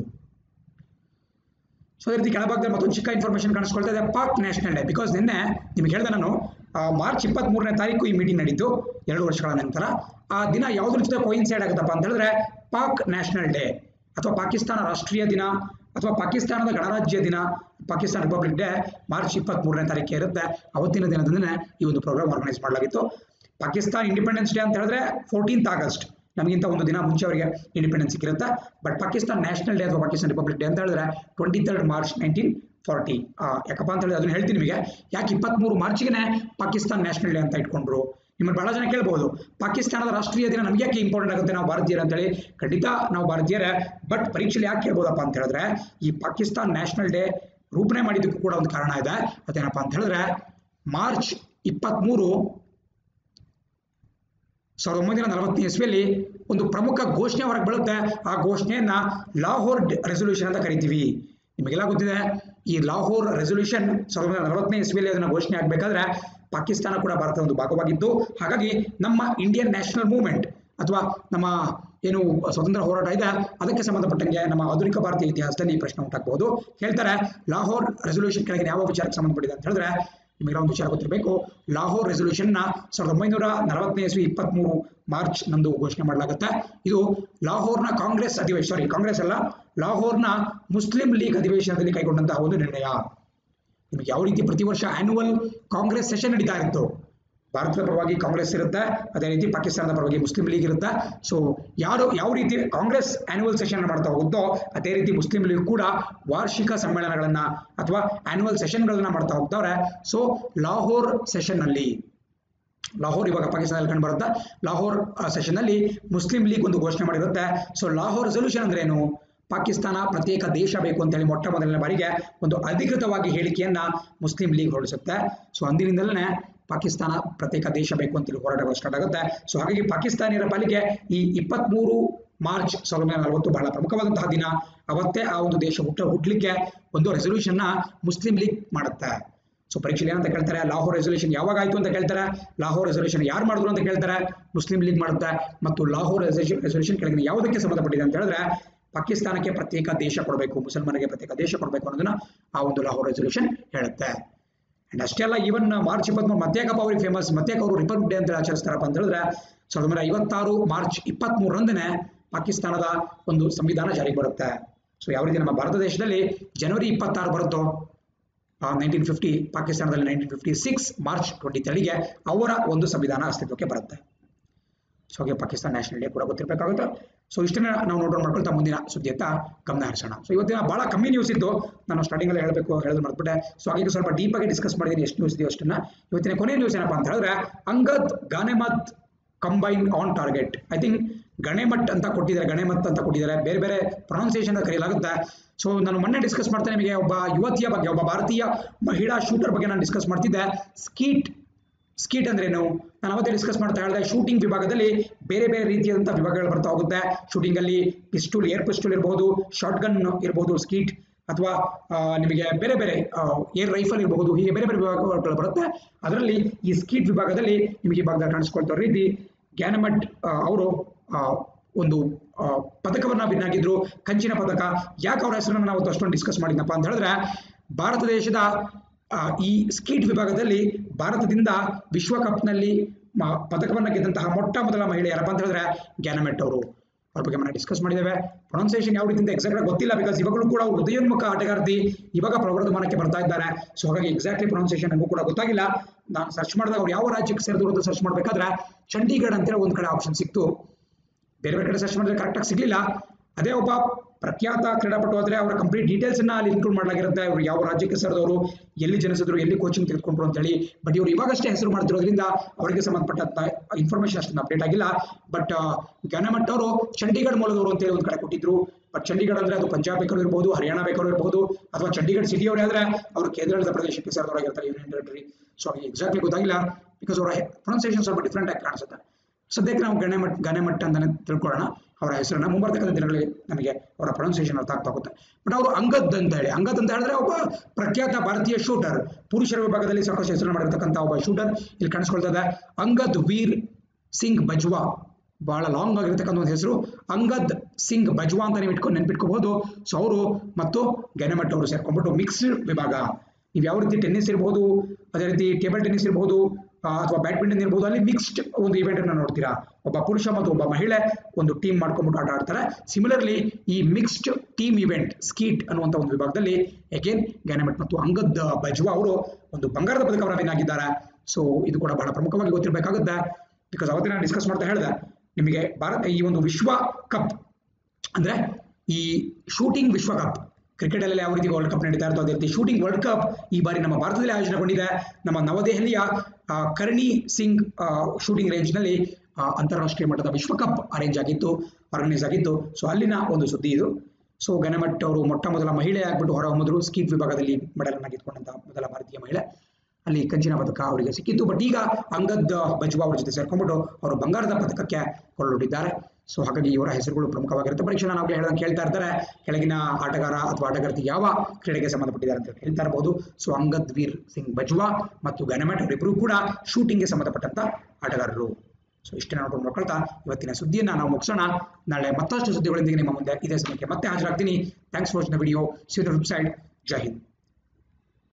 ಸೊ ಅದೇ ರೀತಿ ಕೆಳಭಾಗದಲ್ಲಿ ಮತ್ತೊಂದು ಚಿಕ್ಕ ಇನ್ಫಾರ್ಮೇಶನ್ ಕಾಣಿಸ್ಕೊಳ್ತಾ ಇದೆ ಪಾಕ್ ನ್ಯಾಷನಲ್ ಡೇ ಬಿಕಾಸ್ ನಿನ್ನೆ ನಿಮ್ಗೆ ಹೇಳಿದೆ ನಾನು ಆ, ಮಾರ್ಚ್ ಇಪ್ಪತ್ತ್ ಮೂರನೇ ತಾರೀಕು ಈ ಮೀಟಿಂಗ್ ನಡೀತು ಎರಡು ವರ್ಷಗಳ ನಂತರ ಆ ದಿನ ಯಾವುದ್ರ ಜೊತೆ ಕೋಯಿನ್ಸೈಡ್ ಆಗುತ್ತಪ್ಪ ಅಂತ ಹೇಳಿದ್ರೆ ಪಾಕ್ ನ್ಯಾಷನಲ್ ಡೇ ಅಥವಾ ಪಾಕಿಸ್ತಾನ ರಾಷ್ಟ್ರೀಯ ದಿನ ಅಥವಾ ಪಾಕಿಸ್ತಾನದ ಗಣರಾಜ್ಯ ದಿನ ಪಾಕಿಸ್ತಾನ ರಿಪಬ್ಲಿಕ್ ಡೇ ಮಾರ್ಚ್ ಇಪ್ಪತ್ತ್ ಮೂರನೇ ತಾರೀಕು ಇರುತ್ತೆ ಅವತ್ತಿನ ದಿನದಿಂದನೇ ಈ ಒಂದು ಪ್ರೋಗ್ರಾಮ್ ಆರ್ಗನೈಸ್ ಮಾಡಲಾಗಿತ್ತು ಪಾಕಿಸ್ತಾನ ಇಂಡಿಪೆಂಡೆನ್ಸ್ ಡೇ ಅಂತ ಹೇಳಿದ್ರೆ ಫೋರ್ಟೀನ್ತ್ ಆಗಸ್ಟ್ ನಮಗಿಂತ ಒಂದು ದಿನ ಮುಂಚೆ ಅವರಿಗೆ ಇಂಡಿಪೆಂಡೆನ್ಸ್ ಸಿಕ್ಕಿರುತ್ತೆ ಬಟ್ ಪಾಕಿಸ್ತಾನ ನ್ಯಾಷನಲ್ ಡೇ ಅಥವಾ ಪಾಕಿಸ್ತಾನ ರಿಪಬ್ಲಿಕ್ ಡೇ ಅಂತ ಹೇಳಿದ್ರೆ twenty third March nineteen forty ಯಾಕಪ್ಪ ಅಂತ ಹೇಳಿದ್ರೆ ಅದನ್ನ ಹೇಳ್ತೀನಿ ನಿಮಗೆ ಯಾಕೆ ಇಪ್ಪತ್ಮೂರು ಮಾರ್ಚ್ಗೆ ಪಾಕಿಸ್ತಾನ ನ್ಯಾಷನಲ್ ಡೇ ಅಂತ ಇಟ್ಕೊಂಡ್ರು ನಿಮ್ಮಲ್ಲಿ ಬಹಳ ಜನ ಕೇಳ್ಬೋದು ಪಾಕಿಸ್ತಾನದ ರಾಷ್ಟ್ರೀಯ ದಿನ ನಮ್ಗೆ ಯಾಕೆ ಇಂಪಾರ್ಟೆಂಟ್ ಆಗುತ್ತೆ ನಾವು ಭಾರತೀಯರು ಅಂತೇಳಿ ಖಂಡಿತ ನಾವು ಭಾರತೀಯರೇ ಬಟ್ ಪರೀಕ್ಷೆಯಲ್ಲಿ ಯಾಕೆ ಕೇಳ್ಬೋದಪ್ಪ ಅಂತ ಹೇಳಿದ್ರೆ ಈ ಪಾಕಿಸ್ತಾನ್ ನ್ಯಾಷನಲ್ ಡೇ ರೂಪಣೆ ಮಾಡಿದ್ದಕ್ಕೂ ಕೂಡ ಒಂದು ಕಾರಣ ಇದೆ ಅದೇನಪ್ಪ ಅಂತ ಹೇಳಿದ್ರೆ ಮಾರ್ಚ್ ಇಪ್ಪತ್ಮೂರು ಸಾವಿರದ ಒಂಬೈನೂರ ನಲವತ್ತನೇ ಇಸ್ವಿಯಲ್ಲಿ ಒಂದು ಪ್ರಮುಖ ಘೋಷಣೆ ಹೊರಗೆ ಬೀಳುತ್ತೆ ಆ ಘೋಷಣೆಯನ್ನ ಲಾಹೋರ್ ರೆಸೊಲ್ಯೂಷನ್ ಅಂತ ಕರಿತೀವಿ ನಿಮಗೆಲ್ಲ ಗೊತ್ತಿದೆ ಈ ಲಾಹೋರ್ ರೆಸೊಲ್ಯೂಷನ್ ಸಾವಿರದ ಒಂಬೈನೂರ ನಲವತ್ತನೇ ಇಸ್ವಿಯಲ್ಲಿ ಅದನ್ನ ಘೋಷಣೆ ಆಗಬೇಕಾದ್ರೆ ಪಾಕಿಸ್ತಾನ ಕೂಡ ಭಾರತದ ಒಂದು ಭಾಗವಾಗಿದ್ದು ಹಾಗಾಗಿ ನಮ್ಮ ಇಂಡಿಯನ್ ನ್ಯಾಷನಲ್ ಮೂವ್ಮೆಂಟ್ ಅಥವಾ ನಮ್ಮ ಏನು ಸ್ವತಂತ್ರ ಹೋರಾಟ ಇದೆ ಅದಕ್ಕೆ ಸಂಬಂಧಪಟ್ಟಂಗೆ ನಮ್ಮ ಆಧುನಿಕ ಭಾರತೀಯ ಇತಿಹಾಸದಲ್ಲಿ ಈ ಪ್ರಶ್ನೆ ಉಂಟಾಗಬಹುದು ಹೇಳ್ತಾರೆ ಲಾಹೋರ್ ರೆಸೊಲ್ಯೂಷನ್ ಕೆಳಗಿನ ಯಾವ ವಿಚಾರಕ್ಕೆ ಸಂಬಂಧಪಟ್ಟಿದೆ ಅಂತ ಹೇಳಿದ್ರೆ ನಿಮಗೆ ಒಂದು ವಿಚಾರ ಗೊತ್ತಿರಬೇಕು ಲಾಹೋರ್ ರೆಸೊಲ್ಯೂಷನ್ ನ ಸಾವಿರದ ಒಂಬೈನೂರ ನಲವತ್ತನೇ ಇಸ್ವಿ ಇಪ್ಪತ್ಮೂರು ಮಾರ್ಚ್ ನಂದು ಘೋಷಣೆ ಮಾಡಲಾಗುತ್ತೆ ಇದು ಲಾಹೋರ್ನ ಕಾಂಗ್ರೆಸ್ ಅಧಿವೇಶನ ಸಾರಿ ಕಾಂಗ್ರೆಸ್ ಅಲ್ಲ ಲಾಹೋರ್ನ ಮುಸ್ಲಿಂ ಲೀಗ್ ಅಧಿವೇಶನದಲ್ಲಿ ಕೈಗೊಂಡಂತಹ ಒಂದು ನಿರ್ಣಯ ನಿಮಗೆ ಯಾವ ರೀತಿ ಪ್ರತಿ ವರ್ಷ ಆನ್ಯುವಲ್ ಕಾಂಗ್ರೆಸ್ ಸೆಷನ್ ನಡೀತಾ ಇತ್ತು ಭಾರತದ ಪರವಾಗಿ ಕಾಂಗ್ರೆಸ್ ಇರುತ್ತೆ ಅದೇ ರೀತಿ ಪಾಕಿಸ್ತಾನದ ಪರವಾಗಿ ಮುಸ್ಲಿಂ ಲೀಗ್ ಇರುತ್ತೆ ಸೊ ಯಾರು ಯಾವ ರೀತಿ ಕಾಂಗ್ರೆಸ್ ಆನ್ಯುವಲ್ ಸೆಷನ್ ಮಾಡ್ತಾ ಹೋಗುತ್ತೋ ಅದೇ ರೀತಿ ಮುಸ್ಲಿಂ ಲೀಗ್ ಕೂಡ ವಾರ್ಷಿಕ ಸಮ್ಮೇಳನಗಳನ್ನ ಅಥವಾ ಆನ್ಯುವಲ್ ಸೆಷನ್ಗಳನ್ನ ಮಾಡ್ತಾ ಹೋಗ್ತಾವ್ರೆ ಸೊ ಲಾಹೋರ್ ಸೆಷನ್ ನಲ್ಲಿ ಲಾಹೋರ್ ಇವಾಗ ಪಾಕಿಸ್ತಾನದಲ್ಲಿ ಕಂಡು ಬರುತ್ತೆ ಲಾಹೋರ್ ಸೆಷನ್ ಅಲ್ಲಿ ಮುಸ್ಲಿಂ ಲೀಗ್ ಒಂದು ಘೋಷಣೆ ಮಾಡಿರುತ್ತೆ ಸೊ ಲಾಹೋರ್ ರೆಸೊಲ್ಯೂಷನ್ ಅಂದ್ರೆ ಏನು ಪಾಕಿಸ್ತಾನ ಪ್ರತ್ಯೇಕ ದೇಶ ಬೇಕು ಅಂತ ಹೇಳಿ ಮೊಟ್ಟ ಮೊದಲನೇ ಬಾರಿಗೆ ಒಂದು ಅಧಿಕೃತವಾಗಿ ಹೇಳಿಕೆಯನ್ನ ಮುಸ್ಲಿಂ ಲೀಗ್ ಹೊರಡಿಸುತ್ತೆ ಸೊ ಅಂದಿನಿಂದಲೇ ಪಾಕಿಸ್ತಾನ ಪ್ರತ್ಯೇಕ ದೇಶ ಬೇಕು ಅಂತೇಳಿ ಹೋರಾಟಗಳು ಸ್ಟಾರ್ಟ್ ಆಗುತ್ತೆ ಸೊ ಹಾಗಾಗಿ ಪಾಕಿಸ್ತಾನಿಯರ ಪಾಲಿಗೆ ಈ ಇಪ್ಪತ್ಮೂರು ಮಾರ್ಚ್ ಸಾವಿರದ ಒಂಬೈನೂರ ನಲವತ್ತು ಬಹಳ ಪ್ರಮುಖವಾದಂತಹ ದಿನ ಅವತ್ತೇ ಆ ಒಂದು ದೇಶ ಹುಟ್ಟ ಹುಟ್ಟಲಿಕ್ಕೆ ಒಂದು ರೆಸೊಲ್ಯೂಷನ್ ನ ಮುಸ್ಲಿಂ ಲೀಗ್ ಮಾಡುತ್ತೆ ಸೊ ಪರೀಕ್ಷೆಯಲ್ಲಿ ಏನಂತ ಕೇಳ್ತಾರೆ ಲಾಹೋರ್ ರೆಸೊಲ್ಯೂಷನ್ ಯಾವಾಗ ಆಯ್ತು ಅಂತ ಕೇಳ್ತಾರೆ ಲಾಹೋರ್ ರೆಸೊಲ್ಯೂಷನ್ ಯಾರು ಮಾಡಿದ್ರು ಅಂತ ಕೇಳ್ತಾರೆ ಮುಸ್ಲಿಂ ಲೀಗ್ ಮಾಡುತ್ತೆ ಮತ್ತು ಲಾಹೋರ್ ರೆಸೊಲ್ಯೂಷನ್ ಕೆಳಗಿನ ಯಾವುದಕ್ಕೆ ಸಂಬಂಧಪಟ್ಟಿದೆ ಅಂತ ಹೇಳಿದ್ರೆ ಪಾಕಿಸ್ತಾನಕ್ಕೆ ಪ್ರತ್ಯೇಕ ದೇಶ ಕೊಡಬೇಕು ಮುಸಲ್ಮಾನರಿಗೆ ಪ್ರತ್ಯೇಕ ದೇಶ ಕೊಡಬೇಕು ಅನ್ನೋದನ್ನ ಆ ಒಂದು ಲಾಹೋರ್ ರೆಸೊಲ್ಯೂಷನ್ ಹೇಳುತ್ತೆ ಅಂಡ್ ಅಷ್ಟೇ ಅಲ್ಲ ಈವನ್ ಮಾರ್ಚ್ ಇಪ್ಪತ್ಮೂರು ಮತ್ತ್ಯಾಕಪ್ಪ ಅವ್ರಿಗೆ ಫೇಮಸ್ ಮತ್ತ್ಯಾಕ ಅವರು ರಿಪಬ್ಲಿಕ್ ಡೇ ಅಂತ ಆಚರಿಸ್ತಾರಪ್ಪ ಅಂತ ಹೇಳಿದ್ರೆ ಸಾವಿರದ ಒಂಬೈನೂರ ಐವತ್ತಾರು ಮಾರ್ಚ್ ಇಪ್ಪತ್ಮೂರರಂದನೇ ಪಾಕಿಸ್ತಾನದ ಒಂದು ಸಂವಿಧಾನ ಜಾರಿಗೆ ಬರುತ್ತೆ ಸೊ ಯಾವ ರೀತಿ ನಮ್ಮ ಭಾರತ ದೇಶದಲ್ಲಿ ಜನವರಿ ಇಪ್ಪತ್ತಾರು ಬರುತ್ತೋ ನೈನ್ಟೀನ್ ಫಿಫ್ಟಿ ಪಾಕಿಸ್ತಾನದಲ್ಲಿ nineteen fifty six March twenty ತರ್ಡಿಗೆ ಅವರ ಒಂದು ಸಂವಿಧಾನ ಅಸ್ತಿತ್ವಕ್ಕೆ ಬರುತ್ತೆ ಸೊ ಹಾಗೆ ಪಾಕಿಸ್ತಾನ ನ್ಯಾಷನಲ್ ಡೇ ಕೂಡ ಗೊತ್ತಿರಬೇಕಾಗುತ್ತೆ ಸೊ ಇಷ್ಟನ್ನ ನಾವು ನೋಟ್ ಮಾಡ್ಕೊಳ್ತಾ ಮುಂದಿನ ಸುದ್ದಿಯತ್ತ ಗಮನ ಹರಿಸೋಣ ಸೊ ಇವತ್ತಿನ ಬಹಳ ಕಮ್ಮಿ ನ್ಯೂಸ್ ಇದ್ದು ನಾನು ಸ್ಟಾರ್ಟಿಂಗ್ ಅಲ್ಲಿ ಹೇಳಬೇಕು ಹೇಳೋದು ಮರ್ತ್ಬಿಟ್ಟೆ ಸೊ ಹಾಗೆ ಸ್ವಲ್ಪ ಡೀಪ್ ಆಗಿ ಡಿಸ್ಕಸ್ ಮಾಡಿದ್ದೀನಿ ಎಷ್ಟು ನ್ಯೂಸ್ ಇದೆಯೋ ಅಷ್ಟನ್ನ ಇವತ್ತಿನ ಕೊನೆಯ ನ್ಯೂಸ್ ಏನಪ್ಪಾ ಅಂತ ಹೇಳಿದ್ರೆ Angad Ganemat combine on target I think Ganemat ಅಂತ ಕೊಟ್ಟಿದ್ದಾರೆ ಗಣೆಮತ್ ಅಂತ ಕೊಟ್ಟಿದ್ದಾರೆ ಬೇರೆ ಬೇರೆ ಪ್ರೊನೌನ್ಸಿಯೇಷನ್ ಕರೆಯಲಾಗುತ್ತೆ ಸೊ ನಾನು ಮೊನ್ನೆ ಡಿಸ್ಕಸ್ ಮಾಡ್ತೇನೆ ನಿಮಗೆ ಒಬ್ಬ ಯುವತಿಯ ಬಗ್ಗೆ ಒಬ್ಬ ಭಾರತೀಯ ಮಹಿಳಾ ಶೂಟರ್ ಬಗ್ಗೆ ನಾನು ಡಿಸ್ಕಸ್ ಮಾಡ್ತಿದ್ದೆ ಸ್ಕೀಟ್ ಸ್ಕೀಟ್ ಅಂದ್ರೇನು ನಾನು ಅವತ್ತೇ ಡಿಸ್ಕಸ್ ಮಾಡ್ತಾ ಹೇಳಿದೆ ಶೂಟಿಂಗ್ ವಿಭಾಗದಲ್ಲಿ ಬೇರೆ ಬೇರೆ ರೀತಿಯಾದಂಥ ವಿಭಾಗಗಳು ಬರ್ತಾ ಹೋಗುತ್ತೆ ಶೂಟಿಂಗ್ ಅಲ್ಲಿ ಪಿಸ್ಟೂಲ್ ಏರ್ ಪಿಸ್ಟೂಲ್ ಇರಬಹುದು ಶಾರ್ಟ್ ಗನ್ ಇರಬಹುದು ಸ್ಕೀಟ್ ಅಥವಾ ಆ, ನಿಮಗೆ ಬೇರೆ ಬೇರೆ ಏರ್ ರೈಫಲ್ ಇರಬಹುದು ಹೀಗೆ ಬೇರೆ ಬೇರೆ ವಿಭಾಗಗಳು ಬರುತ್ತೆ ಅದರಲ್ಲಿ ಈ ಸ್ಕೀಟ್ ವಿಭಾಗದಲ್ಲಿ ನಿಮಗೆ ಈ ಭಾಗದಲ್ಲಿ ಕಾಣಿಸ್ಕೊಳ್ತಾ ರೀತಿ ಗ್ಯಾನಮಟ್ ಅವರು ಒಂದು ಆ, ಪದಕವನ್ನ ವಿನ್ ಆಗಿದ್ರು ಕಂಚಿನ ಪದಕ ಯಾಕೆ ಅವರ ಹೆಸರನ್ನು ನಾವು ಅಷ್ಟೊಂದು ಡಿಸ್ಕಸ್ ಮಾಡಿದ್ನಪ್ಪ ಅಂತ ಹೇಳಿದ್ರೆ ಭಾರತ ದೇಶದ ಆ, ಈ ಸ್ಕೀಟ್ ವಿಭಾಗದಲ್ಲಿ ಭಾರತದಿಂದ ವಿಶ್ವಕಪ್ನಲ್ಲಿ ಮ- ಪದಕವನ್ನ ಗೆದ್ದಂತಹ ಮೊಟ್ಟ ಮೊದಲ ಮಹಿಳೆ ಯಾರಪ್ಪ ಅಂತ ಹೇಳಿದ್ರೆ ಗ್ಯಾನಮೆಟ್ ಅವರು ಅವ್ರ ಬಗ್ಗೆ ಮನೆ ಡಿಸ್ಕಸ್ ಮಾಡಿದ್ದೇವೆ ಪ್ರೊನೌನ್ಸಿಯೇಷನ್ ಯಾವ ರೀತಿ ಅಂತ ಎಕ್ಸಾಕ್ಟ್ ಆಗಿ ಗೊತ್ತಿಲ್ಲ ಬಿಕಾಸ್ ಇವಾಗಲೂ ಕೂಡ ಅವ್ರು ಹೃದಯೋನ್ಮುಖ ಆಟಗಾರ್ತಿ ಇವಾಗ ಪ್ರವರ್ಧಮಾನಕ್ಕೆ ಬರ್ತಾ ಇದ್ದಾರೆ ಸೊ ಹಾಗಾಗಿ ಎಕ್ಸಾಕ್ಟ್ಲಿ ಪ್ರೊನೌನ್ಸಿಯೇಷನ್ ನನಗೂ ಕೂಡ ಗೊತ್ತಾಗಿಲ್ಲ ನಾನು ಸರ್ಚ್ ಮಾಡಿದಾಗ ಅವ್ರು ಯಾವ ರಾಜ್ಯಕ್ಕೆ ಸೇರಿದ್ರು ಅಂತ ಸರ್ಚ್ ಮಾಡಬೇಕಾದ್ರೆ ಚಂಡೀಗಢ ಅಂತೇಳಿ ಒಂದು ಕಡೆ ಆಪ್ಷನ್ ಸಿಕ್ತು ಬೇರೆ ಬೇರೆ ಕಡೆ ಸರ್ಚ್ ಮಾಡಿದ್ರೆ ಕರೆಕ್ಟಾಗಿ ಸಿಗ್ಲಿಲ್ಲ ಅದೇ ಒಬ್ಬ ಪ್ರಖ್ಯಾತ ಕ್ರೀಡಾಪಟು ಆದ್ರೆ ಅವರ ಕಂಪ್ಲೀಟ್ ಡೀಟೇಲ್ಸ್ ಅನ್ನ ಅಲ್ಲಿ ಇನ್ಕ್ಲೂಡ್ ಮಾಡಲಾಗಿರುತ್ತೆ ಅವರು ಯಾವ ರಾಜ್ಯಕ್ಕೆ ಸೇರಿದವರು ಎಲ್ಲಿ ಜನಿಸಿದ್ರು ಎಲ್ಲಿ ಕೋಚಿಂಗ್ ತೆಗೆದುಕೊಂಡ್ರು ಅಂತ ಹೇಳಿ ಬಟ್ ಇವರು ಇವಾಗಷ್ಟೇ ಹೆಸರು ಮಾಡ್ತಿರೋದ್ರಿಂದ ಅವರಿಗೆ ಸಂಬಂಧಪಟ್ಟಂತ ಇನ್ಫಾರ್ಮೇಶನ್ ಅಷ್ಟೊಂದು ಅಪ್ಡೇಟ್ ಆಗಿಲ್ಲ ಬಟ್ ಜ್ಞಾನಮಠ್ ಅವರು ಚಂಡೀಗಢ ಮೂಲದವರು ಅಂತ ಹೇಳಿ ಒಂದು ಕಡೆ ಕೊಟ್ಟಿದ್ರು ಬಟ್ ಚಂಡೀಗಢ ಅಂದ್ರೆ ಅದು ಪಂಜಾಬ್ ಬೇಕಾದ್ರೂ ಇರಬಹುದು ಹರಿಯಾಣ ಬೇಕಾದ್ರೂ ಇರಬಹುದು ಅಥವಾ ಚಂಡೀಗಢ ಸಿಟಿಯವರೇ ಆದ್ರೆ ಅವರು ಕೇಂದ್ರಾಡಳಿತ ಪ್ರದೇಶಕ್ಕೆ ಸೇರಿದವರಾಗಿರ್ತಾರೆ ಯೂನಿಯನ್ ಟೆರಿಟರಿ ಸೊ ಅವ್ರಿಗೆ ಎಕ್ಸಾಕ್ಟ್ಲಿ ಗೊತ್ತಾಗಿಲ್ಲ ಬಿಕಾಸ್ ಅವರ ಪ್ರೊನೌನ್ಸಿಯೇಷನ್ ಸ್ವಲ್ಪ ಡಿಫ್ರೆಂಟ್ ಆಗಿ ಕಾಣಿಸುತ್ತೆ ಸದ್ಯಕ್ಕೆ ನಾವು ಗಣೆಮಠ್ ಗಣೆಮಠ್ ಅಂತಾನೆ ತಿಳ್ಕೊಳ್ಳೋಣ ಅವರ ಹೆಸರನ್ನ ಮುಂಬರ್ತಕ್ಕಂಥ ದಿನಗಳಲ್ಲಿ ನಮಗೆ ಅವರ ಪ್ರೊನೌನ್ಸಿಯೇಷನ್ ಅರ್ಥ ಆಗ್ತಾ ಹೋಗುತ್ತೆ ಬಟ್ ಅವರು ಅಂಗದ್ ಅಂತ ಹೇಳಿ ಅಂಗದ್ ಅಂತ ಹೇಳಿದ್ರೆ ಒಬ್ಬ ಪ್ರಖ್ಯಾತ ಭಾರತೀಯ ಶೂಟರ್ ಪುರುಷರ ವಿಭಾಗದಲ್ಲಿ ಸಾಕಷ್ಟು ಹೆಸರು ಮಾಡಿರ್ತಕ್ಕಂಥ ಒಬ್ಬ ಶೂಟರ್ ಇಲ್ಲಿ ಕಾಣಿಸ್ಕೊಳ್ತಾ ಇದೆ ಅಂಗದ್ ವೀರ್ ಸಿಂಗ್ ಬಜ್ವಾ ಬಹಳ ಲಾಂಗ್ ಆಗಿರ್ತಕ್ಕಂಥ ಒಂದು ಹೆಸರು ಅಂಗದ್ ಸಿಂಗ್ ಬಜ್ವಾ ಅಂತ ನೀವು ಇಟ್ಕೊಂಡು ನೆನ್ಪಿಟ್ಕೋಬಹುದು ಸೊ ಅವರು ಮತ್ತು ಗೆನೆಮಟ್ ಅವರು ಸೇರ್ಕೊಂಡ್ಬಿಟ್ಟು ಮಿಕ್ಸ್ಡ್ ವಿಭಾಗ ನೀವು ಯಾವ ರೀತಿ ಟೆನ್ನಿಸ್ ಇರಬಹುದು ಅದೇ ರೀತಿ ಟೇಬಲ್ ಟೆನ್ನಿಸ್ ಇರಬಹುದು ಅಥವಾ ಬ್ಯಾಡ್ಮಿಂಟನ್ ಇರಬಹುದು ಅಲ್ಲಿ ಮಿಕ್ಸ್ಡ್ ಒಂದು ಇವೆಂಟ್ ಅನ್ನ ನೋಡ್ತೀರಾ ಒಬ್ಬ ಪುರುಷ ಮತ್ತು ಒಬ್ಬ ಮಹಿಳೆ ಒಂದು ಟೀಮ್ ಮಾಡ್ಕೊಂಡ್ಬಿಟ್ಟು ಆಟ ಆಡ್ತಾರೆ ಸಿಮಿಲರ್ಲಿ ಈ ಮಿಕ್ಸ್ಡ್ ಟೀಮ್ ಇವೆಂಟ್ ಸ್ಕೀಟ್ ಅನ್ನುವಂಥ ಒಂದು ವಿಭಾಗದಲ್ಲಿ ಅಗೇನ್ ಗ್ಯಾನಮೆಟ್ ಮತ್ತು ಅಂಗದ್ ಬಜ್ವಾ ಅವರು ಒಂದು ಬಂಗಾರದ ಪದಕವನ್ನು ವಿನ್ ಆಗಿದ್ದಾರೆ ಸೊ ಇದು ಕೂಡ ಬಹಳ ಪ್ರಮುಖವಾಗಿ ಗೊತ್ತಿರಬೇಕಾಗುತ್ತೆ ಬಿಕಾಸ್ ಅವತ್ತಿನ ಡಿಸ್ಕಸ್ ಮಾಡ್ತಾ ಹೇಳಿದೆ ನಿಮಗೆ ಭಾರತ ಈ ಒಂದು ವಿಶ್ವ ಕಪ್ ಅಂದ್ರೆ ಈ ಶೂಟಿಂಗ್ ವಿಶ್ವಕಪ್ ಕ್ರಿಕೆಟ್ ಅಲ್ಲಿ ಯಾವ ರೀತಿ ವರ್ಲ್ಡ್ ಕಪ್ ನಡೀತಾ ಇರ್ತದೆ ಅದೇ ರೀತಿ ಶೂಟಿಂಗ್ ವರ್ಲ್ಡ್ ಕಪ್ ಈ ಬಾರಿ ನಮ್ಮ ಭಾರತದಲ್ಲಿ ಆಯೋಜನೆಗೊಂಡಿದೆ ನಮ್ಮ ನವದೆಹಲಿಯ ಆ, ಕರ್ಣಿ ಸಿಂಗ್ ಶೂಟಿಂಗ್ ರೇಂಜ್ ನಲ್ಲಿ ಆ, ಅಂತಾರಾಷ್ಟ್ರೀಯ ಮಟ್ಟದ ವಿಶ್ವಕಪ್ ಅರೇಂಜ್ ಆಗಿತ್ತು ಆರ್ಗನೈಸ್ ಆಗಿತ್ತು ಸೊ ಅಲ್ಲಿನ ಒಂದು ಸುದ್ದಿ ಇದು ಸೊ ಗಣಮಟ್ ಅವರು ಮೊಟ್ಟ ಮೊದಲ ಮಹಿಳೆ ಆಗ್ಬಿಟ್ಟು ಹೊರಹೊಮ್ಮಿದ್ರು ಸ್ಕೀಟ್ ವಿಭಾಗದಲ್ಲಿ ಮೆಡಲ್ ಅನ್ನ ಗೆದ್ಕೊಂಡಂತ ಮೊದಲ ಭಾರತೀಯ ಮಹಿಳೆ ಅಲ್ಲಿ ಕಂಚಿನ ಪದಕ ಅವರಿಗೆ ಸಿಕ್ಕಿತ್ತು ಬಟ್ ಈಗ ಅಂಗದ್ ಬಜ್ವಾ ಅವ್ರ ಜೊತೆ ಸೇರ್ಕೊಂಡ್ಬಿಟ್ಟು ಅವರು ಬಂಗಾರದ ಪದಕಕ್ಕೆ ಹೊರಟಿದ್ದಾರೆ ಸೊ ಹಾಗಾಗಿ ಇವರ ಹೆಸರುಗಳು ಪ್ರಮುಖವಾಗಿರುತ್ತೆ ಪರೀಕ್ಷೆ ನಾವು ಹೇಳ್ದಂಗೆ ಕೇಳ್ತಾ ಇರ್ತಾರೆ ಕೆಳಗಿನ ಆಟಗಾರ ಅಥವಾ ಆಟಗಾರ್ತಿ ಯಾವ ಕ್ರೀಡೆಗೆ ಸಂಬಂಧಪಟ್ಟಿದ್ದಾರೆ ಅಂತ ಹೇಳ್ತಾ ಇರಬಹುದು ಸೊ ಅಂಗದ್ ವೀರ್ ಸಿಂಗ್ ಬಜ್ವಾ ಮತ್ತು ಗಣಮಠ್ ಅವರಿಬ್ಬರು ಕೂಡ ಶೂಟಿಂಗ್ಗೆ ಸಂಬಂಧಪಟ್ಟಂತ ಆಟಗಾರರು ಸೊ ಇಷ್ಟೇ ನೋಡ್ಕೊಂಡು ನೋಡ್ಕೊಳ್ತಾ ಇವತ್ತಿನ ಸುದ್ದಿಯನ್ನ ನಾವು ಮುಗಿಸೋಣ ನಾಳೆ ಮತ್ತಷ್ಟು ಸುದ್ದಿಗಳೊಂದಿಗೆ ನಿಮ್ಮ ಮುಂದೆ ಇದೇ ಸಮಯಕ್ಕೆ ಮತ್ತೆ ಹಾಜರಾಗ್ತೀನಿ thanks for the video see website Jai Hind